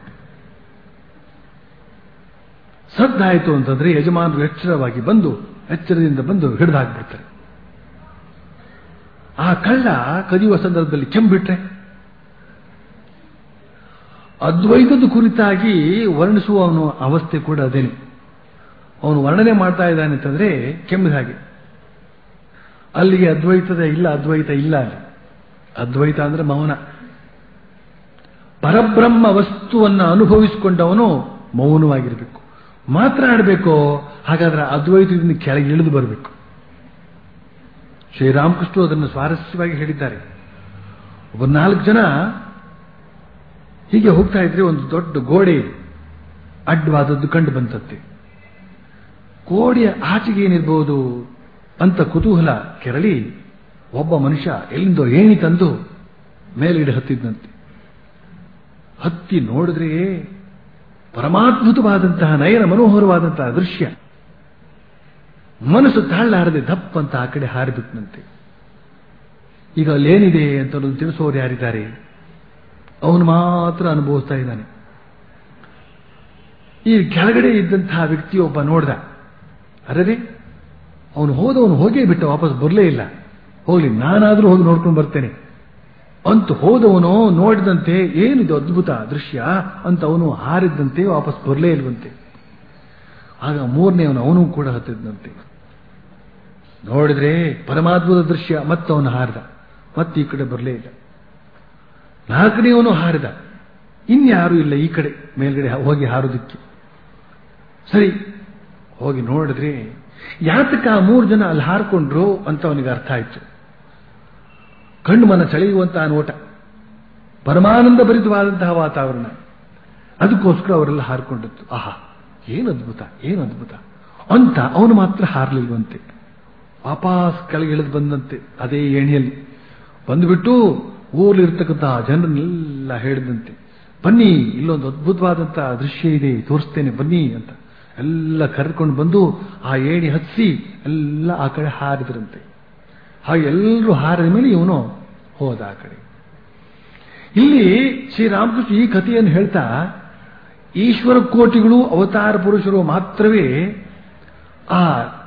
ಸದ್ದಾಯಿತು ಅಂತಂದ್ರೆ ಯಜಮಾನರು ಎಚ್ಚರವಾಗಿ ಬಂದು ಎಚ್ಚರದಿಂದ ಬಂದು ಹಿಡಿದಾಕ್ಬಿಡ್ತಾರೆ ಆ ಕಳ್ಳ ಕದಿಯುವ ಸಂದರ್ಭದಲ್ಲಿ ಕೆಂಬಿಟ್ರೆ ಅದ್ವೈತದ ಕುರಿತಾಗಿ ವರ್ಣಿಸುವ ಅವನು ಅವಸ್ಥೆ ಕೂಡ ಅದೇನೆ ಅವನು ವರ್ಣನೆ ಮಾಡ್ತಾ ಇದ್ದಾನೆ ಅಂತಂದ್ರೆ ಕೆಮ್ಮಿದ ಹಾಗೆ ಅಲ್ಲಿಗೆ ಅದ್ವೈತದ ಇಲ್ಲ ಅದ್ವೈತ ಇಲ್ಲ ಅಲ್ಲಿ ಅದ್ವೈತ ಅಂದ್ರೆ ಮೌನ ಪರಬ್ರಹ್ಮ ವಸ್ತುವನ್ನು ಅನುಭವಿಸಿಕೊಂಡವನು ಮೌನವಾಗಿರಬೇಕು ಮಾತನಾಡಬೇಕು ಹಾಗಾದ್ರೆ ಅದ್ವೈತದಿಂದ ಕೆಳಗೆ ಇಳಿದು ಬರಬೇಕು ಶ್ರೀರಾಮಕೃಷ್ಣ ಅದನ್ನು ಸ್ವಾರಸ್ಯವಾಗಿ ಹೇಳಿದ್ದಾರೆ ಒಬ್ಬ ನಾಲ್ಕು ಜನ ಹೀಗೆ ಹೋಗ್ತಾ ಇದ್ರೆ ಒಂದು ದೊಡ್ಡ ಗೋಡೆ ಅಡ್ಡವಾದದ್ದು ಕಂಡು ಬಂತಂತೆ ಗೋಡೆಯ ಆಚೆಗೆ ಏನಿರ್ಬೋದು ಅಂತ ಕುತೂಹಲ ಕೆರಳಿ ಒಬ್ಬ ಮನುಷ್ಯ ಎಲ್ಲಿಂದೋ ಏಣಿ ತಂದು ಮೇಲಿಡ ಹತ್ತಿದ್ದಂತೆ ಹತ್ತಿ ನೋಡಿದ್ರೆ ಪರಮಾದ್ಭುತವಾದಂತಹ ನಯನ ಮನೋಹರವಾದಂತಹ ದೃಶ್ಯ ಮನಸ್ಸು ತಾಳಲಾರದೆ ದಪ್ಪ ಅಂತ ಆ ಕಡೆ ಹಾರಿಬಿಟ್ನಂತೆ ಈಗ ಅಲ್ಲೇನಿದೆ ಅಂತ ಅನ್ನೋದು ತಿಳಿಸೋರು ಯಾರಿದ್ದಾರೆ ಅವನು ಮಾತ್ರ ಅನುಭವಿಸ್ತಾ ಇದ್ದಾನೆ ಈ ಕೆಳಗಡೆ ಇದ್ದಂತಹ ವ್ಯಕ್ತಿಯೊಬ್ಬ ನೋಡ್ದ ಅರೇ ಅವನು ಹೋದವನು ಹೋಗೇ ಬಿಟ್ಟ ವಾಪಸ್ ಬರಲೇ ಇಲ್ಲ ಹೋಗ್ಲಿ ನಾನಾದ್ರೂ ಹೋಗಿ ನೋಡ್ಕೊಂಡು ಬರ್ತೇನೆ ಅಂತ ಹೋದವನು ನೋಡಿದಂತೆ ಏನಿದು ಅದ್ಭುತ ದೃಶ್ಯ ಅಂತ ಅವನು ಹಾರಿದ್ದಂತೆ ವಾಪಸ್ ಬರಲೇ ಇಲ್ವಂತೆ ಆಗ ಮೂರನೇವನು ಅವನು ಕೂಡ ಹತ್ತಿದ್ದಂತೆ ನೋಡಿದ್ರೆ ಪರಮಾದ್ಭುತ ದೃಶ್ಯ ಮತ್ತವನು ಹಾರಿದ ಮತ್ತೆ ಈ ಕಡೆ ಬರಲೇ ಇಲ್ಲ ನಾಲ್ಕನೇವನು ಹಾರಿದ ಇನ್ಯಾರು ಇಲ್ಲ ಈ ಕಡೆ ಮೇಲ್ಗಡೆ ಹೋಗಿ ಹಾರೋದಿಕ್ಕೆ ಸರಿ ಹೋಗಿ ನೋಡಿದ್ರೆ ಯಾತಕ ಆ ಮೂರು ಜನ ಅಲ್ಲಿ ಹಾರ್ಕೊಂಡ್ರು ಅಂತ ಅವನಿಗೆ ಅರ್ಥ ಆಯ್ತು ಕಣ್ಣು ಮನ ಸೆಳೆಯುವಂತಹ ನೋಟ ಪರಮಾನಂದ ಭರಿತವಾದಂತಹ ವಾತಾವರಣ ಅದಕ್ಕೋಸ್ಕರ ಅವರೆಲ್ಲ ಹಾರ್ಕೊಂಡದ್ದು ಆಹಾ ಏನು ಅದ್ಭುತ ಏನು ಅದ್ಭುತ ಅಂತ ಅವನು ಮಾತ್ರ ಹಾರಲಿಲ್ವಂತೆ ವಾಪಾಸ್ ಕೆಳಗೆ ಇಳಿದು ಬಂದಂತೆ ಅದೇ ಏಣಿಯಲ್ಲಿ ಬಂದುಬಿಟ್ಟು ಊರಲ್ಲಿರ್ತಕ್ಕಂತಹ ಜನರನ್ನೆಲ್ಲ ಹೇಳಿದಂತೆ ಬನ್ನಿ ಇಲ್ಲೊಂದು ಅದ್ಭುತವಾದಂತಹ ದೃಶ್ಯ ಇದೆ ತೋರಿಸ್ತೇನೆ ಬನ್ನಿ ಅಂತ ಎಲ್ಲ ಕರೆದುಕೊಂಡು ಬಂದು ಆ ಏಣಿ ಹತ್ಸಿ ಎಲ್ಲ ಆ ಕಡೆ ಹಾರಿದ್ರಂತೆ ಹಾಗೆ ಎಲ್ಲರೂ ಹಾರಿದ ಮೇಲೆ ಇವನು ಹೋದ ಆ ಕಡೆ ಇಲ್ಲಿ ಶ್ರೀರಾಮಕೃಷ್ಣ ಈ ಕಥೆಯನ್ನು ಹೇಳ್ತಾ ಈಶ್ವರ ಕೋಟಿಗಳು ಅವತಾರ ಪುರುಷರು ಮಾತ್ರವೇ ಆ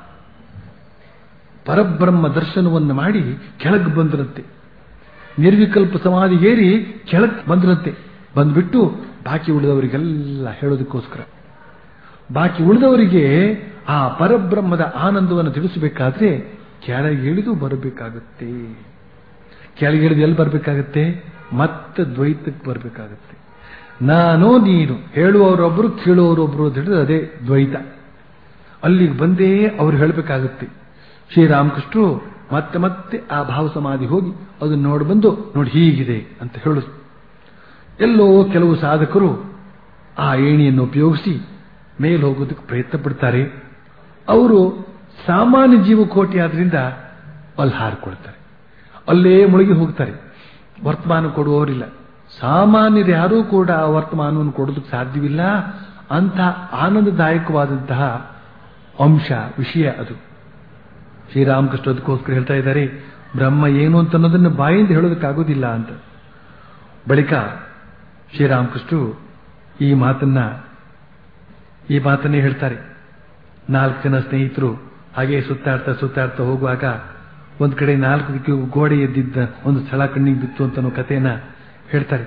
ಪರಬ್ರಹ್ಮ ದರ್ಶನವನ್ನು ಮಾಡಿ ಕೆಳಗೆ ಬಂದ್ರಂತೆ ನಿರ್ವಿಕಲ್ಪ ಸಮಾಧಿ ಏರಿ ಕೆಳಗೆ ಬಂದ್ರಂತೆ ಬಂದ್ಬಿಟ್ಟು ಬಾಕಿ ಉಳಿದವರಿಗೆಲ್ಲ ಹೇಳೋದಕ್ಕೋಸ್ಕರ ಬಾಕಿ ಉಳಿದವರಿಗೆ ಆ ಪರಬ್ರಹ್ಮದ ಆನಂದವನ್ನು ತಿಳಿಸಬೇಕಾದ್ರೆ ಕೆಳಗಿಳಿದು ಬರಬೇಕಾಗುತ್ತೆ ಕೆಳಗಿಳಿದು ಎಲ್ಲಿ ಬರಬೇಕಾಗತ್ತೆ ಮತ್ತೆ ದ್ವೈತಕ್ಕೆ ಬರಬೇಕಾಗತ್ತೆ ನಾನು ನೀನು ಹೇಳುವವರೊಬ್ಬರು ಕೇಳುವವರೊಬ್ಬರು ಅಂತ ಹೇಳಿದ್ರೆ ಅದೇ ದ್ವೈತ ಅಲ್ಲಿಗೆ ಬಂದೇ ಅವ್ರು ಹೇಳಬೇಕಾಗುತ್ತೆ ಶ್ರೀರಾಮಕೃಷ್ಣರು ಮತ್ತೆ ಮತ್ತೆ ಆ ಭಾವ ಸಮಾಧಿ ಹೋಗಿ ಅದನ್ನು ನೋಡಿ ಬಂದು ನೋಡಿ ಹೀಗಿದೆ ಅಂತ ಹೇಳು ಎಲ್ಲೋ ಕೆಲವು ಸಾಧಕರು ಆ ಏಣಿಯನ್ನು ಉಪಯೋಗಿಸಿ ಮೇಲೆ ಹೋಗೋದಕ್ಕೆ ಪ್ರಯತ್ನ ಪಡ್ತಾರೆ ಅವರು ಸಾಮಾನ್ಯ ಜೀವಕೋಟಿ ಆದ್ರಿಂದ ಅಲ್ಲಿ ಹಾರಿಕೊಳ್ತಾರೆ ಅಲ್ಲೇ ಮುಳುಗಿ ಹೋಗ್ತಾರೆ ವರ್ತಮಾನ ಕೊಡುವವರಿಲ್ಲ ಸಾಮಾನ್ಯರು ಯಾರೂ ಕೂಡ ಆ ವರ್ತಮಾನವನ್ನು ಕೊಡೋದಕ್ಕೆ ಸಾಧ್ಯವಿಲ್ಲ ಅಂತ ಆನಂದದಾಯಕವಾದಂತಹ ಅಂಶ ವಿಷಯ ಅದು ಶ್ರೀರಾಮಕೃಷ್ಣ ಅದಕ್ಕೋಸ್ಕರ ಹೇಳ್ತಾ ಇದ್ದಾರೆ ಬ್ರಹ್ಮ ಏನು ಅಂತ ಅನ್ನೋದನ್ನು ಬಾಯಿಂದ ಹೇಳೋದಕ್ಕಾಗೋದಿಲ್ಲ ಅಂತ ಬಳಿಕ ಶ್ರೀರಾಮಕೃಷ್ಣರು ಈ ಮಾತನ್ನ ಈ ಮಾತನ್ನೇ ಹೇಳ್ತಾರೆ ನಾಲ್ಕು ಜನ ಸ್ನೇಹಿತರು ಹಾಗೆ ಸುತ್ತಾಡ್ತಾ ಸುತ್ತಾಡ್ತಾ ಹೋಗುವಾಗ ಒಂದ್ ಕಡೆ ನಾಲ್ಕು ದಿಕ್ಕು ಗೋಡೆ ಎದ್ದಿದ್ದ ಒಂದು ಸ್ಥಳ ಕಣ್ಣಿಗೆ ಬಿತ್ತು ಅಂತ ಅನ್ನೋ ಕಥೆಯನ್ನ ಹೇಳ್ತಾರೆ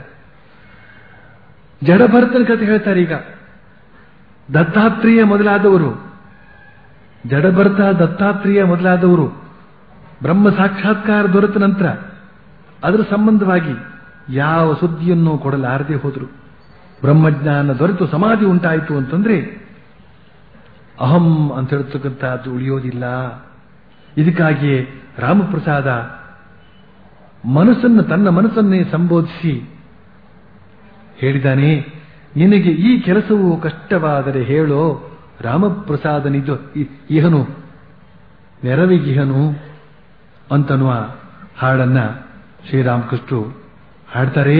ಜಡಭರತನ ಕಥೆ ಹೇಳ್ತಾರೆ ಈಗ ದತ್ತಾತ್ರೇಯ ಮೊದಲಾದವರು ಜಡಭರತ ದತ್ತಾತ್ರೇಯ ಮೊದಲಾದವರು ಬ್ರಹ್ಮ ಸಾಕ್ಷಾತ್ಕಾರ ದೊರೆತ ನಂತರ ಅದರ ಸಂಬಂಧವಾಗಿ ಯಾವ ಸುದ್ದಿಯನ್ನು ಕೊಡಲಾರದೆ ಹೋದರು ಬ್ರಹ್ಮಜ್ಞಾನ ದೊರೆತು ಸಮಾಧಿ ಉಂಟಾಯಿತು ಅಂತಂದ್ರೆ ಅಹಂ ಅಂತ ಹೇಳ್ತಕ್ಕಂಥದ್ದು ಉಳಿಯೋದಿಲ್ಲ ಇದಕ್ಕಾಗಿಯೇ ರಾಮಪ್ರಸಾದ ಮನಸ್ಸನ್ನು ತನ್ನ ಮನಸ್ಸನ್ನೇ ಸಂಬೋಧಿಸಿ ಹೇಳಿದಾನೆ ನಿನಗೆ ಈ ಕೆಲಸವು ಕಷ್ಟವಾದರೆ ಹೇಳೋ ರಾಮಪ್ರಸಾದನಿದು ಇಹನು ನೆರವಿಗಿಹನು ಅಂತನ್ನುವ ಹಾಡನ್ನ ಶ್ರೀರಾಮಕೃಷ್ಣರು ಹಾಡ್ತಾರೆ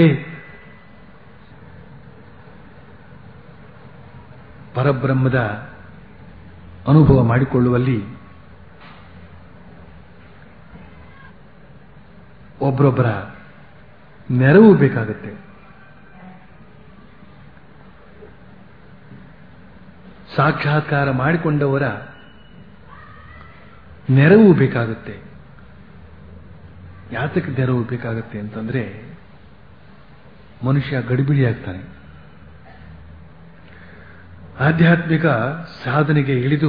ಪರಬ್ರಹ್ಮದ ಅನುಭವ ಮಾಡಿಕೊಳ್ಳುವಲ್ಲಿ ಒಬ್ಬರೊಬ್ಬರ ನೆರವು ಬೇಕಾಗುತ್ತೆ ಸಾಕ್ಷಾತ್ಕಾರ ಮಾಡಿಕೊಂಡವರ ನೆರವು ಬೇಕಾಗುತ್ತೆ ಯಾತಕ್ಕೆ ನೆರವು ಬೇಕಾಗುತ್ತೆ ಅಂತಂದ್ರೆ ಮನುಷ್ಯ ಗಡಿಬಿಡಿ ಆಗ್ತಾನೆ ಆಧ್ಯಾತ್ಮಿಕ ಸಾಧನೆಗೆ ಇಳಿದು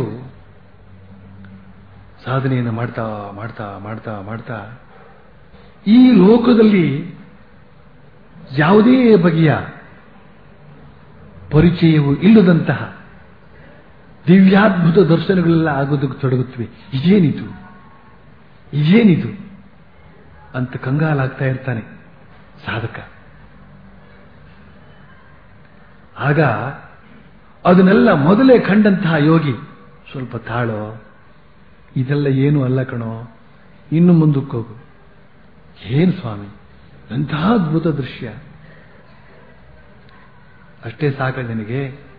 ಸಾಧನೆಯನ್ನು ಮಾಡ್ತಾ ಮಾಡ್ತಾ ಮಾಡ್ತಾ ಮಾಡ್ತಾ ಈ ಲೋಕದಲ್ಲಿ ಯಾವುದೇ ಬಗೆಯ ಪರಿಚಯವು ಇಲ್ಲದಂತಹ ದಿವ್ಯಾದ್ಭುತ ದರ್ಶನಗಳೆಲ್ಲ ಆಗೋದಕ್ಕೆ ತೊಡಗುತ್ತವೆ ಇದೇನಿದು ಇದೇನಿದು ಅಂತ ಕಂಗಾಲಾಗ್ತಾ ಇರ್ತಾನೆ ಸಾಧಕ ಆಗ ಅದನ್ನೆಲ್ಲ ಮೊದಲೇ ಕಂಡಂತಹ ಯೋಗಿ ಸ್ವಲ್ಪ ತಾಳೋ ಇದೆಲ್ಲ ಏನು ಅಲ್ಲ ಕಣೋ ಇನ್ನು ಮುಂದಕ್ಕೆ ಹೋಗು ಏನು ಸ್ವಾಮಿ ಎಂತಹ ಅದ್ಭುತ ದೃಶ್ಯ ಅಷ್ಟೇ ಸಾಕ ನನಗೆ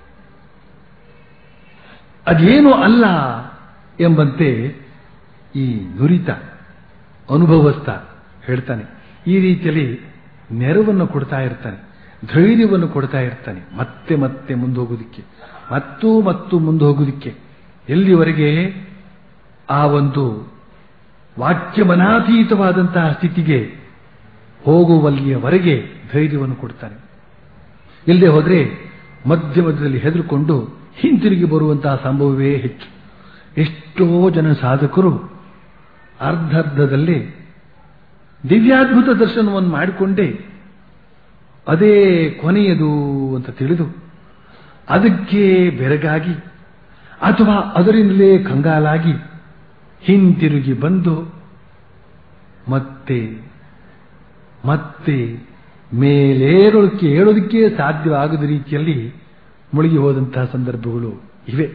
ಅದೇನು ಅಲ್ಲ ಎಂಬಂತೆ ಈ ನುರಿತ ಅನುಭವಸ್ಥ ಹೇಳ್ತಾನೆ ಈ ರೀತಿಯಲ್ಲಿ ನೆರವನ್ನು ಕೊಡ್ತಾ ಇರ್ತಾನೆ ಧೈರ್ಯವನ್ನು ಕೊಡ್ತಾ ಇರ್ತಾನೆ ಮತ್ತೆ ಮತ್ತೆ ಮುಂದೋಗೋದಿಕ್ಕೆ ಮತ್ತು ಮತ್ತು ಮುಂದೋಗೋದಿಕ್ಕೆ ಎಲ್ಲಿವರೆಗೆ ಆ ಒಂದು ವಾಕ್ಯಮನಾತೀತವಾದಂತಹ ಸ್ಥಿತಿಗೆ ಹೋಗುವಲ್ಲಿಯವರೆಗೆ ಧೈರ್ಯವನ್ನು ಕೊಡ್ತಾನೆ ಇಲ್ಲದೆ ಹೋದ್ರೆ ಮಧ್ಯ ಮಧ್ಯದಲ್ಲಿ ಹೆದರುಕೊಂಡು ಹಿಂತಿರುಗಿ ಬರುವಂತಹ ಸಂಭವವೇ ಹೆಚ್ಚು ಎಷ್ಟೋ ಜನ ಸಾಧಕರು ಅರ್ಧರ್ಧದಲ್ಲಿ ದಿವ್ಯಾದ್ಭುತ ದರ್ಶನವನ್ನು ಮಾಡಿಕೊಂಡೇ ಅದೇ ಕೊನೆಯದು ಅಂತ ತಿಳಿದು ಅದಕ್ಕೆ ಬೆರಗಾಗಿ ಅಥವಾ ಅದರಿಂದಲೇ ಕಂಗಾಲಾಗಿ ಹಿಂತಿರುಗಿ ಬಂದು ಮತ್ತೆ ಮತ್ತೆ ಮೇಲೇರೋದಕ್ಕೆ ಹೇಳೋದಕ್ಕೆ ಸಾಧ್ಯವಾಗದ ರೀತಿಯಲ್ಲಿ ಮುಳುಗಿ ಹೋದಂತಹ ಸಂದರ್ಭಗಳು ಇವೆ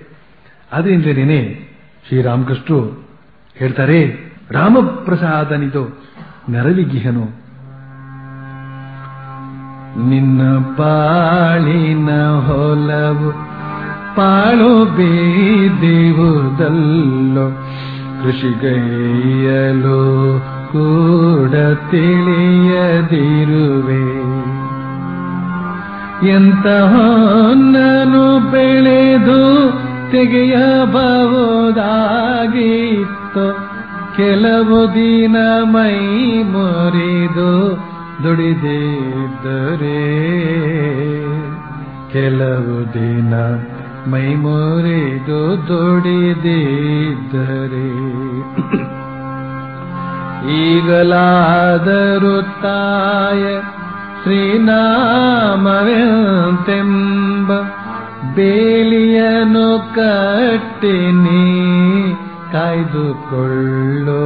ಆದ್ರಿಂದಲೇನೆ ಶ್ರೀರಾಮಕೃಷ್ಣರು ಹೇಳ್ತಾರೆ ರಾಮಪ್ರಸಾದನಿದು ನೆರವಿಗಿಹನು ನಿನ್ನ ಪಾಳಿನ ಹೊಲವು ಪಾಳು ಬೀದಿವುದಲ್ಲೋ ಕೃಷಿಗೈಯಲು ಕೂಡ ತಿಳಿಯದಿರುವೆ ಎಂತಹೊನ್ನನು ಬೆಳೆದು ತೆಗೆಯಬಹುದಾಗಿತ್ತು ಕೆಲವು ದಿನ ಮೈ ಮುರಿದು ದುಡಿದಿದ್ದರೆ ಕೆಲವು ದಿನ ಮೈ ಮುರಿದು ದುಡಿದಿದ್ದರೆ ಈಗಲಾದರೂ ತಾಯ ಶ್ರೀನಾಮವೆಂತೆಂಬ ಬೇಲಿಯನು ಕಟ್ಟಿನಿ ಕಾಯ್ದುಕೊಳ್ಳೋ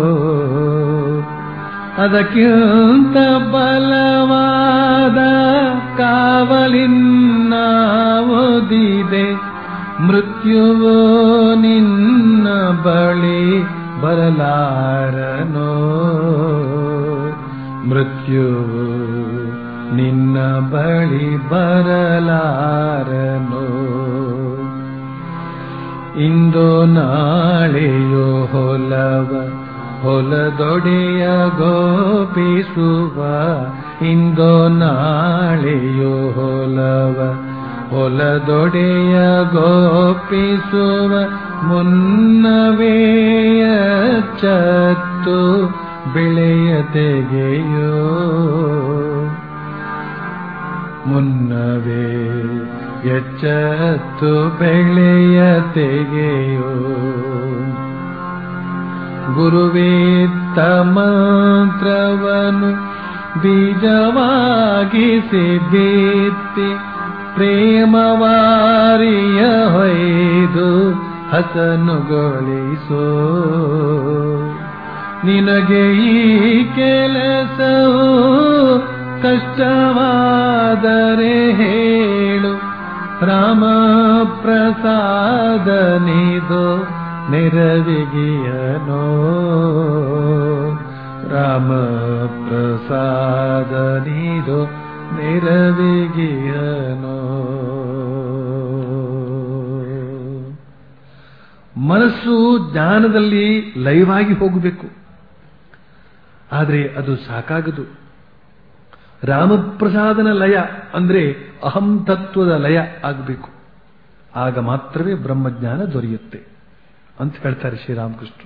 ಅದಕ್ಕಿಂತ ಬಲವಾದ ಕಾವಲಿನ್ನ ಓದಿದೆ ಮೃತ್ಯುವು ನಿನ್ನ ಬಳಿ ಬರಲಾರನೋ ಮೃತ್ಯುವು ನಿನ್ನ ಬಳಿ ಬರಲಾರನೋ ಇಂದು ನಾಳೆಯೋ ಹೊಲವ ಹೊಲದೊಡೆಯ ಗೋಪಿಸುವ ಇಂದು ನಾಳೆಯೋ ಹೊಲವ ಹೊಲದೊಡೆಯ ಗೋಪಿಸುವ ಮುನ್ನವೇಯ ಚತ್ತು ಬೆಳೆಯ ತೆಗೆಯೋ ಮುನ್ನವೇ ಎಚ್ಚತ್ತು ಬೆಳೆಯ ತೆಗೆಯೋ ಗುರುವೇತ್ತ ಮಂತ್ರವನು ಬೀಜವಾಗಿಸಿ ಬಿತ್ತಿ ಪ್ರೇಮವಾರಿಯ ಹೊಯ್ದು ಹಸನುಗೊಳಿಸೋ ನಿನಗೆ ಈ ಕೆಲಸವು ಕಷ್ಟವಾದರೆ ಹೇಳು ರಾಮ ಪ್ರಸಾದನಿದು ನೆರವಿಗಿಯನೋ ರಾಮ ಪ್ರಸಾದನಿದು ನೆರವಿಗಿಯನೋ ಮನಸ್ಸು ಜ್ಞಾನದಲ್ಲಿ ಲಯವಾಗಿ ಹೋಗಬೇಕು ಆದರೆ ಅದು ಸಾಕಾಗದು ರಾಮಪ್ರಸಾದನ ಲಯ ಅಂದ್ರೆ ಅಹಂ ತತ್ವದ ಲಯ ಆಗಬೇಕು ಆಗ ಮಾತ್ರವೇ ಬ್ರಹ್ಮಜ್ಞಾನ ದೊರೆಯುತ್ತೆ ಅಂತ ಹೇಳ್ತಾರೆ ಶ್ರೀರಾಮಕೃಷ್ಣ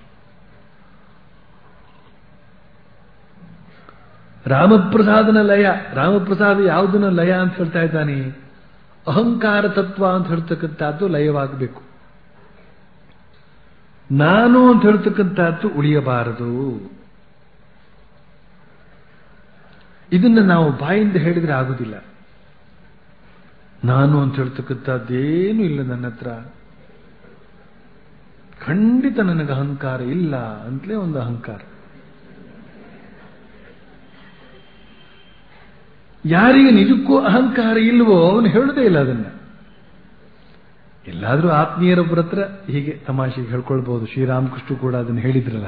ರಾಮಪ್ರಸಾದನ ಲಯ ರಾಮಪ್ರಸಾದ ಯಾವುದನ್ನ ಲಯ ಅಂತ ಹೇಳ್ತಾ ಇದ್ದಾನೆ ಅಹಂಕಾರ ತತ್ವ ಅಂತ ಹೇಳ್ತಕ್ಕಂಥದ್ದು ಲಯವಾಗಬೇಕು ನಾನು ಅಂತ ಹೇಳ್ತಕ್ಕಂಥದ್ದು ಉಳಿಯಬಾರದು ಇದನ್ನ ನಾವು ಬಾಯಿಂದ ಹೇಳಿದ್ರೆ ಆಗುದಿಲ್ಲ ನಾನು ಅಂತ ಹೇಳ್ತಕ್ಕಂಥದ್ದೇನು ಇಲ್ಲ ನನ್ನ ಹತ್ರ ಖಂಡಿತ ನನಗೆ ಅಹಂಕಾರ ಇಲ್ಲ ಅಂತಲೇ ಒಂದು ಅಹಂಕಾರ ಯಾರಿಗೆ ನಿಜಕ್ಕೂ ಅಹಂಕಾರ ಇಲ್ವೋ ಅವನು ಹೇಳುದೇ ಇಲ್ಲ ಅದನ್ನ ಎಲ್ಲಾದ್ರೂ ಆತ್ಮೀಯರೊಬ್ಬರ ಹತ್ರ ಹೀಗೆ ತಮಾಷೆಗೆ ಹೇಳ್ಕೊಳ್ಬಹುದು ಶ್ರೀರಾಮಕೃಷ್ಣ ಕೂಡ ಅದನ್ನು ಹೇಳಿದ್ರಲ್ಲ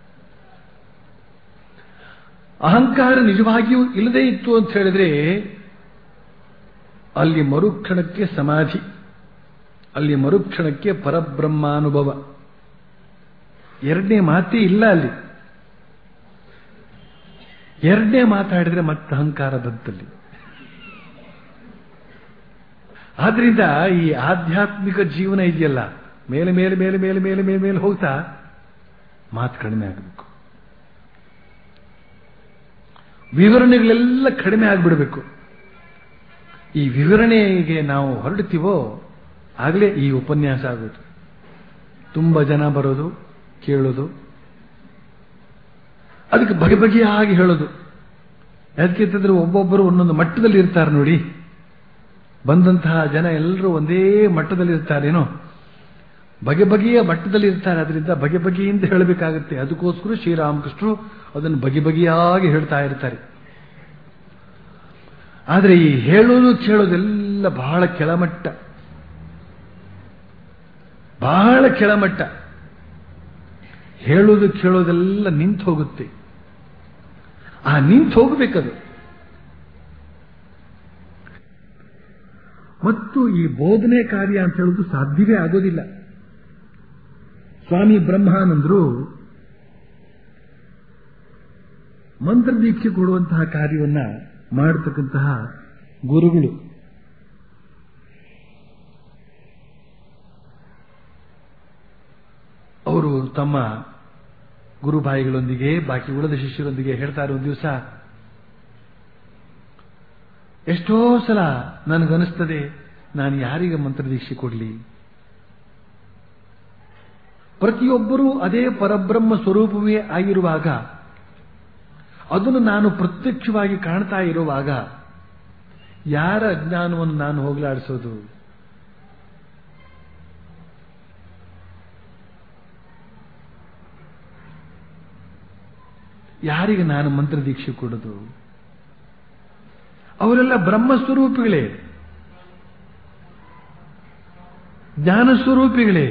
ಅಹಂಕಾರ ನಿಜವಾಗಿಯೂ ಇಲ್ಲದೇ ಇತ್ತು ಅಂತ ಹೇಳಿದ್ರೆ ಅಲ್ಲಿ ಮರುಕ್ಷಣಕ್ಕೆ ಸಮಾಧಿ ಅಲ್ಲಿ ಮರುಕ್ಷಣಕ್ಕೆ ಪರಬ್ರಹ್ಮಾನುಭವ ಎರಡನೇ ಮಾತೇ ಇಲ್ಲ ಅಲ್ಲಿ ಎರಡನೇ ಮಾತಾಡಿದ್ರೆ ಮತ್ತೆ ಅಹಂಕಾರ ಬಂತಲ್ಲಿ ಆದ್ರಿಂದ ಈ ಆಧ್ಯಾತ್ಮಿಕ ಜೀವನ ಇದೆಯಲ್ಲ ಮೇಲೆ ಮೇಲೆ ಮೇಲೆ ಮೇಲೆ ಮೇಲೆ ಮೇಲೆ ಮೇಲೆ ಹೋಗ್ತಾ ಮಾತು ಕಡಿಮೆ ಆಗಬೇಕು ವಿವರಣೆಗಳೆಲ್ಲ ಕಡಿಮೆ ಆಗಿಬಿಡಬೇಕು ಈ ವಿವರಣೆಗೆ ನಾವು ಹೊರಡ್ತೀವೋ ಆಗಲೇ ಈ ಉಪನ್ಯಾಸ ಆಗೋದು ತುಂಬ ಜನ ಬರೋದು ಕೇಳೋದು ಅದಕ್ಕೆ ಬಗೆ ಬಗೆಯಾಗಿ ಹೇಳೋದು ಯಾಕೆಂತಂದ್ರೆ ಒಬ್ಬೊಬ್ಬರು ಒಂದೊಂದು ಮಟ್ಟದಲ್ಲಿ ಇರ್ತಾರೆ ನೋಡಿ ಬಂದಂತಹ ಜನ ಎಲ್ಲರೂ ಒಂದೇ ಮಟ್ಟದಲ್ಲಿ ಇರ್ತಾರೇನೋ ಬಗೆ ಬಗೆಯ ಮಟ್ಟದಲ್ಲಿ ಇರ್ತಾರೆ ಅದರಿಂದ ಬಗೆ ಬಗೆಯಿಂದ ಹೇಳಬೇಕಾಗುತ್ತೆ ಅದಕ್ಕೋಸ್ಕರ ಶ್ರೀರಾಮಕೃಷ್ಣರು ಅದನ್ನು ಬಗೆ ಬಗೆಯಾಗಿ ಹೇಳ್ತಾ ಇರ್ತಾರೆ ಆದರೆ ಈ ಹೇಳೋದು ಕೇಳೋದೆಲ್ಲ ಬಹಳ ಕೆಳಮಟ್ಟ ಬಹಳ ಕೆಳಮಟ್ಟ ಹೇಳೋದು ಕೇಳೋದೆಲ್ಲ ನಿಂತು ಹೋಗುತ್ತೆ ಆ ನಿಂತು ಹೋಗಬೇಕದು ಮತ್ತು ಈ ಬೋಧನೆ ಕಾರ್ಯ ಅಂತ ಹೇಳುವುದು ಸಾಧ್ಯವೇ ಆಗೋದಿಲ್ಲ ಸ್ವಾಮಿ ಬ್ರಹ್ಮಾನಂದರು ಮಂತ್ರದೀಕ್ಷೆ ಕೊಡುವಂತಹ ಕಾರ್ಯವನ್ನ ಮಾಡತಕ್ಕಂತಹ ಗುರುಗಳು ಅವರು ತಮ್ಮ ಗುರುಭಾಯಿಗಳೊಂದಿಗೆ ಬಾಕಿ ಉಳಿದ ಶಿಷ್ಯರೊಂದಿಗೆ ಹೇಳ್ತಾರೆ ಒಂದು ದಿವಸ ಎಷ್ಟೋ ಸಲ ನನಗನಿಸ್ತದೆ ನಾನು ಯಾರಿಗೆ ಮಂತ್ರದೀಕ್ಷೆ ಕೊಡಲಿ ಪ್ರತಿಯೊಬ್ಬರೂ ಅದೇ ಪರಬ್ರಹ್ಮ ಸ್ವರೂಪವೇ ಆಗಿರುವಾಗ ಅದನ್ನು ನಾನು ಪ್ರತ್ಯಕ್ಷವಾಗಿ ಕಾಣ್ತಾ ಇರುವಾಗ ಯಾರ ಅಜ್ಞಾನವನ್ನು ನಾನು ಹೋಗಲಾಡಿಸೋದು ಯಾರಿಗೆ ನಾನು ಮಂತ್ರದೀಕ್ಷೆ ಕೊಡೋದು ಅವರೆಲ್ಲ ಬ್ರಹ್ಮಸ್ವರೂಪಿಗಳೇ ಜ್ಞಾನ ಸ್ವರೂಪಿಗಳೇ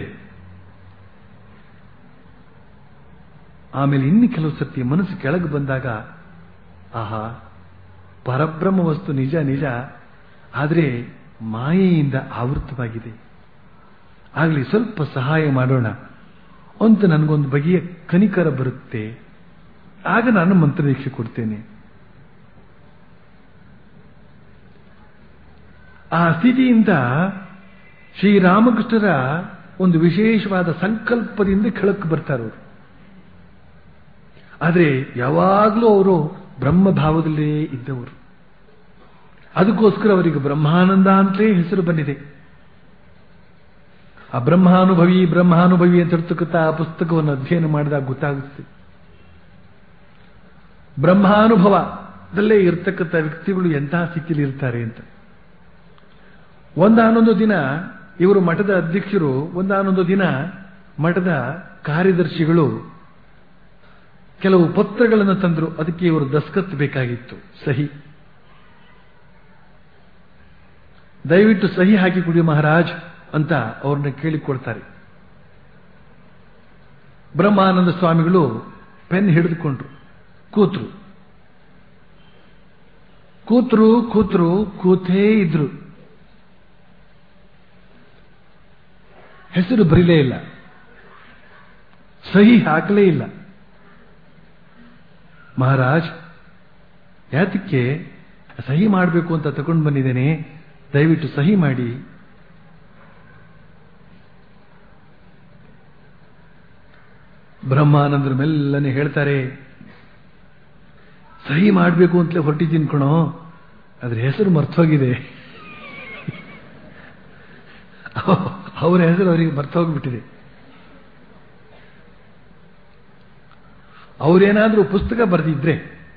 ಆಮೇಲೆ ಇನ್ನು ಕೆಲವು ಸತಿ ಮನಸ್ಸು ಕೆಳಗೆ ಬಂದಾಗ ಆಹಾ ಪರಬ್ರಹ್ಮ ವಸ್ತು ನಿಜ ನಿಜ ಆದರೆ ಮಾಯೆಯಿಂದ ಆವೃತವಾಗಿದೆ ಆಗಲಿ ಸ್ವಲ್ಪ ಸಹಾಯ ಮಾಡೋಣ ಅಂತ ನನಗೊಂದು ಬಗೆಯ ಕನಿಕರ ಬರುತ್ತೆ ಆಗ ನಾನು ಮಂತ್ರದೀಕ್ಷೆ ಕೊಡ್ತೇನೆ ಆ ಸ್ಥಿತಿಯಿಂದ ಶ್ರೀರಾಮಕೃಷ್ಣರ ಒಂದು ವಿಶೇಷವಾದ ಸಂಕಲ್ಪದಿಂದ ಕೆಳಕ್ಕೆ ಬರ್ತಾರೆ ಅವರು ಆದರೆ ಯಾವಾಗಲೂ ಅವರು ಬ್ರಹ್ಮಭಾವದಲ್ಲೇ ಇದ್ದವರು ಅದಕ್ಕೋಸ್ಕರ ಅವರಿಗೆ ಬ್ರಹ್ಮಾನಂದ ಅಂತಲೇ ಹೆಸರು ಬಂದಿದೆ ಆ ಬ್ರಹ್ಮಾನುಭವಿ ಬ್ರಹ್ಮಾನುಭವಿ ಅಂತ ಇರ್ತಕ್ಕಂಥ ಆ ಪುಸ್ತಕವನ್ನು ಅಧ್ಯಯನ ಮಾಡಿದಾಗ ಗೊತ್ತಾಗುತ್ತೆ ಬ್ರಹ್ಮಾನುಭವದಲ್ಲೇ ಇರ್ತಕ್ಕಂಥ ವ್ಯಕ್ತಿಗಳು ಎಂತಹ ಸ್ಥಿತಿಯಲ್ಲಿ ಇರ್ತಾರೆ ಅಂತ ಒಂದಾನೊಂದು ದಿನ ಇವರು ಮಠದ ಅಧ್ಯಕ್ಷರು ಒಂದಾನೊಂದು ದಿನ ಮಠದ ಕಾರ್ಯದರ್ಶಿಗಳು ಕೆಲವು ಪತ್ರಗಳನ್ನು ತಂದರು ಅದಕ್ಕೆ ಇವರು ದಸ್ಕತ್ ಬೇಕಾಗಿತ್ತು ಸಹಿ ದಯವಿಟ್ಟು ಸಹಿ ಹಾಕಿ ಕೊಡಿ ಮಹಾರಾಜ್ ಅಂತ ಅವ್ರನ್ನ ಕೇಳಿಕೊಡ್ತಾರೆ ಬ್ರಹ್ಮಾನಂದ ಸ್ವಾಮಿಗಳು ಪೆನ್ ಹಿಡಿದುಕೊಂಡ್ರು ಕೂತ್ರು ಕೂತ್ರು ಕೂತ್ರು ಕೂತೇ ಇದ್ರು ಹೆಸರು ಬರೀಲೇ ಇಲ್ಲ ಸಹಿ ಹಾಕಲೇ ಇಲ್ಲ ಮಹಾರಾಜ್ ಯಾತಕ್ಕೆ ಸಹಿ ಮಾಡಬೇಕು ಅಂತ ತಗೊಂಡು ಬಂದಿದ್ದೇನೆ ದಯವಿಟ್ಟು ಸಹಿ ಮಾಡಿ ಬ್ರಹ್ಮಾನಂದರು ಮೆಲ್ಲನೆ ಹೇಳ್ತಾರೆ ಸಹಿ ಮಾಡಬೇಕು ಅಂತಲೇ ಹೊರಟಿದ್ದೀನಿ ಕಣೋ ಅದ್ರ ಹೆಸರು ಮರ್ತೋಗಿದೆ ಅವರ ಹೆಸರು ಅವರಿಗೆ ಮರ್ತೋಗ್ಬಿಟ್ಟಿದೆ ಅವರೇನಾದರೂ ಪುಸ್ತಕ ಬರೆದಿದ್ರೆ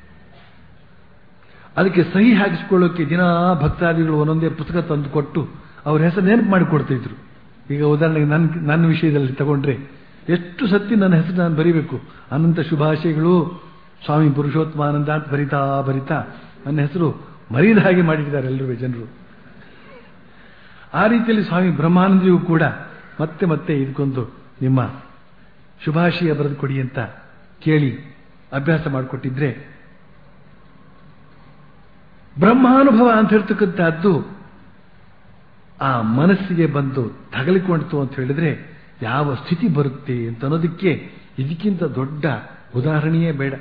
ಅದಕ್ಕೆ ಸಹಿ ಹಾಕಿಸ್ಕೊಳ್ಳೋಕೆ ದಿನಾ ಭಕ್ತಾದಿಗಳು ಒಂದೊಂದೇ ಪುಸ್ತಕ ತಂದು ಕೊಟ್ಟು ಅವ್ರ ಹೆಸರು ನೆನಪು ಮಾಡಿ ಕೊಡ್ತಿದ್ರು ಈಗ ಉದಾಹರಣೆಗೆ ನನ್ನ ನನ್ನ ವಿಷಯದಲ್ಲಿ ತಗೊಂಡ್ರೆ ಎಷ್ಟು ಸತಿ ನನ್ನ ಹೆಸರು ನಾನು ಬರೀಬೇಕು ಅನಂತ ಶುಭಾಶಯಗಳು ಸ್ವಾಮಿ ಪುರುಷೋತ್ತಮಾನಂದ ಅಂತ ಬರಿತಾ ಬರಿತಾ ನನ್ನ ಹೆಸರು ಮರೀದ ಹಾಗೆ ಮಾಡಿದ್ದಾರೆ ಎಲ್ಲರೂ ಜನರು ಆ ರೀತಿಯಲ್ಲಿ ಸ್ವಾಮಿ ಬ್ರಹ್ಮಾನಂದರಿಗೂ ಕೂಡ ಮತ್ತೆ ಮತ್ತೆ ಇದಕ್ಕೊಂದು ನಿಮ್ಮ ಶುಭಾಶಯ ಬರೆದು ಕೊಡಿ ಅಂತ ಕೇಳಿ ಅಭ್ಯಾಸ ಮಾಡಿಕೊಟ್ಟಿದ್ರೆ ಬ್ರಹ್ಮಾನುಭವ ಅಂತ ಹೇಳ್ತಕ್ಕಂಥದ್ದು ಆ ಮನಸ್ಸಿಗೆ ಬಂದು ತಗಲಿಕೊಂಡಿತು ಅಂತ ಹೇಳಿದ್ರೆ ಯಾವ ಸ್ಥಿತಿ ಬರುತ್ತೆ ಅಂತ ಅನ್ನೋದಕ್ಕೆ ಇದಕ್ಕಿಂತ ದೊಡ್ಡ ಉದಾಹರಣೆಯೇ ಬೇಡ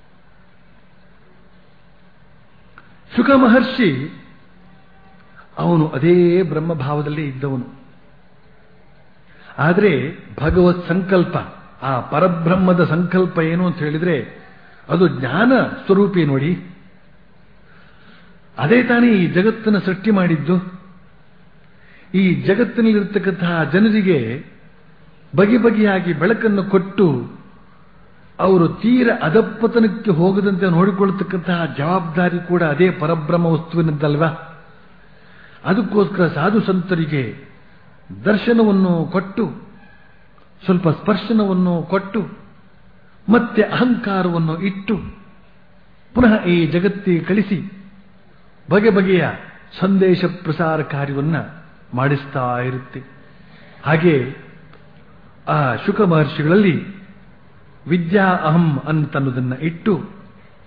ಶುಕ ಮಹರ್ಷಿ ಅವನು ಅದೇ ಬ್ರಹ್ಮಭಾವದಲ್ಲೇ ಇದ್ದವನು ಆದರೆ ಭಗವತ್ ಸಂಕಲ್ಪ ಆ ಪರಬ್ರಹ್ಮದ ಸಂಕಲ್ಪ ಏನು ಅಂತ ಹೇಳಿದ್ರೆ ಅದು ಜ್ಞಾನ ಸ್ವರೂಪಿ ನೋಡಿ ಅದೇ ತಾನೇ ಈ ಜಗತ್ತನ್ನು ಸೃಷ್ಟಿ ಮಾಡಿದ್ದು ಈ ಜಗತ್ತಿನಲ್ಲಿರ್ತಕ್ಕಂತಹ ಜನರಿಗೆ ಬಗೆ ಬಗೆಯಾಗಿ ಬೆಳಕನ್ನು ಕೊಟ್ಟು ಅವರು ತೀರ ಅಧಪ್ಪತನಕ್ಕೆ ಹೋಗದಂತೆ ನೋಡಿಕೊಳ್ಳತಕ್ಕಂತಹ ಜವಾಬ್ದಾರಿ ಕೂಡ ಅದೇ ಪರಬ್ರಹ್ಮ ವಸ್ತುವಿನದ್ದಲ್ವಾ ಅದಕ್ಕೋಸ್ಕರ ಸಾಧು ಸಂತರಿಗೆ ದರ್ಶನವನ್ನು ಕೊಟ್ಟು ಸ್ವಲ್ಪ ಸ್ಪರ್ಶನವನ್ನು ಕೊಟ್ಟು ಮತ್ತೆ ಅಹಂಕಾರವನ್ನು ಇಟ್ಟು ಪುನಃ ಈ ಜಗತ್ತಿಗೆ ಕಳಿಸಿ ಬಗೆ ಬಗೆಯ ಸಂದೇಶ ಪ್ರಸಾರ ಕಾರ್ಯವನ್ನ ಮಾಡಿಸ್ತಾ ಇರುತ್ತೆ ಹಾಗೆ ಆ ಶುಕ ಮಹರ್ಷಿಗಳಲ್ಲಿ ವಿದ್ಯಾ ಅಹಂ ಅಂತನ್ನೋದನ್ನ ಇಟ್ಟು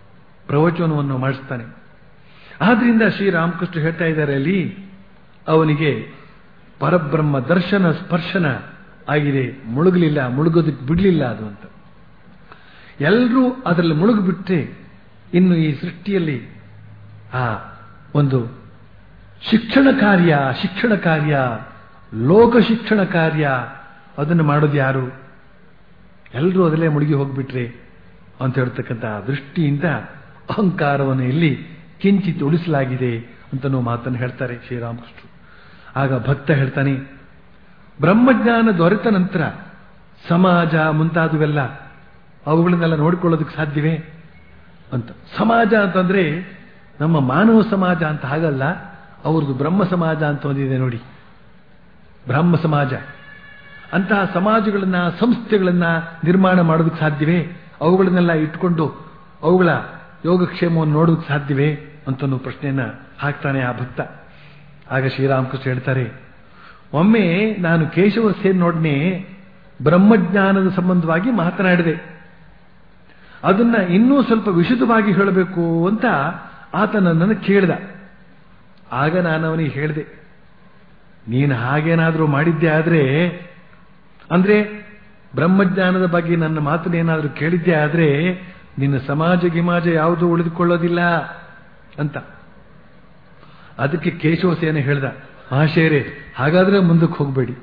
ಪ್ರವಚನವನ್ನು ಮಾಡಿಸ್ತಾನೆ ಆದ್ರಿಂದ ಶ್ರೀರಾಮಕೃಷ್ಣ ಹೇಳ್ತಾ ಇದ್ದಾರೆ ಅಲ್ಲಿ ಅವನಿಗೆ ಪರಬ್ರಹ್ಮ ದರ್ಶನ ಸ್ಪರ್ಶನ ಆಗಿದೆ ಮುಳುಗಲಿಲ್ಲ ಮುಳುಗೋದಕ್ಕೆ ಬಿಡಲಿಲ್ಲ ಅದು ಅಂತ ಎಲ್ಲರೂ ಅದರಲ್ಲಿ ಮುಳುಗಿಬಿಟ್ರೆ ಇನ್ನು ಈ ಸೃಷ್ಟಿಯಲ್ಲಿ ಆ ಒಂದು ಶಿಕ್ಷಣ ಕಾರ್ಯ ಶಿಕ್ಷಣ ಕಾರ್ಯ ಲೋಕ ಶಿಕ್ಷಣ ಕಾರ್ಯ ಅದನ್ನು ಮಾಡೋದು ಯಾರು ಎಲ್ಲರೂ ಅದರಲ್ಲೇ ಮುಳುಗಿ ಹೋಗ್ಬಿಟ್ರೆ ಅಂತ ಹೇಳ್ತಕ್ಕಂಥ ದೃಷ್ಟಿಯಿಂದ ಅಹಂಕಾರವನ್ನು ಇಲ್ಲಿ ಕಿಂಚಿತ್ ಉಳಿಸಲಾಗಿದೆ ಅಂತನೂ ಮಾತನ್ನು ಹೇಳ್ತಾರೆ ಶ್ರೀರಾಮಕೃಷ್ಣರು ಆಗ ಭಕ್ತ ಹೇಳ್ತಾನೆ ಬ್ರಹ್ಮಜ್ಞಾನ ದೊರೆತ ನಂತರ ಸಮಾಜ ಮುಂತಾದವೆಲ್ಲ ಅವುಗಳನ್ನೆಲ್ಲ ನೋಡಿಕೊಳ್ಳೋದಕ್ಕೆ ಸಾಧ್ಯವೇ ಅಂತ ಸಮಾಜ ಅಂತಂದ್ರೆ ನಮ್ಮ ಮಾನವ ಸಮಾಜ ಅಂತ ಹಾಗಲ್ಲ ಅವ್ರದ್ದು ಬ್ರಹ್ಮ ಸಮಾಜ ಅಂತ ಒಂದಿದೆ ನೋಡಿ ಬ್ರಹ್ಮ ಸಮಾಜ ಅಂತಹ ಸಮಾಜಗಳನ್ನ ಸಂಸ್ಥೆಗಳನ್ನ ನಿರ್ಮಾಣ ಮಾಡೋದಕ್ಕೆ ಸಾಧ್ಯವೇ ಅವುಗಳನ್ನೆಲ್ಲ ಇಟ್ಕೊಂಡು ಅವುಗಳ ಯೋಗಕ್ಷೇಮವನ್ನು ನೋಡೋದಕ್ಕೆ ಸಾಧ್ಯವೇ ಅಂತನೂ ಪ್ರಶ್ನೆಯನ್ನ ಹಾಕ್ತಾನೆ ಆ ಭಕ್ತ ಆಗ ಶ್ರೀರಾಮಕೃಷ್ಣ ಹೇಳ್ತಾರೆ ಒಮ್ಮೆ ನಾನು ಕೇಶವ ಸೇನ್ ನೋಡ್ನೆ ಬ್ರಹ್ಮಜ್ಞಾನದ ಸಂಬಂಧವಾಗಿ ಮಾತನಾಡಿದೆ ಅದನ್ನ ಇನ್ನೂ ಸ್ವಲ್ಪ ವಿಶುದ್ಧವಾಗಿ ಹೇಳಬೇಕು ಅಂತ ಆತ ನನ್ನನ್ನು ಕೇಳಿದ ಆಗ ನಾನು ಅವನಿಗೆ ಹೇಳಿದೆ ನೀನು ಹಾಗೇನಾದರೂ ಮಾಡಿದ್ದೆ ಆದ್ರೆ ಅಂದ್ರೆ ಬ್ರಹ್ಮಜ್ಞಾನದ ಬಗ್ಗೆ ನನ್ನ ಮಾತನ್ನೇನಾದರೂ ಕೇಳಿದ್ದೆ ಆದ್ರೆ ನಿನ್ನ ಸಮಾಜ ಗಿಮಾಜ ಯಾವುದೂ ಉಳಿದುಕೊಳ್ಳೋದಿಲ್ಲ ಅಂತ ಅದಕ್ಕೆ ಕೇಶವಸೇನ ಹೇಳ್ದ ಮಹಾಶಯರೇ ಹಾಗಾದ್ರೆ ಮುಂದಕ್ಕೆ ಹೋಗಬೇಡಿ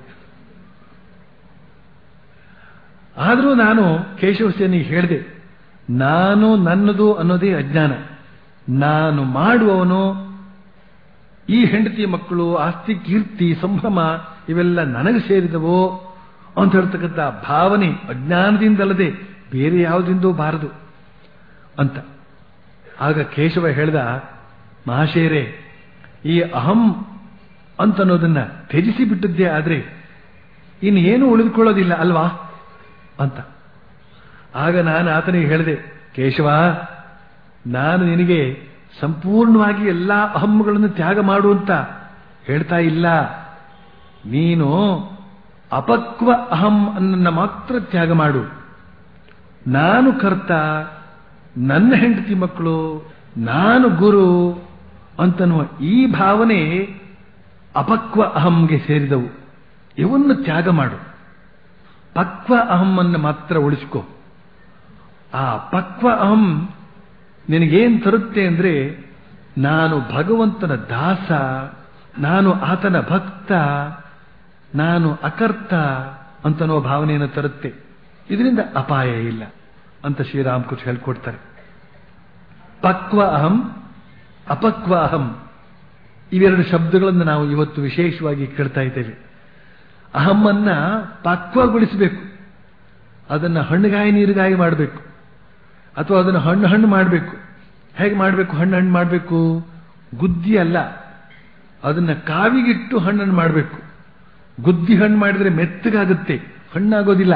ಆದರೂ ನಾನು ಕೇಶವಸೇನಿಗೆ ಹೇಳಿದೆ ನಾನು ನನ್ನದು ಅನ್ನೋದೇ ಅಜ್ಞಾನ ನಾನು ಮಾಡುವವನು ಈ ಹೆಂಡತಿ ಮಕ್ಕಳು ಆಸ್ತಿ ಕೀರ್ತಿ ಸಂಭ್ರಮ ಇವೆಲ್ಲ ನನಗೆ ಸೇರಿದವೋ ಅಂತ ಹೇಳ್ತಕ್ಕಂಥ ಭಾವನೆ ಅಜ್ಞಾನದಿಂದಲ್ಲದೆ ಬೇರೆ ಯಾವುದಿಂದೋ ಬಾರದು ಅಂತ ಆಗ ಕೇಶವ ಹೇಳ್ದ ಮಹಾಶಯರೇ ಈ ಅಹಂ ಅಂತನ್ನೋದನ್ನ ತ್ಯಜಿಸಿ ಬಿಟ್ಟಿದ್ದೇ ಆದ್ರೆ ಇನ್ನೇನು ಉಳಿದುಕೊಳ್ಳೋದಿಲ್ಲ ಅಲ್ವಾ ಅಂತ ಆಗ ನಾನು ಆತನಿಗೆ ಹೇಳಿದೆ ಕೇಶವ ನಾನು ನಿನಗೆ ಸಂಪೂರ್ಣವಾಗಿ ಎಲ್ಲಾ ಅಹಂಗಳನ್ನು ತ್ಯಾಗ ಮಾಡು ಅಂತ ಹೇಳ್ತಾ ಇಲ್ಲ ನೀನು ಅಪಕ್ವ ಅಹಂ ಅನ್ನ ಮಾತ್ರ ತ್ಯಾಗ ಮಾಡು ನಾನು ಕರ್ತ ನನ್ನ ಹೆಂಡತಿ ಮಕ್ಕಳು ನಾನು ಗುರು ಅಂತನ್ನುವ ಈ ಭಾವನೆ ಅಪಕ್ವ ಅಹಂಗೆ ಸೇರಿದವು ಇವನ್ನು ತ್ಯಾಗ ಮಾಡು ಪಕ್ವ ಅಹಮ್ಮನ್ನು ಮಾತ್ರ ಉಳಿಸ್ಕೋ ಆ ಪಕ್ವ ಅಹಂ ನಿನಗೇನ್ ತರುತ್ತೆ ಅಂದ್ರೆ ನಾನು ಭಗವಂತನ ದಾಸ ನಾನು ಆತನ ಭಕ್ತ ನಾನು ಅಕರ್ತ ಅಂತನೋ ಭಾವನೆಯನ್ನು ತರುತ್ತೆ ಇದರಿಂದ ಅಪಾಯ ಇಲ್ಲ ಅಂತ ಶ್ರೀರಾಮಕೃಷ್ಣ ಹೇಳ್ಕೊಡ್ತಾರೆ ಪಕ್ವ ಅಹಂ ಅಪಕ್ವ ಅಹಂ ಇವೆರಡು ಶಬ್ದಗಳನ್ನು ನಾವು ಇವತ್ತು ವಿಶೇಷವಾಗಿ ಕೇಳ್ತಾ ಇದ್ದೇವೆ ಅಹಮ್ಮನ್ನ ಪಕ್ವಗೊಳಿಸಬೇಕು ಅದನ್ನ ಹಣ್ಣುಗಾಯಿ ನೀರುಗಾಯಿ ಮಾಡಬೇಕು ಅಥವಾ ಅದನ್ನು ಹಣ್ಣು ಹಣ್ಣು ಮಾಡಬೇಕು ಹೇಗೆ ಮಾಡಬೇಕು ಹಣ್ಣು ಹಣ್ಣು ಮಾಡಬೇಕು ಗುದ್ದಿ ಅಲ್ಲ ಅದನ್ನ ಕಾವಿಗಿಟ್ಟು ಹಣ್ಣನ್ನು ಮಾಡಬೇಕು ಗುದ್ದಿ ಹಣ್ಣು ಮಾಡಿದ್ರೆ ಮೆತ್ತಗಾಗುತ್ತೆ ಹಣ್ಣಾಗೋದಿಲ್ಲ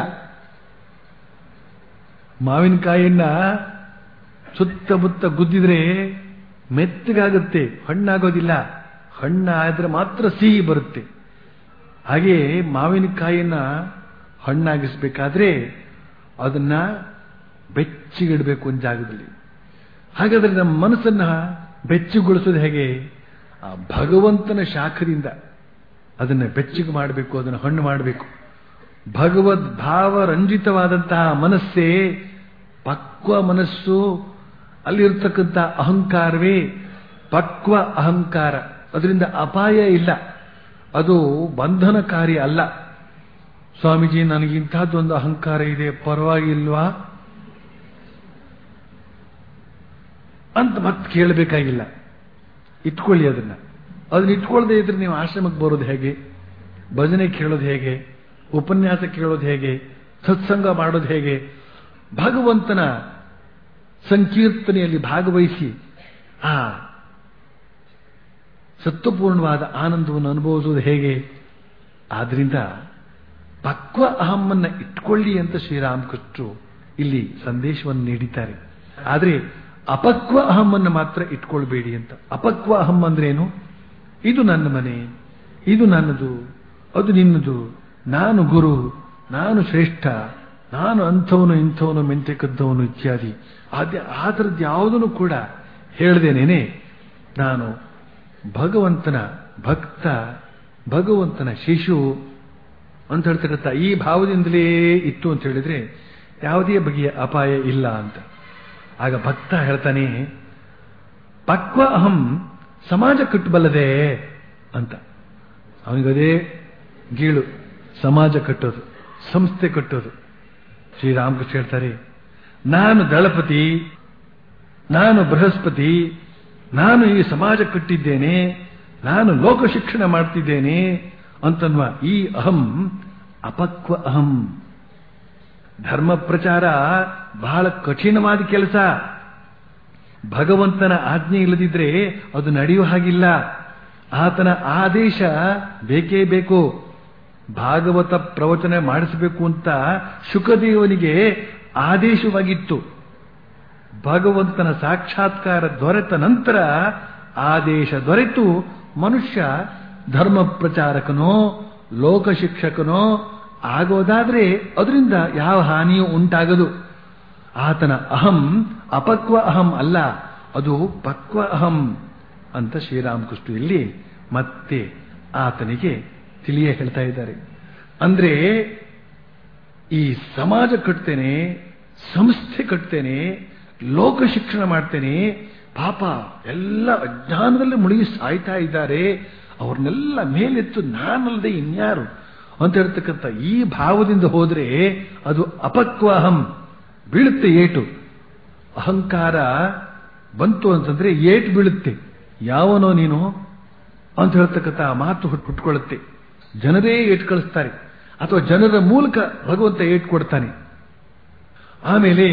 ಮಾವಿನಕಾಯಿಯನ್ನ ಸುತ್ತಮುತ್ತ ಗುದ್ದಿದ್ರೆ ಮೆತ್ತಗಾಗುತ್ತೆ ಹಣ್ಣಾಗೋದಿಲ್ಲ ಹಣ್ಣಾದ್ರೆ ಮಾತ್ರ ಸಿಹಿ ಬರುತ್ತೆ ಹಾಗೆ ಮಾವಿನಕಾಯಿಯನ್ನ ಹಣ್ಣಾಗಿಸ್ಬೇಕಾದ್ರೆ ಅದನ್ನ ಬೆಚ್ಚಗಿಡಬೇಕು ಒಂದು ಜಾಗದಲ್ಲಿ ಹಾಗಾದ್ರೆ ನಮ್ಮ ಮನಸ್ಸನ್ನ ಬೆಚ್ಚಗೊಳಿಸೋದು ಹೇಗೆ ಆ ಭಗವಂತನ ಶಾಖದಿಂದ ಅದನ್ನ ಬೆಚ್ಚಗೆ ಮಾಡಬೇಕು ಅದನ್ನು ಹಣ್ಣು ಮಾಡಬೇಕು ಭಗವದ್ ಭಾವರಂಜಿತವಾದಂತಹ ಮನಸ್ಸೇ ಪಕ್ವ ಮನಸ್ಸು ಅಲ್ಲಿರ್ತಕ್ಕಂಥ ಅಹಂಕಾರವೇ ಪಕ್ವ ಅಹಂಕಾರ ಅದರಿಂದ ಅಪಾಯ ಇಲ್ಲ ಅದು ಬಂಧನಕಾರಿ ಅಲ್ಲ ಸ್ವಾಮೀಜಿ ನನಗಿಂತಹದ್ದೊಂದು ಅಹಂಕಾರ ಇದೆ ಪರವಾಗಿಲ್ವಾ ಅಂತ ಮತ್ತೆ ಕೇಳಬೇಕಾಗಿಲ್ಲ ಇಟ್ಕೊಳ್ಳಿ ಅದನ್ನ ಅದನ್ನ ಇಟ್ಕೊಳ್ಳದೆ ಇದ್ರೆ ನೀವು ಆಶ್ರಮಕ್ಕೆ ಬರೋದು ಹೇಗೆ ಭಜನೆ ಕೇಳೋದು ಹೇಗೆ ಉಪನ್ಯಾಸ ಕೇಳೋದು ಹೇಗೆ ಸತ್ಸಂಗ ಮಾಡೋದು ಹೇಗೆ ಭಗವಂತನ ಸಂಕೀರ್ತನೆಯಲ್ಲಿ ಭಾಗವಹಿಸಿ ಆ ಸತ್ವಪೂರ್ಣವಾದ ಆನಂದವನ್ನು ಅನುಭವಿಸುವುದು ಹೇಗೆ ಆದ್ರಿಂದ ಪಕ್ವ ಅಹಮ್ಮನ್ನ ಇಟ್ಕೊಳ್ಳಿ ಅಂತ ಶ್ರೀರಾಮಕೃಷ್ಣರು ಇಲ್ಲಿ ಸಂದೇಶವನ್ನು ನೀಡಿದ್ದಾರೆ ಆದರೆ ಅಪಕ್ವ ಅಹಮ್ಮನ್ನು ಮಾತ್ರ ಇಟ್ಕೊಳ್ಬೇಡಿ ಅಂತ ಅಪಕ್ವ ಅಹಂ ಅಂದ್ರೇನು ಇದು ನನ್ನ ಮನೆ ಇದು ನನ್ನದು ಅದು ನಿನ್ನದು ನಾನು ಗುರು ನಾನು ಶ್ರೇಷ್ಠ ನಾನು ಅಂಥವನು ಇಂಥವನು ಮೆಂತೆ ಕದ್ದವನು ಇತ್ಯಾದಿ ಅದೇ ಆ ಥರದ್ದು ಯಾವುದನ್ನು ಕೂಡ ಹೇಳ್ದೇನೇನೆ ನಾನು ಭಗವಂತನ ಭಕ್ತ ಭಗವಂತನ ಶಿಶು ಅಂತ ಹೇಳ್ತಕ್ಕಂಥ ಈ ಭಾವದಿಂದಲೇ ಇತ್ತು ಅಂತ ಹೇಳಿದ್ರೆ ಯಾವುದೇ ಬಗೆಯ ಅಪಾಯ ಇಲ್ಲ ಅಂತ ಆಗ ಭಕ್ತ ಹೇಳ್ತಾನೆ ಪಕ್ವ ಅಹಂ ಸಮಾಜ ಕಟ್ಟಬಲ್ಲದೆ ಅಂತ ಅವನಿಗದೇ ಗೀಳು ಸಮಾಜ ಕಟ್ಟೋದು ಸಂಸ್ಥೆ ಕಟ್ಟೋದು ಶ್ರೀರಾಮಕೃಷ್ಣ ಹೇಳ್ತಾರೆ ನಾನು ದಳಪತಿ ನಾನು ಬೃಹಸ್ಪತಿ ನಾನು ಈ ಸಮಾಜ ಕಟ್ಟಿದ್ದೇನೆ ನಾನು ಲೋಕ ಶಿಕ್ಷಣ ಮಾಡ್ತಿದ್ದೇನೆ ಅಂತನ್ನುವ ಈ ಅಹಂ ಅಪಕ್ವ ಅಹಂ ಧರ್ಮ ಪ್ರಚಾರ ಬಹಳ ಕಠಿಣವಾದ ಕೆಲಸ ಭಗವಂತನ ಆಜ್ಞೆ ಇಲ್ಲದಿದ್ರೆ ಅದು ನಡೆಯುವ ಹಾಗಿಲ್ಲ ಆತನ ಆದೇಶ ಬೇಕೇ ಬೇಕು ಭಾಗವತ ಪ್ರವಚನ ಮಾಡಿಸಬೇಕು ಅಂತ ಶುಕದೇವನಿಗೆ ಆದೇಶವಾಗಿತ್ತು ಭಗವಂತನ ಸಾಕ್ಷಾತ್ಕಾರ ದೊರೆತ ನಂತರ ಆದೇಶ ದೊರೆತು ಮನುಷ್ಯ ಧರ್ಮ ಪ್ರಚಾರಕನೋ ಲೋಕ ಶಿಕ್ಷಕನೋ ಆಗೋದಾದ್ರೆ ಅದರಿಂದ ಯಾವ ಹಾನಿಯೂ ಉಂಟಾಗದು ಆತನ ಅಹಂ ಅಪಕ್ವ ಅಹಂ ಅಲ್ಲ ಅದು ಪಕ್ವ ಅಹಂ ಅಂತ ಶ್ರೀರಾಮಕೃಷ್ಣ ಇಲ್ಲಿ ಮತ್ತೆ ಆತನಿಗೆ ತಿಳಿಯೇ ಹೇಳ್ತಾ ಇದ್ದಾರೆ ಅಂದ್ರೆ ಈ ಸಮಾಜ ಕಟ್ತೇನೆ ಸಂಸ್ಥೆ ಕಟ್ತೇನೆ ಲೋಕ ಶಿಕ್ಷಣ ಮಾಡ್ತೇನೆ ಪಾಪ ಎಲ್ಲ ಅಜ್ಞಾನದಲ್ಲಿ ಮುಳುಗಿ ಸಾಯ್ತಾ ಇದ್ದಾರೆ ಅವ್ರನ್ನೆಲ್ಲ ಮೇಲೆತ್ತು ನಾನಲ್ಲದೆ ಇನ್ಯಾರು ಅಂತ ಹೇಳ್ತಕ್ಕಂಥ ಈ ಭಾವದಿಂದ ಹೋದ್ರೆ ಅದು ಅಪಕ್ವ ಅಹಂ ಬೀಳುತ್ತೆ ಏಟು ಅಹಂಕಾರ ಬಂತು ಅಂತಂದ್ರೆ ಏಟು ಬೀಳುತ್ತೆ ಯಾವನೋ ನೀನು ಅಂತ ಹೇಳ್ತಕ್ಕಂಥ ಆ ಮಾತು ಹುಟ್ ಹುಟ್ಕೊಳ್ಳುತ್ತೆ ಜನರೇ ಏಟು ಕಳಿಸ್ತಾರೆ ಅಥವಾ ಜನರ ಮೂಲಕ ಭಗವಂತ ಏಟು ಕೊಡ್ತಾನೆ ಆಮೇಲೆ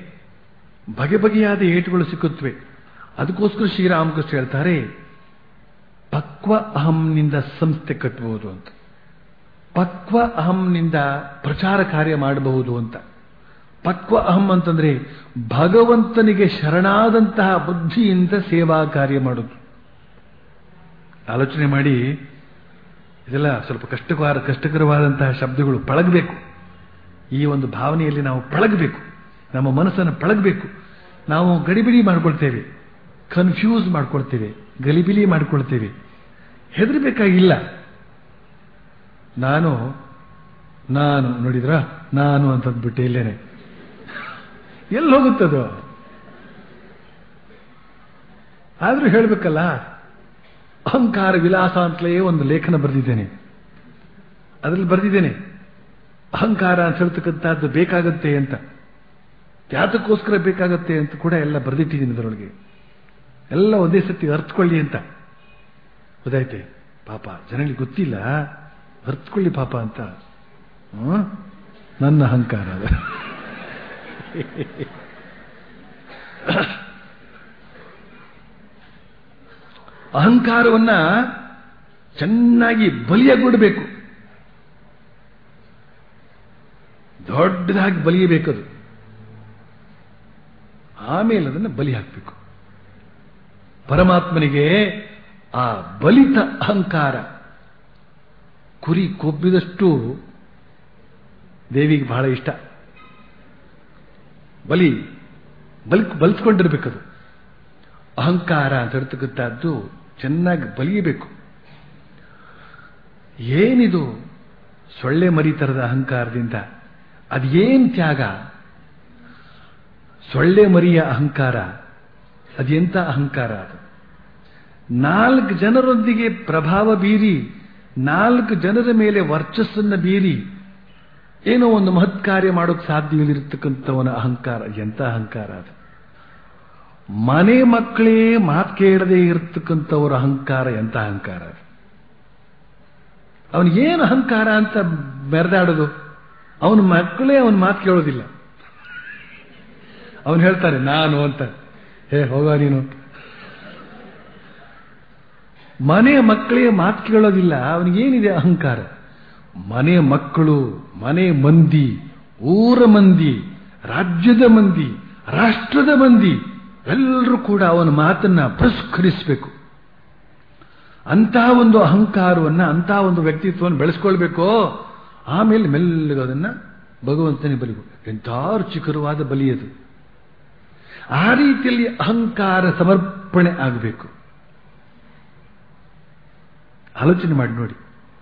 ಬಗೆ ಬಗೆಯಾದ ಏಟುಗಳು ಸಿಕ್ಕುತ್ತವೆ ಅದಕ್ಕೋಸ್ಕರ ಶ್ರೀರಾಮಕೃಷ್ಣ ಹೇಳ್ತಾರೆ ಪಕ್ವ ಅಹಂನಿಂದ ಸಂಸ್ಥೆ ಕಟ್ಟಬಹುದು ಅಂತ ಪಕ್ವ ಅಹಂನಿಂದ ಪ್ರಚಾರ ಕಾರ್ಯ ಮಾಡಬಹುದು ಅಂತ ಪಕ್ವ ಅಹಂ ಅಂತಂದ್ರೆ ಭಗವಂತನಿಗೆ ಶರಣಾದಂತಹ ಬುದ್ಧಿಯಿಂದ ಸೇವಾ ಕಾರ್ಯ ಮಾಡುದು ಆಲೋಚನೆ ಮಾಡಿ ಇದೆಲ್ಲ ಸ್ವಲ್ಪ ಕಷ್ಟಕರ ಕಷ್ಟಕರವಾದಂತಹ ಶಬ್ದಗಳು ಪಳಗಬೇಕು ಈ ಒಂದು ಭಾವನೆಯಲ್ಲಿ ನಾವು ಪಳಗಬೇಕು ನಮ್ಮ ಮನಸ್ಸನ್ನು ಪಳಗಬೇಕು ನಾವು ಗಡಿಬಿಡಿ ಮಾಡ್ಕೊಳ್ತೇವೆ ಕನ್ಫ್ಯೂಸ್ ಮಾಡ್ಕೊಳ್ತೇವೆ ಗಲಿಬಿಲಿ ಮಾಡ್ಕೊಳ್ತೇವೆ ಹೆದರಬೇಕಾಗಿಲ್ಲ ನಾನು ನಾನು ನೋಡಿದ್ರ ನಾನು ಅಂತಂದ್ಬಿಟ್ಟೆ ಇಲ್ಲೇನೆ ಎಲ್ಲಿ ಹೋಗುತ್ತದು ಆದ್ರೂ ಹೇಳಬೇಕಲ್ಲ ಅಹಂಕಾರ ವಿಲಾಸ ಅಂತಲೇ ಒಂದು ಲೇಖನ ಬರೆದಿದ್ದೇನೆ ಅದರಲ್ಲಿ ಬರೆದಿದ್ದೇನೆ ಅಹಂಕಾರ ಅಂತ ಹೇಳ್ತಕ್ಕಂಥದ್ದು ಬೇಕಾಗತ್ತೆ ಅಂತ ಯಾತಕ್ಕೋಸ್ಕರ ಬೇಕಾಗತ್ತೆ ಅಂತ ಕೂಡ ಎಲ್ಲ ಬರೆದಿಟ್ಟಿದ್ದೀನಿ ಅದರೊಳಗೆ ಎಲ್ಲ ಒಂದೇ ಸತಿ ಅರ್ಥಕೊಳ್ಳಿ ಅಂತ ಗೊತ್ತಾಯ್ತೆ ಪಾಪ ಜನಗಳಿಗೆ ಗೊತ್ತಿಲ್ಲ ಅರ್ಥಕೊಳ್ಳಿ ಪಾಪ ಅಂತ ಹ್ಮ್? ನನ್ನ ಅಹಂಕಾರ ಅದು ಅಹಂಕಾರವನ್ನ ಚೆನ್ನಾಗಿ ಬಲಿಯಗೊಡಬೇಕು ದೊಡ್ಡದಾಗಿ ಬಲಿಯಬೇಕದು ಆಮೇಲೆ ಅದನ್ನು ಬಲಿ ಹಾಕಬೇಕು ಪರಮಾತ್ಮನಿಗೆ ಆ ಬಲಿತ ಅಹಂಕಾರ ಕುರಿ ಕೊಬ್ಬಿದಷ್ಟು ದೇವಿಗೆ ಬಹಳ ಇಷ್ಟ ಬಲಿ ಬಲ್ ಬಲ್ಸ್ಕೊಂಡಿರ್ಬೇಕದು ಅಹಂಕಾರ ಅಂತ ಹೇಳ್ತಕ್ಕಂಥದ್ದು ಚೆನ್ನಾಗಿ ಬಲಿಯಬೇಕು ಏನಿದು ಸೊಳ್ಳೆ ಮರಿ ತರದ ಅಹಂಕಾರದಿಂದ ಅದೇನ್ ತ್ಯಾಗ ಸೊಳ್ಳೆ ಮರಿಯ ಅಹಂಕಾರ ಅದೆಂತ ಅಹಂಕಾರ ಅದು ನಾಲ್ಕು ಜನರೊಂದಿಗೆ ಪ್ರಭಾವ ಬೀರಿ ನಾಲ್ಕು ಜನರ ಮೇಲೆ ವರ್ಚಸ್ಸನ್ನ ಬೀರಿ ಏನೋ ಒಂದು ಮಹತ್ ಕಾರ್ಯ ಮಾಡೋಕೆ ಸಾಧ್ಯವಿಲ್ಲಿರ್ತಕ್ಕಂಥವನ ಅಹಂಕಾರ ಎಂತ ಅಹಂಕಾರ ಅದು ಮನೆ ಮಕ್ಕಳೇ ಮಾತು ಕೇಳದೆ ಇರತಕ್ಕಂಥವ್ರ ಅಹಂಕಾರ ಎಂತ ಅಹಂಕಾರ ಅದು ಅವನಿಗೇನು ಅಹಂಕಾರ ಅಂತ ಮೆರೆದಾಡೋದು ಅವನ ಮಕ್ಕಳೇ ಅವನ ಮಾತು ಕೇಳೋದಿಲ್ಲ ಅವನು ಹೇಳ್ತಾರೆ ನಾನು ಅಂತ ಹೇ ಹೋಗ ನೀನು ಮನೆಯ ಮಕ್ಕಳೇ ಮಾತು ಕೇಳೋದಿಲ್ಲ ಅವನಿಗೇನಿದೆ ಅಹಂಕಾರ ಮನೆ ಮಕ್ಕಳು ಮನೆ ಮಂದಿ ಊರ ಮಂದಿ ರಾಜ್ಯದ ಮಂದಿ ರಾಷ್ಟ್ರದ ಮಂದಿ ಎಲ್ಲರೂ ಕೂಡ ಅವನ ಮಾತನ್ನ ಪುರಸ್ಕರಿಸಬೇಕು ಅಂತಹ ಒಂದು ಅಹಂಕಾರವನ್ನ ಅಂತಹ ಒಂದು ವ್ಯಕ್ತಿತ್ವವನ್ನು ಬೆಳೆಸ್ಕೊಳ್ಬೇಕು ಆಮೇಲೆ ಮೆಲ್ಲಗೆ ಅದನ್ನ ಭಗವಂತನೇ ಬಲಿ ಎಂಥ ರುಚಿಕರವಾದ ಬಲಿ ಅದು ಆ ರೀತಿಯಲ್ಲಿ ಅಹಂಕಾರ ಸಮರ್ಪಣೆ ಆಗಬೇಕು ಆಲೋಚನೆ ಮಾಡಿ ನೋಡಿ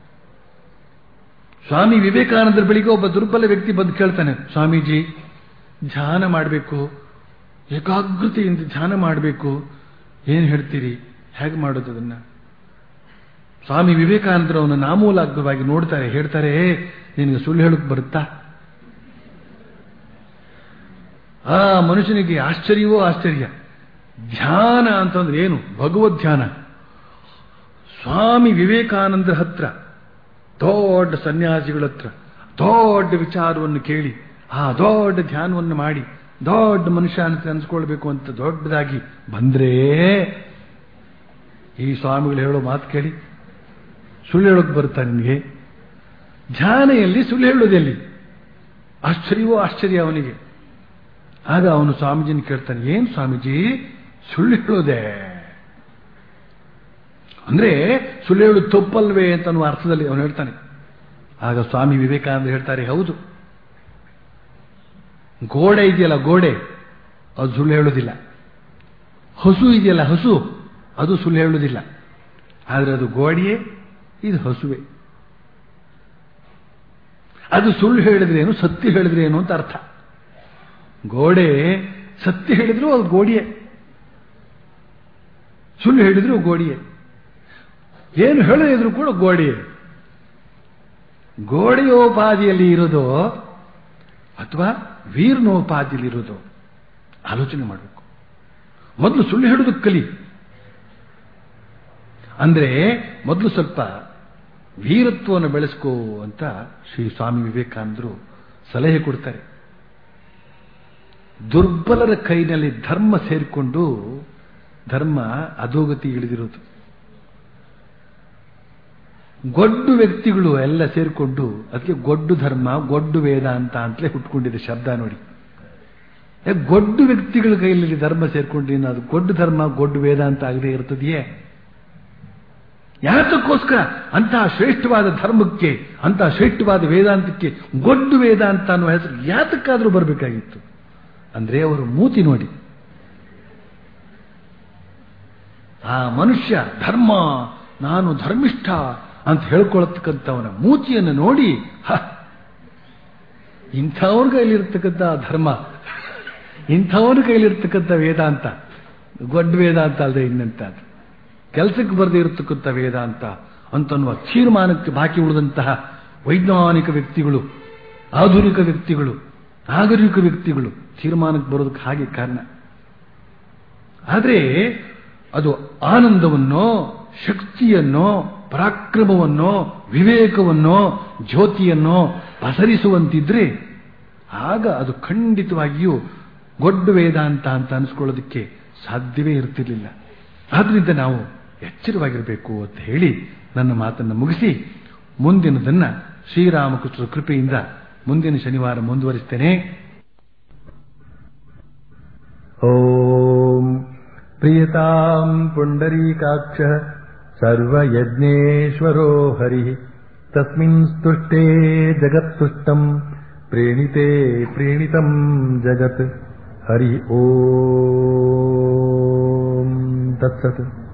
ಸ್ವಾಮಿ ವಿವೇಕಾನಂದರ ಬಳಿಗೆ ಒಬ್ಬ ದುರ್ಬಲ ವ್ಯಕ್ತಿ ಬಂದು ಕೇಳ್ತಾನೆ ಸ್ವಾಮೀಜಿ ಧ್ಯಾನ ಮಾಡಬೇಕು ಏಕಾಗ್ರತೆಯಿಂದ ಧ್ಯಾನ ಮಾಡಬೇಕು ಏನು ಹೇಳ್ತೀರಿ ಹೇಗೆ ಮಾಡೋದು ಅದನ್ನ ಸ್ವಾಮಿ ವಿವೇಕಾನಂದರು ಅವನ ನಾಮೂಲಾಗ್ರವಾಗಿ ನೋಡ್ತಾರೆ ಹೇಳ್ತಾರೆ ನಿನಗೆ ಸುಳ್ಳು ಹೇಳಕ್ ಬರುತ್ತಾ ಆ ಮನುಷ್ಯನಿಗೆ ಆಶ್ಚರ್ಯವೋ ಆಶ್ಚರ್ಯ ಧ್ಯಾನ ಅಂತಂದ್ರೆ ಏನು ಭಗವದ್ ಧ್ಯಾನ ಸ್ವಾಮಿ ವಿವೇಕಾನಂದರ ಹತ್ರ ದೊಡ್ಡ ಸನ್ಯಾಸಿಗಳ ಹತ್ರ ದೊಡ್ಡ ವಿಚಾರವನ್ನು ಕೇಳಿ ಆ ದೊಡ್ಡ ಧ್ಯಾನವನ್ನು ಮಾಡಿ ದೊಡ್ಡ ಮನುಷ್ಯ ಅಂತ ಅನ್ಸ್ಕೊಳ್ಬೇಕು ಅಂತ ದೊಡ್ಡದಾಗಿ ಬಂದ್ರೆ ಈ ಸ್ವಾಮಿಗಳು ಹೇಳೋ ಮಾತು ಕೇಳಿ ಸುಳ್ಳು ಹೇಳೋಕೆ ಬರುತ್ತಾ ನಿನಗೆ ಧ್ಯಾನೆಯಲ್ಲಿ ಸುಳ್ಳು ಹೇಳೋದೆಲ್ಲಿ ಆಶ್ಚರ್ಯವೋ ಆಶ್ಚರ್ಯ ಅವನಿಗೆ ಆಗ ಅವನು ಸ್ವಾಮೀಜಿನ ಕೇಳ್ತಾನೆ ಏನ್ ಸ್ವಾಮೀಜಿ ಸುಳ್ಳು ಹೇಳೋದೆ ಅಂದ್ರೆ ಸುಳ್ಳು ಹೇಳೋದು ತಪ್ಪಲ್ವೇ ಅಂತ ಅನ್ನುವ ಅರ್ಥದಲ್ಲಿ ಅವನು ಹೇಳ್ತಾನೆ ಆಗ ಸ್ವಾಮಿ ವಿವೇಕಾನಂದ ಹೇಳ್ತಾರೆ ಹೌದು ಗೋಡೆ ಇದೆಯಲ್ಲ ಗೋಡೆ ಅದು ಸುಳ್ಳು ಹೇಳೋದಿಲ್ಲ ಹಸು ಇದೆಯಲ್ಲ ಹಸು ಅದು ಸುಳ್ಳು ಹೇಳೋದಿಲ್ಲ ಆದರೆ ಅದು ಗೋಡೆಯೇ ಇದು ಹಸುವೆ ಅದು ಸುಳ್ಳು ಹೇಳಿದ್ರೇನು ಸತ್ಯ ಹೇಳಿದ್ರೇನು ಅಂತ ಅರ್ಥ ಗೋಡೆ ಸತ್ಯ ಹೇಳಿದ್ರು ಅದು ಗೋಡಿಯೇ ಸುಳ್ಳು ಹೇಳಿದ್ರು ಗೋಡಿಯೇ ಏನು ಹೇಳಿದ್ರು ಕೂಡ ಗೋಡೆಯೇ ಗೋಡೆಯೋಪಾದಿಯಲ್ಲಿ ಇರೋದು ಅಥವಾ ವೀರ್ನೋಪಾದಿಯಲ್ಲಿ ಇರೋದು ಆಲೋಚನೆ ಮಾಡಬೇಕು ಮೊದಲು ಸುಳ್ಳು ಹೇಳೋದಕ್ಕೆ ಕಲಿ ಅಂದ್ರೆ ಮೊದಲು ಸ್ವಲ್ಪ ವೀರತ್ವವನ್ನು ಬೆಳೆಸ್ಕೋ ಅಂತ ಶ್ರೀ ಸ್ವಾಮಿ ವಿವೇಕಾನಂದರು ಸಲಹೆ ಕೊಡ್ತಾರೆ ದುರ್ಬಲರ ಕೈನಲ್ಲಿ ಧರ್ಮ ಸೇರಿಕೊಂಡು ಧರ್ಮ ಅಧೋಗತಿ ಇಳಿದಿರೋದು ಗೊಡ್ಡು ವ್ಯಕ್ತಿಗಳು ಎಲ್ಲ ಸೇರಿಕೊಂಡು ಅದಕ್ಕೆ ಗೊಡ್ಡು ಧರ್ಮ ಗೊಡ್ಡು ವೇದಾಂತ ಅಂತಲೇ ಹುಟ್ಕೊಂಡಿದೆ ಶಬ್ದ ನೋಡಿ ಗೊಡ್ಡು ವ್ಯಕ್ತಿಗಳ ಕೈಯಲ್ಲಿ ಧರ್ಮ ಸೇರ್ಕೊಂಡು ಅದು ಗೊಡ್ಡು ಧರ್ಮ ಗೊಡ್ಡು ವೇದಾಂತ ಆಗದೆ ಇರ್ತದೆಯೇ ಯಾತಕ್ಕೋಸ್ಕರ ಅಂತಹ ಶ್ರೇಷ್ಠವಾದ ಧರ್ಮಕ್ಕೆ ಅಂತಹ ಶ್ರೇಷ್ಠವಾದ ವೇದಾಂತಕ್ಕೆ ಗೊಡ್ಡು ವೇದಾಂತ ಅನ್ನುವ ಹೆಸರು ಯಾತಕ್ಕಾದ್ರೂ ಬರಬೇಕಾಗಿತ್ತು ಅಂದ್ರೆ ಅವರು ಮೂತಿ ನೋಡಿ ಆ ಮನುಷ್ಯ ಧರ್ಮ ನಾನು ಧರ್ಮಿಷ್ಠ ಅಂತ ಹೇಳ್ಕೊಳತಕ್ಕಂಥವನ ಮೂತಿಯನ್ನು ನೋಡಿ ಹ ಇಂಥವ್ರ ಕೈಲಿರ್ತಕ್ಕಂಥ ಧರ್ಮ ಇಂಥವ್ರ ಕೈಲಿರ್ತಕ್ಕಂಥ ವೇದಾಂತ ಗೊಡ್ಡ ವೇದಾಂತ ಅಲ್ಲದೆ ಇನ್ನಂತದ್ದು ಕೆಲಸಕ್ಕೆ ಬರದೇ ಇರತಕ್ಕಂಥ ವೇದಾಂತ ಅಂತನ್ನುವ ತೀರ್ಮಾನಕ್ಕೆ ಬಾಕಿ ಉಳಿದಂತಹ ವೈಜ್ಞಾನಿಕ ವ್ಯಕ್ತಿಗಳು ಆಧುನಿಕ ವ್ಯಕ್ತಿಗಳು ನಾಗರಿಕ ವ್ಯಕ್ತಿಗಳು ತೀರ್ಮಾನಕ್ಕೆ ಬರೋದಕ್ಕೆ ಹಾಗೆ ಕಾರಣ ಆದರೆ ಅದು ಆನಂದವನ್ನೋ ಶಕ್ತಿಯನ್ನೋ ಪರಾಕ್ರಮವನ್ನೋ ವಿವೇಕವನ್ನೋ ಜ್ಯೋತಿಯನ್ನೋ ಪಸರಿಸುವಂತಿದ್ರೆ ಆಗ ಅದು ಖಂಡಿತವಾಗಿಯೂ ಗೊಡ್ಡ ವೇದಾಂತ ಅಂತ ಅನಿಸ್ಕೊಳ್ಳೋದಕ್ಕೆ ಸಾಧ್ಯವೇ ಇರ್ತಿರ್ಲಿಲ್ಲ ಆದ್ರಿಂದ ನಾವು ಎಚ್ಚರವಾಗಿರಬೇಕು ಅಂತ ಹೇಳಿ ನನ್ನ ಮಾತನ್ನು ಮುಗಿಸಿ ಮುಂದಿನದನ್ನ ಶ್ರೀರಾಮಕೃಷ್ಣರ ಕೃಪೆಯಿಂದ ಮುಂದಿನ ಶನಿವಾರ ಮುಂದುವರಿಸ್ತೇನೆ ॐ प्रियताम् पुण्डरीकाक्षः सर्वयज्ञेश्वरो हरिः तस्मिन् स्तुष्टे जगत्तुष्टम् प्रेणिते प्रेणितम् जगत् हरि ॐ तत्सत्